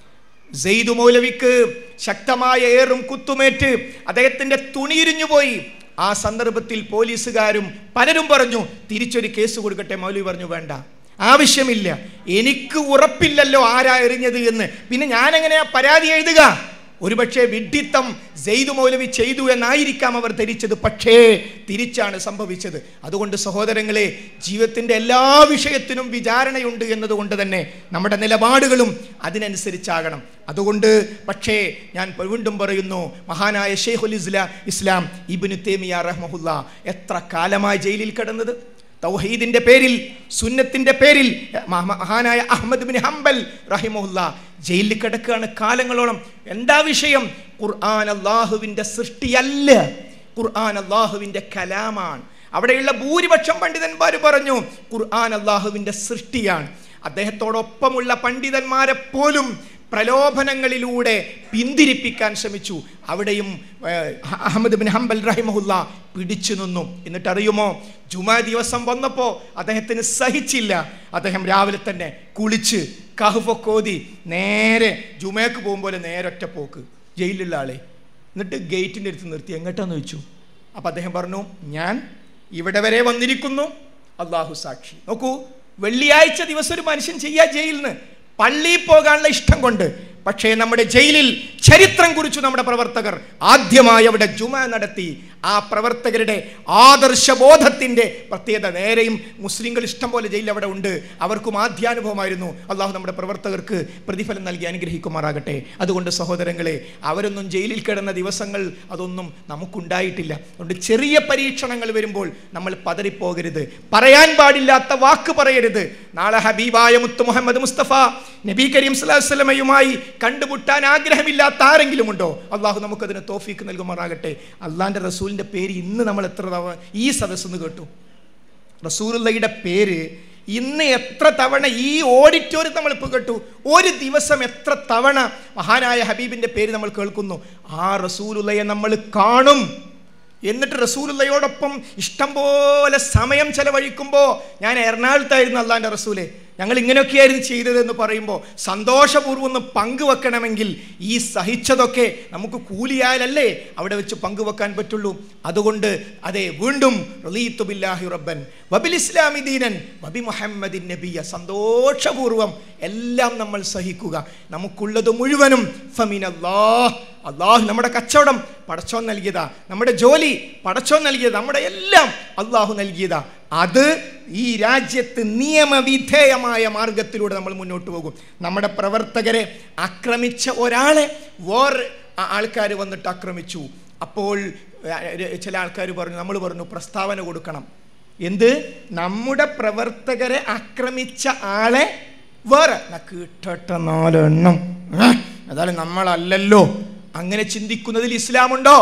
സെയ്ദ് മൗലവിക്ക് ശക്തമായ ഏറും കുത്തുമേറ്റ് അദ്ദേഹത്തിന്റെ തുണിയിരിഞ്ഞു പോയി ആ സന്ദർഭത്തിൽ പോലീസുകാരും പലരും പറഞ്ഞു തിരിച്ചൊരു കേസ് കൊടുക്കട്ടെ മൗലവി പറഞ്ഞു വേണ്ട ആവശ്യമില്ല എനിക്ക് ഉറപ്പില്ലല്ലോ ആരാ എറിഞ്ഞത് എന്ന് പിന്നെ ഞാൻ എങ്ങനെയാ പരാതി എഴുതുക ഒരുപക്ഷെ വിഡ്ഢിത്തം സെയ്ദ് മൗലവി ചെയ്തു എന്നായിരിക്കാം അവർ ധരിച്ചത് പക്ഷേ തിരിച്ചാണ് സംഭവിച്ചത് അതുകൊണ്ട് സഹോദരങ്ങളെ ജീവിതത്തിൻ്റെ എല്ലാ വിഷയത്തിനും വിചാരണയുണ്ട് എന്നതുകൊണ്ട് തന്നെ നമ്മുടെ നിലപാടുകളും അതിനനുസരിച്ചാകണം അതുകൊണ്ട് പക്ഷേ ഞാൻ വീണ്ടും പറയുന്നു മഹാനായ ഷെയ്ഖുൽ ഇസ്ലാ ഇസ്ലാം ഇബിനു തേമിയ റഹ്മഹുല്ല എത്ര കാലമായി ജയിലിൽ കിടന്നത് തൗഹീദിന്റെ പേരിൽ സുന്നത്തിന്റെ പേരിൽ മഹ- മഹാനായ അഹമ്മദ് ബിൻ ഹംബൽ റഹിമുല്ല ജയിലിൽ കിടക്കുകയാണ് കാലങ്ങളോളം എന്താ വിഷയം ഖുർആൻ അള്ളാഹുവിന്റെ സൃഷ്ടിയല്ല ഖുർആൻ അള്ളാഹുവിന്റെ കലാമാണ് അവിടെയുള്ള ഭൂരിപക്ഷം പണ്ഡിതന്മാർ പറഞ്ഞു ഖുർആൻ അള്ളാഹുവിന്റെ സൃഷ്ടിയാണ് അദ്ദേഹത്തോടൊപ്പമുള്ള പണ്ഡിതന്മാരെ പോലും പ്രലോഭനങ്ങളിലൂടെ പിന്തിരിപ്പിക്കാൻ ശ്രമിച്ചു അവിടെയും ഏഹ്, അഹമ്മദ് ബിൻ ഹംബൽ റഹിമഹുല്ല പിടിച്ചു നിന്നു എന്നിട്ട് അറിയുമോ ജുമാ ദിവസം വന്നപ്പോൾ അദ്ദേഹത്തിന് സഹിച്ചില്ല അദ്ദേഹം രാവിലെ തന്നെ കുളിച്ച് കഹുഫൊക്കെ ഓതി നേരെ ജുമയ്ക്ക് പോകുമ്പോൾ നേരെ ഒറ്റ പോക്ക് ജയിലിലുള്ള ആളെ എന്നിട്ട് ഗേറ്റിൻ്റെ അടുത്ത് നിർത്തി എങ്ങോട്ടാന്ന് ചോദിച്ചു അപ്പം അദ്ദേഹം പറഞ്ഞു ഞാൻ ഇവിടെ വരെ വന്നിരിക്കുന്നു അള്ളാഹു സാക്ഷി നോക്കൂ വെള്ളിയാഴ്ച ദിവസം ഒരു മനുഷ്യൻ ചെയ്യാ ജയിലിൽ നിന്ന് പള്ളിയിൽ പോകാനുള്ള ഇഷ്ടം കൊണ്ട് പക്ഷേ നമ്മുടെ ജയിലിൽ ചരിത്രം കുറിച്ചു നമ്മുടെ പ്രവർത്തകർ ആദ്യമായി അവിടെ ജുമ നടത്തി ആ പ്രവർത്തകരുടെ ആദർശബോധത്തിൻ്റെ പ്രത്യേകത നേരെയും മുസ്ലിങ്ങൾ ഇഷ്ടം പോലെ ജയിലിൽ അവിടെ ഉണ്ട് അവർക്കും ആദ്യാനുഭവമായിരുന്നു അള്ളാഹു നമ്മുടെ പ്രവർത്തകർക്ക് പ്രതിഫലം നൽകി അനുഗ്രഹിക്കുമാറാകട്ടെ അതുകൊണ്ട് സഹോദരങ്ങളെ അവരൊന്നും ജയിലിൽ കിടന്ന ദിവസങ്ങൾ അതൊന്നും നമുക്കുണ്ടായിട്ടില്ല അതുകൊണ്ട് ചെറിയ പരീക്ഷണങ്ങൾ വരുമ്പോൾ നമ്മൾ പതറിപ്പോകരുത് പറയാൻ പാടില്ലാത്ത വാക്ക് പറയരുത് നാളെ ഹബീബായ മുത്ത് മുഹമ്മദ് മുസ്തഫ നബി കരീം സ്വല്ലല്ലാഹു അലൈഹി വസല്ലമയുമായി കണ്ടുമുട്ടാൻ ആഗ്രഹമില്ലാത്ത ആരെങ്കിലും ഉണ്ടോ അള്ളാഹു നമുക്കതിന് തോഫീക്ക് നൽകുമാറാകട്ടെ അള്ളാന്റെ റസൂലിന്റെ പേര് ഇന്ന് നമ്മൾ എത്ര തവണ ഈ സദസ്സെന്ന് കേട്ടു റസൂലുള്ളയുടെ പേര് ഇന്ന് എത്ര തവണ ഈ ഓഡിറ്റോറിയം നമ്മൾ ഇപ്പോൾ കേട്ടു ഒരു ദിവസം എത്ര തവണ മഹാനായ ഹബീബിന്റെ പേര് നമ്മൾ കേൾക്കുന്നു ആ റസൂലുള്ളയെ നമ്മൾ കാണും എന്നിട്ട് റസൂലുള്ളയോടൊപ്പം ഇഷ്ടം പോലെ സമയം ചെലവഴിക്കുമ്പോൾ ഞാൻ എറണാകുളത്തായിരുന്നു അള്ളാൻ്റെ റസൂലെ ഞങ്ങൾ ഇങ്ങനെയൊക്കെയായിരുന്നു ചെയ്തതെന്ന് പറയുമ്പോൾ സന്തോഷപൂർവ്വം ഒന്ന് പങ്കുവെക്കണമെങ്കിൽ ഈ സഹിച്ചതൊക്കെ നമുക്ക് കൂലിയായാലല്ലേ അവിടെ വെച്ച് പങ്കുവെക്കാൻ പറ്റുള്ളൂ അതുകൊണ്ട് അതെ വീണ്ടും റളീത്തു ബില്ലാഹി റബ്ബൻ വബിൽ ഇസ്ലാമി ദീനൻ വബി മുഹമ്മദിൻ നബിയ സന്തോഷപൂർവ്വം എല്ലാം നമ്മൾ സഹിക്കുക നമുക്കുള്ളത് മുഴുവനും ഫമിനല്ലാഹ് അള്ളാഹു നമ്മുടെ കച്ചവടം പടച്ചോൻ നൽകിയതാ നമ്മുടെ ജോലി പടച്ചോൻ നൽകിയതാ നമ്മുടെ എല്ലാം അള്ളാഹു നൽകിയതാ അത് ഈ രാജ്യത്ത് നിയമവിധേയമായ മാർഗത്തിലൂടെ നമ്മൾ മുന്നോട്ട് പോകും നമ്മുടെ പ്രവർത്തകരെ ആക്രമിച്ച ഒരാളെ വേറെ ആൾക്കാർ വന്നിട്ട് ആക്രമിച്ചു അപ്പോൾ ഏർ, ചില ആൾക്കാർ പറഞ്ഞു നമ്മൾ പറഞ്ഞു പ്രസ്താവന കൊടുക്കണം എന്ത് നമ്മുടെ പ്രവർത്തകരെ ആക്രമിച്ച ആളെ വേറെ കിട്ടട്ട നാലെണ്ണം ഏ, ഏതായാലും നമ്മളല്ലല്ലോ അങ്ങനെ ചിന്തിക്കുന്നതിൽ ഇസ്ലാമുണ്ടോ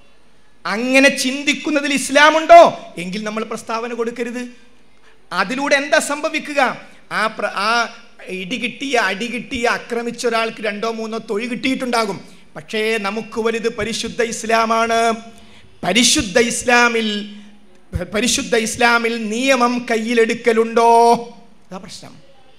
അങ്ങനെ ചിന്തിക്കുന്നതിൽ ഇസ്ലാമുണ്ടോ എങ്കിൽ നമ്മൾ പ്രസ്താവന കൊടുക്കരുത് അതിലൂടെ എന്താ സംഭവിക്കുക ആ പ്ര ആ ഇടി കിട്ടിയ അടി കിട്ടിയ ആക്രമിച്ച ഒരാൾക്ക് രണ്ടോ മൂന്നോ തൊഴി കിട്ടിയിട്ടുണ്ടാകും പക്ഷേ നമുക്ക് വലുത് പരിശുദ്ധ ഇസ്ലാമാണ് പരിശുദ്ധ ഇസ്ലാമിൽ പരിശുദ്ധ ഇസ്ലാമിൽ നിയമം കയ്യിലെടുക്കലുണ്ടോ അതാ പ്രശ്നം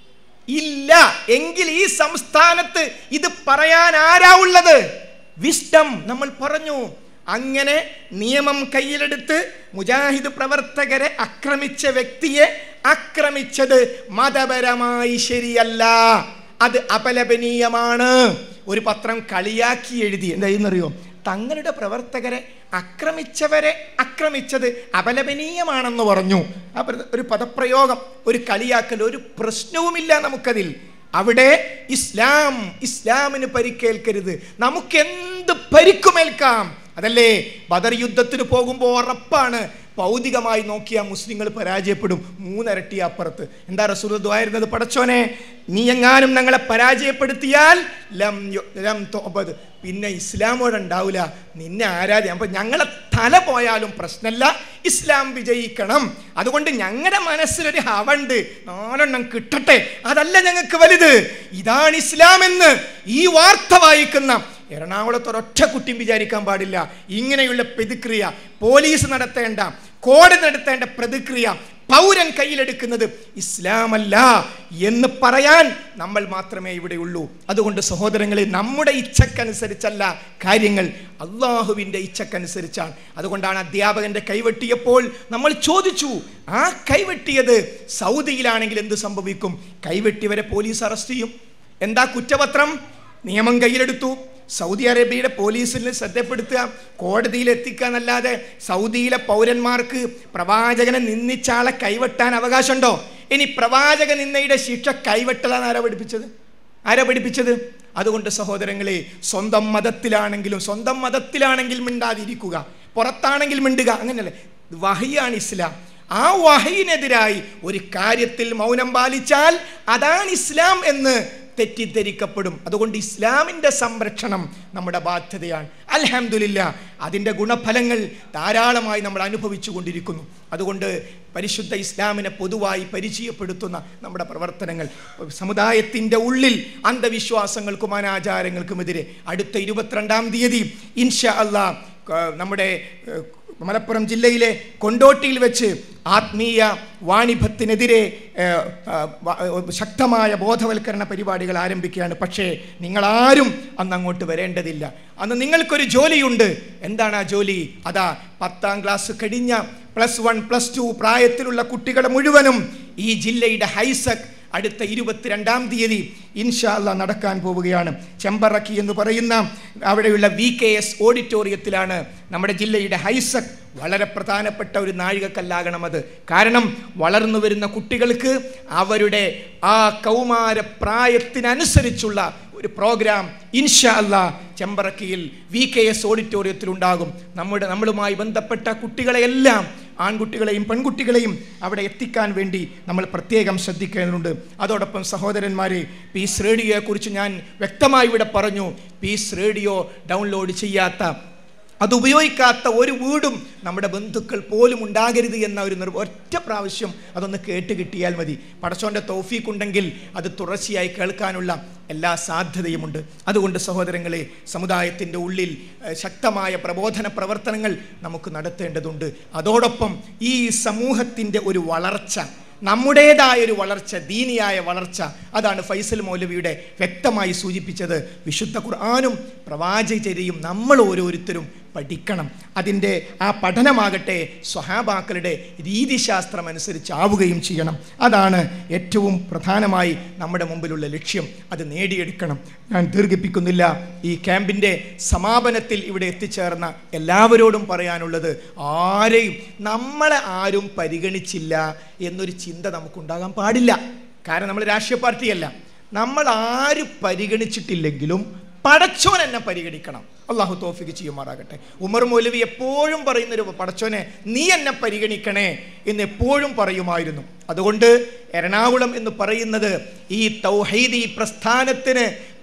ഇല്ല എങ്കിൽ ഈ സംസ്ഥാനത്ത് ഇത് പറയാൻ ആരാ ഉള്ളത് വിസ്ഡം നമ്മൾ പറഞ്ഞു അങ്ങനെ നിയമം കയ്യിലെടുത്ത് മുജാഹിദ് പ്രവർത്തകരെ ആക്രമിച്ച വ്യക്തിയെ ആക്രമിച്ചത് മതപരമായി ശരിയല്ല അത് അപലപനീയമാണ് ഒരു പത്രം കളിയാക്കി എഴുതി എന്തായെന്നറിയോ തങ്ങളുടെ പ്രവർത്തകരെ ആക്രമിച്ചവരെ ആക്രമിച്ചത് അപലപനീയമാണെന്ന് പറഞ്ഞു ആ പ്ര- ഒരു പദപ്രയോഗം ഒരു കളിയാക്കൽ ഒരു പ്രശ്നവുമില്ല നമുക്കതിൽ അവിടെ ഇസ്ലാം ഇസ്ലാമിന് പരിക്കേൽക്കരുത് നമുക്ക് എന്ത് പരിക്കുമേൽക്കാം അതല്ലേ ബദർ യുദ്ധത്തിന് പോകുമ്പോൾ ഉറപ്പാണ് ഭൗതികമായി നോക്കിയാൽ മുസ്ലിങ്ങൾ പരാജയപ്പെടും മൂന്നരട്ടി അപ്പുറത്ത് എന്താ റസൂൽ ദ്വായിരുന്നത് പടച്ചോനെ നീ എങ്ങാനും ഞങ്ങളെ പരാജയപ്പെടുത്തിയാൽ ലം യു- ലം തുഅബദ്. പിന്നെ ഇസ്ലാമോടെ ഉണ്ടാവില്ല നിന്നെ ആരാധ്യം അപ്പൊ ഞങ്ങളെ തല പോയാലും പ്രശ്നമല്ല ഇസ്ലാം വിജയിക്കണം അതുകൊണ്ട് ഞങ്ങളുടെ മനസ്സിലൊരു ഹവണ്ട് നാലെണ്ണം കിട്ടട്ടെ അതല്ല ഞങ്ങൾക്ക് വലുത് ഇതാണ് ഇസ്ലാം എന്ന് ഈ വാർത്ത വായിക്കുന്ന എറണാകുളത്ത് ഒരൊറ്റ കുട്ടിയും വിചാരിക്കാൻ പാടില്ല ഇങ്ങനെയുള്ള പ്രതിക്രിയ പോലീസ് നടത്തേണ്ട കോടതി നടത്തേണ്ട പ്രതിക്രിയ പൗരൻ കയ്യിലെടുക്കുന്നത് ഇസ്ലാമല്ല എന്ന് പറയാൻ നമ്മൾ മാത്രമേ ഇവിടെയുള്ളൂ അതുകൊണ്ട് സഹോദരങ്ങളെ നമ്മുടെ ഇച്ഛക്കനുസരിച്ചല്ല കാര്യങ്ങൾ അള്ളാഹുവിൻ്റെ ഇച്ഛക്കനുസരിച്ചാണ് അതുകൊണ്ടാണ് അധ്യാപകന്റെ കൈവെട്ടിയപ്പോൾ നമ്മൾ ചോദിച്ചു ആ കൈവെട്ടിയത് സൗദിയിലാണെങ്കിൽ എന്ത് സംഭവിക്കും കൈവെട്ടിയവരെ പോലീസ് അറസ്റ്റ് ചെയ്യും എന്താ കുറ്റപത്രം നിയമം കയ്യിലെടുത്തു സൗദി അറേബ്യയുടെ പോലീസിനെ ശ്രദ്ധപ്പെടുത്തുക കോടതിയിൽ എത്തിക്കുക എന്നല്ലാതെ സൗദിയിലെ പൗരന്മാർക്ക് പ്രവാചകനെ നിന്ദിച്ച ആളെ കൈവെട്ടാൻ അവകാശമുണ്ടോ ഇനി പ്രവാചക നിന്നയുടെ ശിക്ഷ കൈവെട്ടലാണ് ആരാ പഠിപ്പിച്ചത് ആരാ പഠിപ്പിച്ചത് അതുകൊണ്ട് സഹോദരങ്ങളെ സ്വന്തം മതത്തിലാണെങ്കിലും സ്വന്തം മതത്തിലാണെങ്കിൽ മിണ്ടാതിരിക്കുക പുറത്താണെങ്കിൽ മിണ്ടുക അങ്ങനെയല്ലേ വഹിയാണ് ഇസ്ലാം ആ വഹയിനെതിരായി ഒരു കാര്യത്തിൽ മൗനം പാലിച്ചാൽ അതാണ് ഇസ്ലാം എന്ന് തെറ്റിദ്ധരിക്കപ്പെടും അതുകൊണ്ട് ഇസ്ലാമിൻ്റെ സംരക്ഷണം നമ്മുടെ ബാധ്യതയാണ് അൽഹംദുലില്ല അതിൻ്റെ ഗുണഫലങ്ങൾ ധാരാളമായി നമ്മൾ അനുഭവിച്ചു കൊണ്ടിരിക്കുന്നു അതുകൊണ്ട് പരിശുദ്ധ ഇസ്ലാമിനെ പൊതുവായി പരിചയപ്പെടുത്തുന്ന നമ്മുടെ പ്രവർത്തനങ്ങൾ സമുദായത്തിൻ്റെ ഉള്ളിൽ അന്ധവിശ്വാസങ്ങൾക്കും അനാചാരങ്ങൾക്കുമെതിരെ അടുത്ത ഇരുപത്തിരണ്ടാം തീയതി ഇൻഷാ അള്ളാ ക- നമ്മുടെ ഏഹ്, മലപ്പുറം ജില്ലയിലെ കൊണ്ടോട്ടിയിൽ വെച്ച് ആത്മീയ വാണിഭത്തിനെതിരെ ഏഹ്, ആ, വ- ഏഹ്, ശക്തമായ ബോധവൽക്കരണ പരിപാടികൾ ആരംഭിക്കുകയാണ് പക്ഷേ നിങ്ങളാരും അന്ന് അങ്ങോട്ട് വരേണ്ടതില്ല അന്ന് നിങ്ങൾക്കൊരു ജോലിയുണ്ട് എന്താണ് ആ ജോലി അതാ പത്താം ക്ലാസ് കഴിഞ്ഞ പ്ലസ് വൺ പ്ലസ് ടു പ്രായത്തിലുള്ള കുട്ടികളെ മുഴുവനും ഈ ജില്ലയുടെ ഹൈസക് അടുത്ത ഇരുപത്തിരണ്ടാം തീയതി ഇൻഷാ അല്ലാ നടക്കാൻ പോവുകയാണ് ചെമ്പറക്കി എന്ന് പറയുന്ന അവിടെയുള്ള വി കെ എസ് ഓഡിറ്റോറിയത്തിലാണ് നമ്മുടെ ജില്ലയുടെ ഹൈസക് വളരെ പ്രധാനപ്പെട്ട ഒരു നാഴികക്കല്ലാകണം അത് കാരണം വളർന്നു വരുന്ന കുട്ടികൾക്ക് അവരുടെ ആ കൗമാര പ്രായത്തിനനുസരിച്ചുള്ള ഒരു പ്രോഗ്രാം ഇൻഷാ അല്ലാ ചെമ്പറക്കിയിൽ വി കെ എസ് ഓഡിറ്റോറിയത്തിൽ ഉണ്ടാകും നമ്മുടെ നമ്മളുമായി ബന്ധപ്പെട്ട കുട്ടികളെയെല്ലാം ആൺകുട്ടികളെയും പെൺകുട്ടികളെയും അവിടെ എത്തിക്കാൻ വേണ്ടി നമ്മൾ പ്രത്യേകം ശ്രദ്ധിക്കേണ്ടതുണ്ട് അതോടൊപ്പം സഹോദരന്മാരെ പീസ് റേഡിയോയെക്കുറിച്ച് ഞാൻ വ്യക്തമായി ഇവിടെ പറഞ്ഞു പീസ് റേഡിയോ ഡൗൺലോഡ് ചെയ്യാത്ത അത് ഉപയോഗിക്കാത്ത ഒരു വീടും നമ്മുടെ ബന്ധുക്കൾ പോലും ഉണ്ടാകരുത് എന്ന ഒരു നിർ ഒറ്റ പ്രാവശ്യം അതൊന്ന് കേട്ട് കിട്ടിയാൽ മതി പടച്ചോൻ്റെ തൗഫീഖുണ്ടെങ്കിൽ അത് തുടർച്ചയായി കേൾക്കാനുള്ള എല്ലാ സാധ്യതയുമുണ്ട് അതുകൊണ്ട് സഹോദരങ്ങളെ സമുദായത്തിൻ്റെ ഉള്ളിൽ ഏഹ്, ശക്തമായ പ്രബോധന പ്രവർത്തനങ്ങൾ നമുക്ക് നടത്തേണ്ടതുണ്ട് അതോടൊപ്പം ഈ സമൂഹത്തിൻ്റെ ഒരു വളർച്ച നമ്മുടേതായ ഒരു വളർച്ച ദീനിയായ വളർച്ച അതാണ് ഫൈസൽ മൗലവിയുടെ വ്യക്തമായി സൂചിപ്പിച്ചത് വിശുദ്ധ ഖുർആാനും പ്രവാചകചര്യയും നമ്മൾ ഓരോരുത്തരും പഠിക്കണം അതിൻ്റെ ആ പഠനമാകട്ടെ സ്വഹാബാക്കളുടെ രീതിശാസ്ത്രം അനുസരിച്ചാവുകയും ചെയ്യണം അതാണ് ഏറ്റവും പ്രധാനമായി നമ്മുടെ മുമ്പിലുള്ള ലക്ഷ്യം അത് നേടിയെടുക്കണം ഞാൻ ദീർഘിപ്പിക്കുന്നില്ല ഈ ക്യാമ്പിൻ്റെ സമാപനത്തിൽ ഇവിടെ എത്തിച്ചേർന്ന എല്ലാവരോടും പറയാനുള്ളത് ആരെയും നമ്മളെ ആരും പരിഗണിച്ചില്ല എന്നൊരു ചിന്ത നമുക്കുണ്ടാകാൻ പാടില്ല കാരണം നമ്മൾ രാഷ്ട്രീയ പാർട്ടിയല്ല നമ്മൾ ആര് പരിഗണിച്ചിട്ടില്ലെങ്കിലും പടച്ചോൻ എന്നെ പരിഗണിക്കണം അള്ളാഹു തോഫിക്ക് ചെയ്യുമാറാകട്ടെ ഉമർ മൗലവി എപ്പോഴും പറയുന്നൊരു പടച്ചോനെ നീ എന്നെ പരിഗണിക്കണേ എന്ന് എപ്പോഴും പറയുമായിരുന്നു അതുകൊണ്ട് എറണാകുളം എന്ന് പറയുന്നത് ഈ തൗഹീദി പ്രസ്ഥാനത്തിന്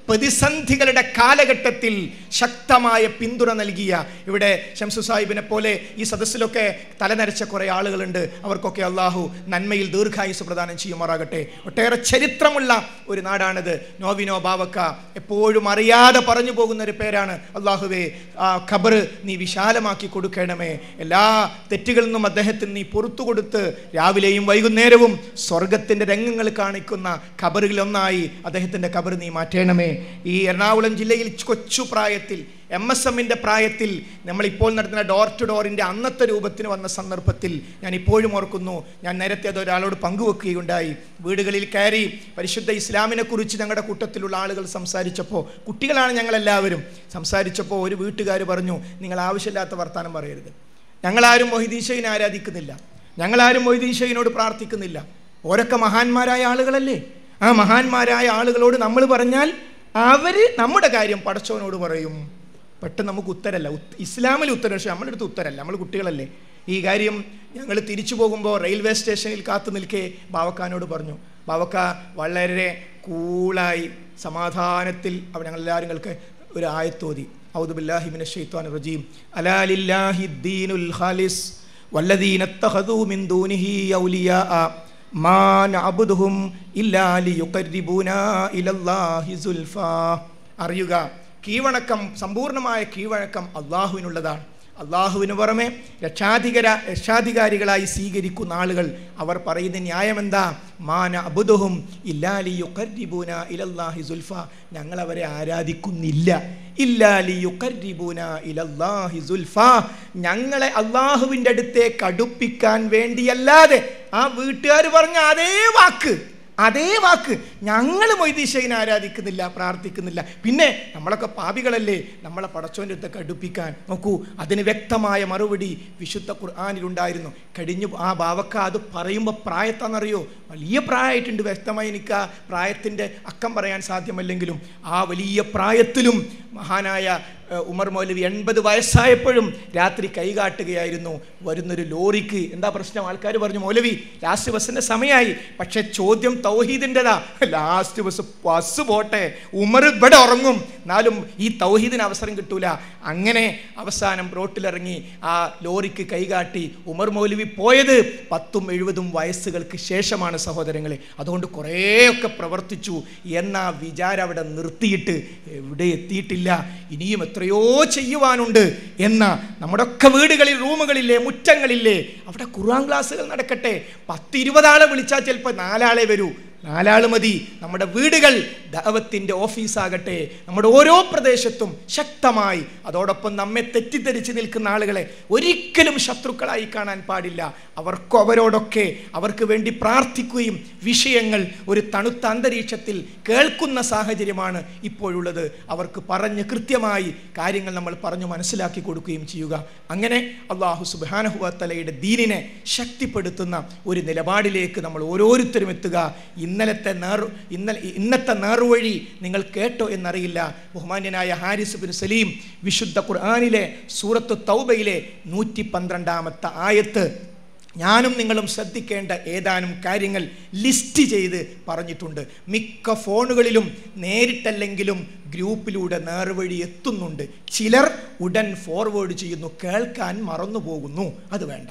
പ്രതിസന്ധികളുടെ കാലഘട്ടത്തിൽ ശക്തമായ പിന്തുണ നൽകിയ ഇവിടെ ഷംസു സാഹിബിനെ പോലെ ഈ സദസ്സിലൊക്കെ തലനരച്ച കുറേ ആളുകളുണ്ട് അവർക്കൊക്കെ അള്ളാഹു നന്മയിൽ ദീർഘായുസ് പ്രദാനം ചെയ്യുമാറാകട്ടെ ഒട്ടേറെ ചരിത്രമുള്ള ഒരു നാടാണിത് നോവിനോ ബാവക്ക എപ്പോഴും അറിയാതെ പറഞ്ഞു പോകുന്ന ഒരു പേരാണ് അള്ളാഹുവേ ആ ഖബർ നീ വിശാലമാക്കി കൊടുക്കണമേ എല്ലാ തെറ്റുകളിൽ നിന്നും അദ്ദേഹത്തിന് നീ പുറത്തു കൊടുത്ത് രാവിലെയും വൈകുന്നേരവും സ്വർഗത്തിൻ്റെ രംഗങ്ങൾ കാണിക്കുന്ന ഖബറുകളിലൊന്നായി അദ്ദേഹത്തിൻ്റെ ഖബർ നീ മാറ്റണമേ ഈ എറണാകുളം ജില്ലയിൽ കൊച്ചു പ്രായത്തിൽ എം എസ് എമ്മിൻ്റെ പ്രായത്തിൽ നമ്മളിപ്പോൾ നടത്തുന്ന ഡോർ ടു ഡോറിൻ്റെ അന്നത്തെ രൂപത്തിന് വന്ന സന്ദർഭത്തിൽ ഞാൻ ഇപ്പോഴും ഓർക്കുന്നു ഞാൻ നേരത്തെ അത് ഒരാളോട് പങ്കുവെക്കുകയുണ്ടായി വീടുകളിൽ കയറി പരിശുദ്ധ ഇസ്ലാമിനെ കുറിച്ച് ഞങ്ങളുടെ കൂട്ടത്തിലുള്ള ആളുകൾ സംസാരിച്ചപ്പോൾ കുട്ടികളാണ് ഞങ്ങളെല്ലാവരും സംസാരിച്ചപ്പോൾ ഒരു വീട്ടുകാർ പറഞ്ഞു നിങ്ങൾ ആവശ്യമില്ലാത്ത വർത്തമാനം പറയരുത് ഞങ്ങളാരും മൊഹിദീൻ ഷെയ്നെ ആരാധിക്കുന്നില്ല ഞങ്ങളാരും മൊഹിദീൻ ഷെയ്നോട് പ്രാർത്ഥിക്കുന്നില്ല ഓരൊക്കെ മഹാന്മാരായ ആളുകളല്ലേ ആ മഹാന്മാരായ ആളുകളോട് നമ്മൾ പറഞ്ഞാൽ അവർ നമ്മുടെ കാര്യം പടച്ചവനോട് പറയും പെട്ടെന്ന് നമുക്ക് ഉത്തരല്ല ഉത്ത് ഇസ്ലാമിൽ ഉത്തരം പക്ഷേ നമ്മുടെ അടുത്ത് ഉത്തരല്ല നമ്മൾ കുട്ടികളല്ലേ ഈ കാര്യം ഞങ്ങൾ തിരിച്ചു പോകുമ്പോൾ റെയിൽവേ സ്റ്റേഷനിൽ കാത്തു നിൽക്കെ ബാവക്കാനോട് പറഞ്ഞു ബാവക്ക വളരെ കൂളായി സമാധാനത്തിൽ അവ ഞങ്ങളെല്ലാവരും നിങ്ങൾക്ക് ഒരു ആയത്തോതി ഔദുബില്ലാഹിമിന ഷെയ്ത്താൻ റജീം അലാലില്ലാഹി ദീനുൽ ഖാലിസ് വല്ലദീന തഖദൂ മിൻ ദൂനിഹി ഔലിയാ മാ നഅബുദുഹും ഇല്ലാ ലിയുഖർരിബൂനാ ഇലല്ലാഹി സുൽഫാ അറിയുക കീഴ്വണക്കം സമ്പൂർണ്ണമായ കീഴ്വഴക്കം അള്ളാഹുവിനുള്ളതാണ് അള്ളാഹുവിന് പുറമെ രക്ഷാധികര രക്ഷാധികാരികളായി സ്വീകരിക്കുന്ന ആളുകൾ അവർ പറയുന്ന ന്യായം എന്താ മാന അബുദുഹും ഇല്ലാലി യുഖർരിബൂന ഇലല്ലാഹി സുൽഫ ഞങ്ങൾ അവരെ ആരാധിക്കുന്നില്ല ഇല്ലാലി യുഖർരിബൂന ഇലല്ലാഹി സുൽഫ ഞങ്ങളെ അള്ളാഹുവിൻ്റെ അടുത്തേക്ക് അടുപ്പിക്കാൻ വേണ്ടിയല്ലാതെ ആ വീട്ടുകാർ പറഞ്ഞ അതേ വാക്ക് അതേ വാക്ക് ഞങ്ങൾ മൊയ്തീശയിനെ ആരാധിക്കുന്നില്ല പ്രാർത്ഥിക്കുന്നില്ല പിന്നെ നമ്മളൊക്കെ പാപികളല്ലേ നമ്മളെ പടച്ചോൻ്റെ അടുത്തൊക്കെ അടുപ്പിക്കാൻ നോക്കൂ അതിന് വ്യക്തമായ മറുപടി വിശുദ്ധ ഖുർആാനിലുണ്ടായിരുന്നു കഴിഞ്ഞു ആ ബാവക്ക അത് പറയുമ്പോൾ പ്രായത്താണെന്നറിയോ വലിയ പ്രായമായിട്ടുണ്ട് വ്യക്തമായി എനിക്ക് ആ പ്രായത്തിൻ്റെ അക്കം പറയാൻ സാധ്യമല്ലെങ്കിലും ആ വലിയ പ്രായത്തിലും മഹാനായ ഏഹ്, ഉമർ മൗലവി എൺപത് വയസ്സായപ്പോഴും രാത്രി കൈകാട്ടുകയായിരുന്നു വരുന്നൊരു ലോറിക്ക് എന്താ പ്രശ്നം ആൾക്കാർ പറഞ്ഞു മൗലവി ലാസ്റ്റ് ബസ്സിൻ്റെ സമയമായി പക്ഷെ ചോദ്യം തൗഹീദിൻ്റെതാ ലാസ്റ്റ് ബസ് ബസ് പോട്ടെ ഉമർ ഇവിടെ ഉറങ്ങും എന്നാലും ഈ തൗഹീദിന് അവസരം കിട്ടൂല അങ്ങനെ അവസാനം റോട്ടിലിറങ്ങി ആ ലോറിക്ക് കൈകാട്ടി ഉമർ മൗലവി പോയത് പത്തും എഴുപതും വയസ്സുകൾക്ക് ശേഷമാണ് സഹോദരങ്ങളെ അതുകൊണ്ട് കുറേയൊക്കെ പ്രവർത്തിച്ചു എന്ന വിചാരം അവിടെ നിർത്തിയിട്ട് എവിടെ എത്തിയിട്ടില്ല ഇനിയും എത്രയോ ചെയ്യുവാനുണ്ട് എന്ന നമ്മുടെ ഒക്കെ വീടുകളിൽ റൂമുകളില്ലേ മുറ്റങ്ങളില്ലേ അവിടെ ഖുർആൻ ക്ലാസ്സുകൾ നടക്കട്ടെ പത്ത് ഇരുപതാളെ വിളിച്ചാൽ ചിലപ്പോൾ നാലാളെ വരൂ നാലാൾ മതി നമ്മുടെ വീടുകൾ ദൈവത്തിൻ്റെ ഓഫീസാകട്ടെ നമ്മുടെ ഓരോ പ്രദേശത്തും ശക്തമായി അതോടൊപ്പം നമ്മെ തെറ്റിദ്ധരിച്ച് നിൽക്കുന്ന ആളുകളെ ഒരിക്കലും ശത്രുക്കളായി കാണാൻ പാടില്ല അവർക്കും അവരോടൊക്കെ അവർക്ക് വേണ്ടി പ്രാർത്ഥിക്കുകയും വിഷയങ്ങൾ ഒരു തണുത്ത അന്തരീക്ഷത്തിൽ കേൾക്കുന്ന സാഹചര്യമാണ് ഇപ്പോഴുള്ളത് അവർക്ക് പറഞ്ഞ് കൃത്യമായി കാര്യങ്ങൾ നമ്മൾ പറഞ്ഞു മനസ്സിലാക്കി കൊടുക്കുകയും ചെയ്യുക അങ്ങനെ അള്ളാഹു സുബാനഹുവത്തലയുടെ ദീനിനെ ശക്തിപ്പെടുത്തുന്ന ഒരു നിലപാടിലേക്ക് നമ്മൾ ഓരോരുത്തരും എത്തുക ഇന്നലത്തെ നേർ ഇന്നലെ ഇന്നത്തെ നേർവഴി നിങ്ങൾ കേട്ടോ എന്നറിയില്ല ബഹുമാന്യനായ ഹാരിസ് ബിൻ സലീം വിശുദ്ധ ഖുർആാനിലെ സൂറത്ത് തൗബയിലെ നൂറ്റി പന്ത്രണ്ടാമത്തെ ആയത്ത് ഞാനും നിങ്ങളും ശ്രദ്ധിക്കേണ്ട ഏതാനും കാര്യങ്ങൾ ലിസ്റ്റ് ചെയ്ത് പറഞ്ഞിട്ടുണ്ട് മിക്ക ഫോണുകളിലും നേരിട്ടല്ലെങ്കിലും ഗ്രൂപ്പിലൂടെ നേർവഴി എത്തുന്നുണ്ട് ചിലർ ഉടൻ ഫോർവേഡ് ചെയ്യുന്നു കേൾക്കാൻ മറന്നു പോകുന്നു അത് വേണ്ട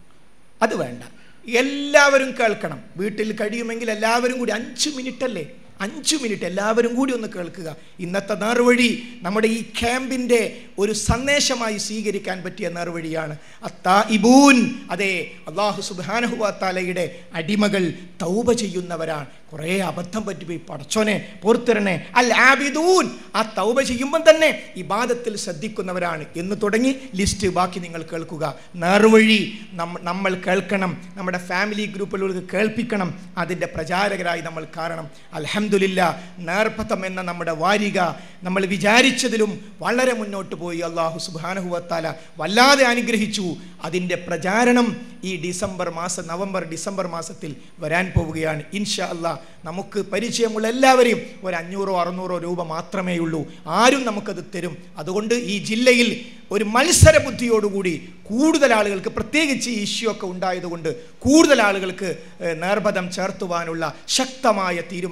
അത് വേണ്ട എല്ലാവരും കേൾക്കണം വീട്ടിൽ കഴിയുമെങ്കിൽ എല്ലാവരും കൂടി അഞ്ച് മിനിറ്റ് അല്ലേ അഞ്ച് മിനിറ്റ് എല്ലാവരും കൂടി ഒന്ന് കേൾക്കുക ഇന്നത്തെ നേർവഴി നമ്മുടെ ഈ ക്യാമ്പിൻ്റെ ഒരു സന്ദേശമായി സ്വീകരിക്കാൻ പറ്റിയ നേർവഴിയാണ് അത്താഇബൂൻ അതെ അള്ളാഹു സുബാനഹുവാത്താലയുടെ അടിമകൾ തൗബ ചെയ്യുന്നവരാണ് കുറേ അബദ്ധം പറ്റിപ്പോയി പടച്ചോനെ പോർത്തിരണേ അൽ ആബിദൂൻ ആ തൗബ ചെയ്യുമ്പം തന്നെ ഇബാദത്തിൽ ശ്രദ്ധിക്കുന്നവരാണ് എന്ന് തുടങ്ങി ലിസ്റ്റ് ബാക്കി നിങ്ങൾ കേൾക്കുക നേർവഴി നമ്മ- നമ്മൾ കേൾക്കണം നമ്മുടെ ഫാമിലി ഗ്രൂപ്പിലുള്ളത് കേൾപ്പിക്കണം അതിൻ്റെ പ്രചാരകരായി നമ്മൾ കാരണം അൽഹംദുലില്ല നേർപ്പത്തം എന്ന നമ്മുടെ വാരിക നമ്മൾ വിചാരിച്ചതിലും വളരെ മുന്നോട്ട് പോയി അള്ളാഹു സുബാനഹുവത്താല വല്ലാതെ അനുഗ്രഹിച്ചു അതിൻ്റെ പ്രചാരണം ഈ ഡിസംബർ മാസം നവംബർ ഡിസംബർ മാസത്തിൽ വരാൻ പോവുകയാണ് ഇൻഷാ അല്ലാ നമുക്ക് പരിചയമുള്ള എല്ലാവരെയും ഒരു അഞ്ഞൂറോ അറുന്നൂറോ രൂപ മാത്രമേ ഉള്ളൂ ആരും നമുക്കത് തരും അതുകൊണ്ട് ഈ ജില്ലയിൽ ഒരു മത്സര ബുദ്ധിയോടുകൂടി കൂടുതൽ ആളുകൾക്ക് പ്രത്യേകിച്ച് ഈ ഇഷ്യൂ ഒക്കെ ഉണ്ടായതുകൊണ്ട് കൂടുതൽ ആളുകൾക്ക് ഏഹ്, നേർബന്ധം ചേർത്തുവാനുള്ള ശക്തമായ തീരുമാനം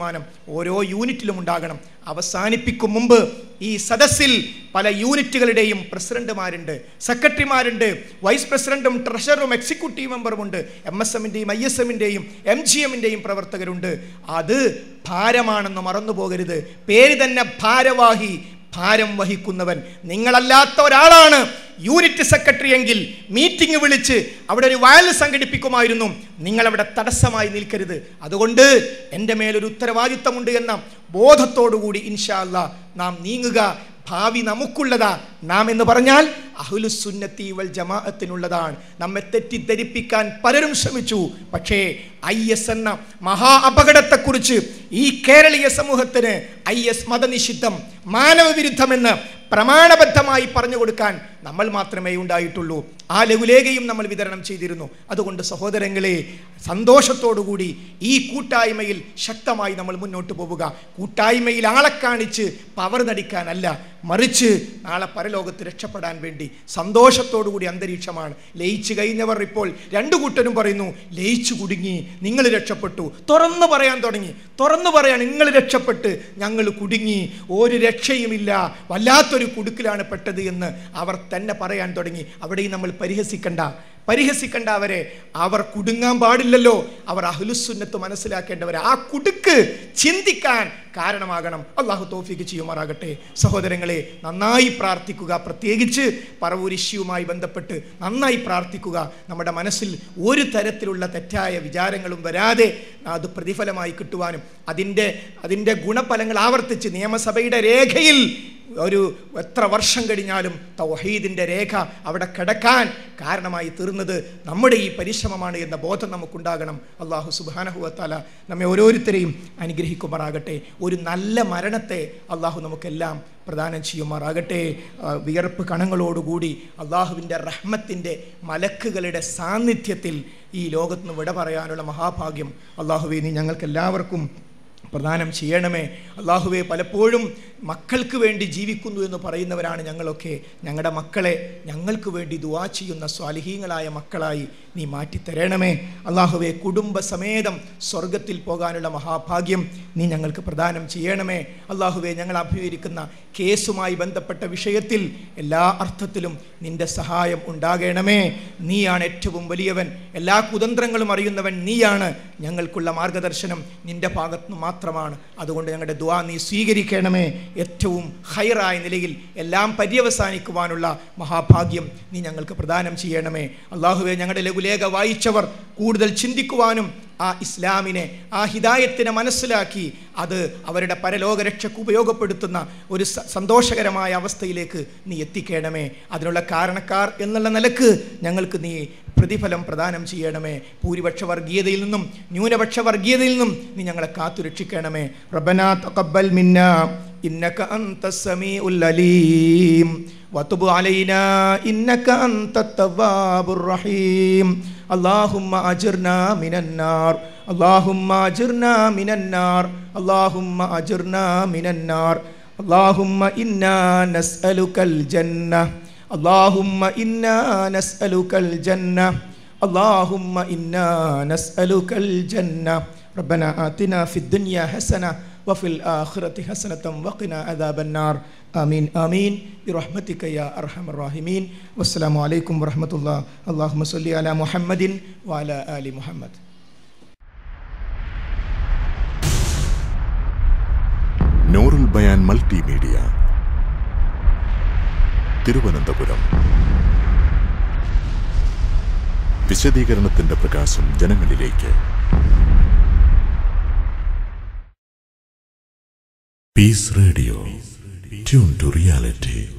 ഓരോ യൂണിറ്റിലും ഉണ്ടാകണം അവസാനിപ്പിക്കും മുമ്പ് ഈ സദസ്സിൽ പല യൂണിറ്റുകളുടെയും പ്രസിഡന്റുമാരുണ്ട് സെക്രട്ടറിമാരുണ്ട് വൈസ് പ്രസിഡന്റും ട്രഷററും എക്സിക്യൂട്ടീവ് മെമ്പറുമുണ്ട് എം എസ് എമ്മിൻ്റെയും ഐ എസ് എമ്മിൻ്റെയും എം ജി എമ്മിൻ്റെയും പ്രവർത്തകരുണ്ട് അത് ഭാരമാണെന്ന് മറന്നു പോകരുത് പേര് തന്നെ ഭാരവാഹി ഭാരം വഹിക്കുന്നവൻ നിങ്ങളല്ലാത്ത ഒരാളാണ് യൂണിറ്റ് സെക്രട്ടറി എങ്കിൽ മീറ്റിംഗ് വിളിച്ച് അവിടെ ഒരു വയൽ സംഘടിപ്പിക്കുമായിരുന്നു നിങ്ങളവിടെ തടസ്സമായി നിൽക്കരുത് അതുകൊണ്ട് എൻ്റെ മേലൊരു ഉത്തരവാദിത്തമുണ്ട് എന്ന ബോധത്തോടുകൂടി ഇൻഷാ അല്ലാ നാം നീങ്ങുക ഭാവി നമുക്കുള്ളതാ നാം എന്ന് പറഞ്ഞാൽ അഹുലുസുന്നത്തി വൽ ജമാഅത്തിനുള്ളതാണ് നമ്മെ തെറ്റിദ്ധരിപ്പിക്കാൻ പലരും ശ്രമിച്ചു പക്ഷേ ഐ എസ് എന്ന മഹാ അപകടത്തെക്കുറിച്ച് ഈ കേരളീയ സമൂഹത്തിന് ഐ എസ് മതനിഷിദ്ധം മാനവവിരുദ്ധമെന്ന് പ്രമാണബദ്ധമായി പറഞ്ഞു കൊടുക്കാൻ നമ്മൾ മാത്രമേ ഉണ്ടായിട്ടുള്ളൂ ആ ലഘുലേഖയും നമ്മൾ വിതരണം ചെയ്തിരുന്നു അതുകൊണ്ട് സഹോദരങ്ങളെ സന്തോഷത്തോടുകൂടി ഈ കൂട്ടായ്മയിൽ ശക്തമായി നമ്മൾ മുന്നോട്ട് പോവുക കൂട്ടായ്മയിൽ ആളെ കാണിച്ച് പവർ നടിക്കാനല്ല മറിച്ച് നാളെ പരലോകത്ത് രക്ഷപ്പെടാൻ വേണ്ടി സന്തോഷത്തോടുകൂടി അന്തരീക്ഷമാണ് ലയിച്ചു കഴിഞ്ഞവർ ഇപ്പോൾ രണ്ടു കൂട്ടരും പറയുന്നു ലയിച്ചു കുടുങ്ങി നിങ്ങൾ രക്ഷപ്പെട്ടു തുറന്നു പറയാൻ തുടങ്ങി തുറന്നു പറയാൻ നിങ്ങൾ രക്ഷപ്പെട്ട് ഞങ്ങൾ കുടുങ്ങി ഒരു രക്ഷയുമില്ല വല്ലാത്തൊരു കുടുക്കിലാണ് പെട്ടത് എന്ന് അവർ തന്നെ പറയാൻ തുടങ്ങി അവിടെയും നമ്മൾ പരിഹസിക്കണ്ട പരിഹസിക്കണ്ട അവരെ അവർ കുടുങ്ങാൻ പാടില്ലല്ലോ അവർ അഹ്ലുസുന്നത്ത് മനസ്സിലാക്കേണ്ടവരെ ആ കുടുക്ക് ചിന്തിക്കാൻ കാരണമാകണം അള്ളാഹു തോഫിക്ക് ചെയ്യുമാറാകട്ടെ സഹോദരങ്ങളെ നന്നായി പ്രാർത്ഥിക്കുക പ്രത്യേകിച്ച് പറവൂർ ഇഷ്യൂവുമായി ബന്ധപ്പെട്ട് നന്നായി പ്രാർത്ഥിക്കുക നമ്മുടെ മനസ്സിൽ ഒരു തരത്തിലുള്ള തെറ്റായ വിചാരങ്ങളും വരാതെ അത് പ്രതിഫലമായി കിട്ടുവാനും അതിൻ്റെ അതിൻ്റെ ഗുണഫലങ്ങൾ ആവർത്തിച്ച് നിയമസഭയുടെ രേഖയിൽ ഒരു എത്ര വർഷം കഴിഞ്ഞാലും തൗഹീദിൻ്റെ രേഖ അവിടെ കിടക്കാൻ കാരണമായി തീർന്നത് നമ്മുടെ ഈ പരിശ്രമമാണ് എന്ന ബോധം നമുക്കുണ്ടാകണം അള്ളാഹു സുബാനഹുവത്താല നമ്മെ ഓരോരുത്തരെയും അനുഗ്രഹിക്കുമാറാകട്ടെ ഒരു നല്ല മരണത്തെ അള്ളാഹു നമുക്കെല്ലാം പ്രദാനം ചെയ്യുമാറാകട്ടെ ആ, വിയർപ്പ് കണങ്ങളോടുകൂടി അള്ളാഹുവിൻ്റെ റഹ്മത്തിൻ്റെ മലക്കുകളുടെ സാന്നിധ്യത്തിൽ ഈ ലോകത്ത് നിന്ന് വിട പറയാനുള്ള മഹാഭാഗ്യം അള്ളാഹുവെ നീ ഞങ്ങൾക്കെല്ലാവർക്കും പ്രദാനം ചെയ്യണമേ അള്ളാഹുവെ പലപ്പോഴും മക്കൾക്ക് വേണ്ടി ജീവിക്കുന്നു എന്ന് പറയുന്നവരാണ് ഞങ്ങളൊക്കെ ഞങ്ങളുടെ മക്കളെ ഞങ്ങൾക്ക് വേണ്ടി ദുവാ ചെയ്യുന്ന സ്വാലിഹീങ്ങളായ മക്കളായി നീ മാറ്റിത്തരണമേ അള്ളാഹുവെ കുടുംബസമേതം സ്വർഗത്തിൽ പോകാനുള്ള മഹാഭാഗ്യം നീ ഞങ്ങൾക്ക് പ്രദാനം ചെയ്യണമേ അള്ളാഹുവെ ഞങ്ങൾ അഭിമുഖീകരിക്കുന്ന കേസുമായി ബന്ധപ്പെട്ട വിഷയത്തിൽ എല്ലാ അർത്ഥത്തിലും നിന്റെ സഹായം ഉണ്ടാകണമേ നീയാണ് ഏറ്റവും വലിയവൻ എല്ലാ കുതന്ത്രങ്ങളും അറിയുന്നവൻ നീയാണ് ഞങ്ങൾക്കുള്ള മാർഗദർശനം നിന്റെ ഭാഗത്തുനിന്ന് മാത്രമാണ് അതുകൊണ്ട് ഞങ്ങളുടെ ദ്വാ നീ സ്വീകരിക്കണമേ ഏറ്റവും ഹൈറായ നിലയിൽ എല്ലാം പര്യവസാനിക്കുവാനുള്ള മഹാഭാഗ്യം നീ ഞങ്ങൾക്ക് പ്രദാനം ചെയ്യണമേ അള്ളാഹുവെ ഞങ്ങളുടെ ലഘുലേഖ വായിച്ചവർ കൂടുതൽ ചിന്തിക്കുവാനും ആ ഇസ്ലാമിനെ ആ ഹിദായത്തിനെ മനസ്സിലാക്കി അത് അവരുടെ പരലോകരക്ഷയ്ക്ക് ഉപയോഗപ്പെടുത്തുന്ന ഒരു സ- സന്തോഷകരമായ അവസ്ഥയിലേക്ക് നീ എത്തിക്കണമേ അതിനുള്ള കാരണക്കാർ എന്നുള്ള നിലക്ക് ഞങ്ങൾക്ക് നീ പ്രതിഫലം പ്രദാനം ചെയ്യണമേ ഭൂരിപക്ഷ വർഗീയതയിൽ നിന്നും ന്യൂനപക്ഷ വർഗീയതയിൽ നിന്നും നീ ഞങ്ങളെ കാത്തു രക്ഷിക്കണമേ റബ്ബനാ തഖബ്ബൽ മിന്ന ഇന്നക അന്ത സമീഉൽ അലീം വതുബ് അലൈനാ ഇന്നക അന്ത തവ്വാബുർ റഹീം اللهم أجرنا من النار اللهم أجرنا من النار اللهم أجرنا من النار اللهم إنا نسألك الجنة اللهم إنا نسألك الجنة اللهم إنا نسألك الجنة ربنا آتنا في الدنيا حسنة وفي الآخرة حسنة وقنا عذاب النار آمين آمين برحمتك يا أرحم الراحمين والسلام عليكم ورحمة الله اللهم صل على محمد وعلى آل محمد നൂറുൽ ബയാൻ മൾട്ടിമീഡിയ തിരുവനന്തപുരം വിശദീകരണത്തിന്റെ പ്രകാശം ജനങ്ങളിലേക്ക് peace radio tune to reality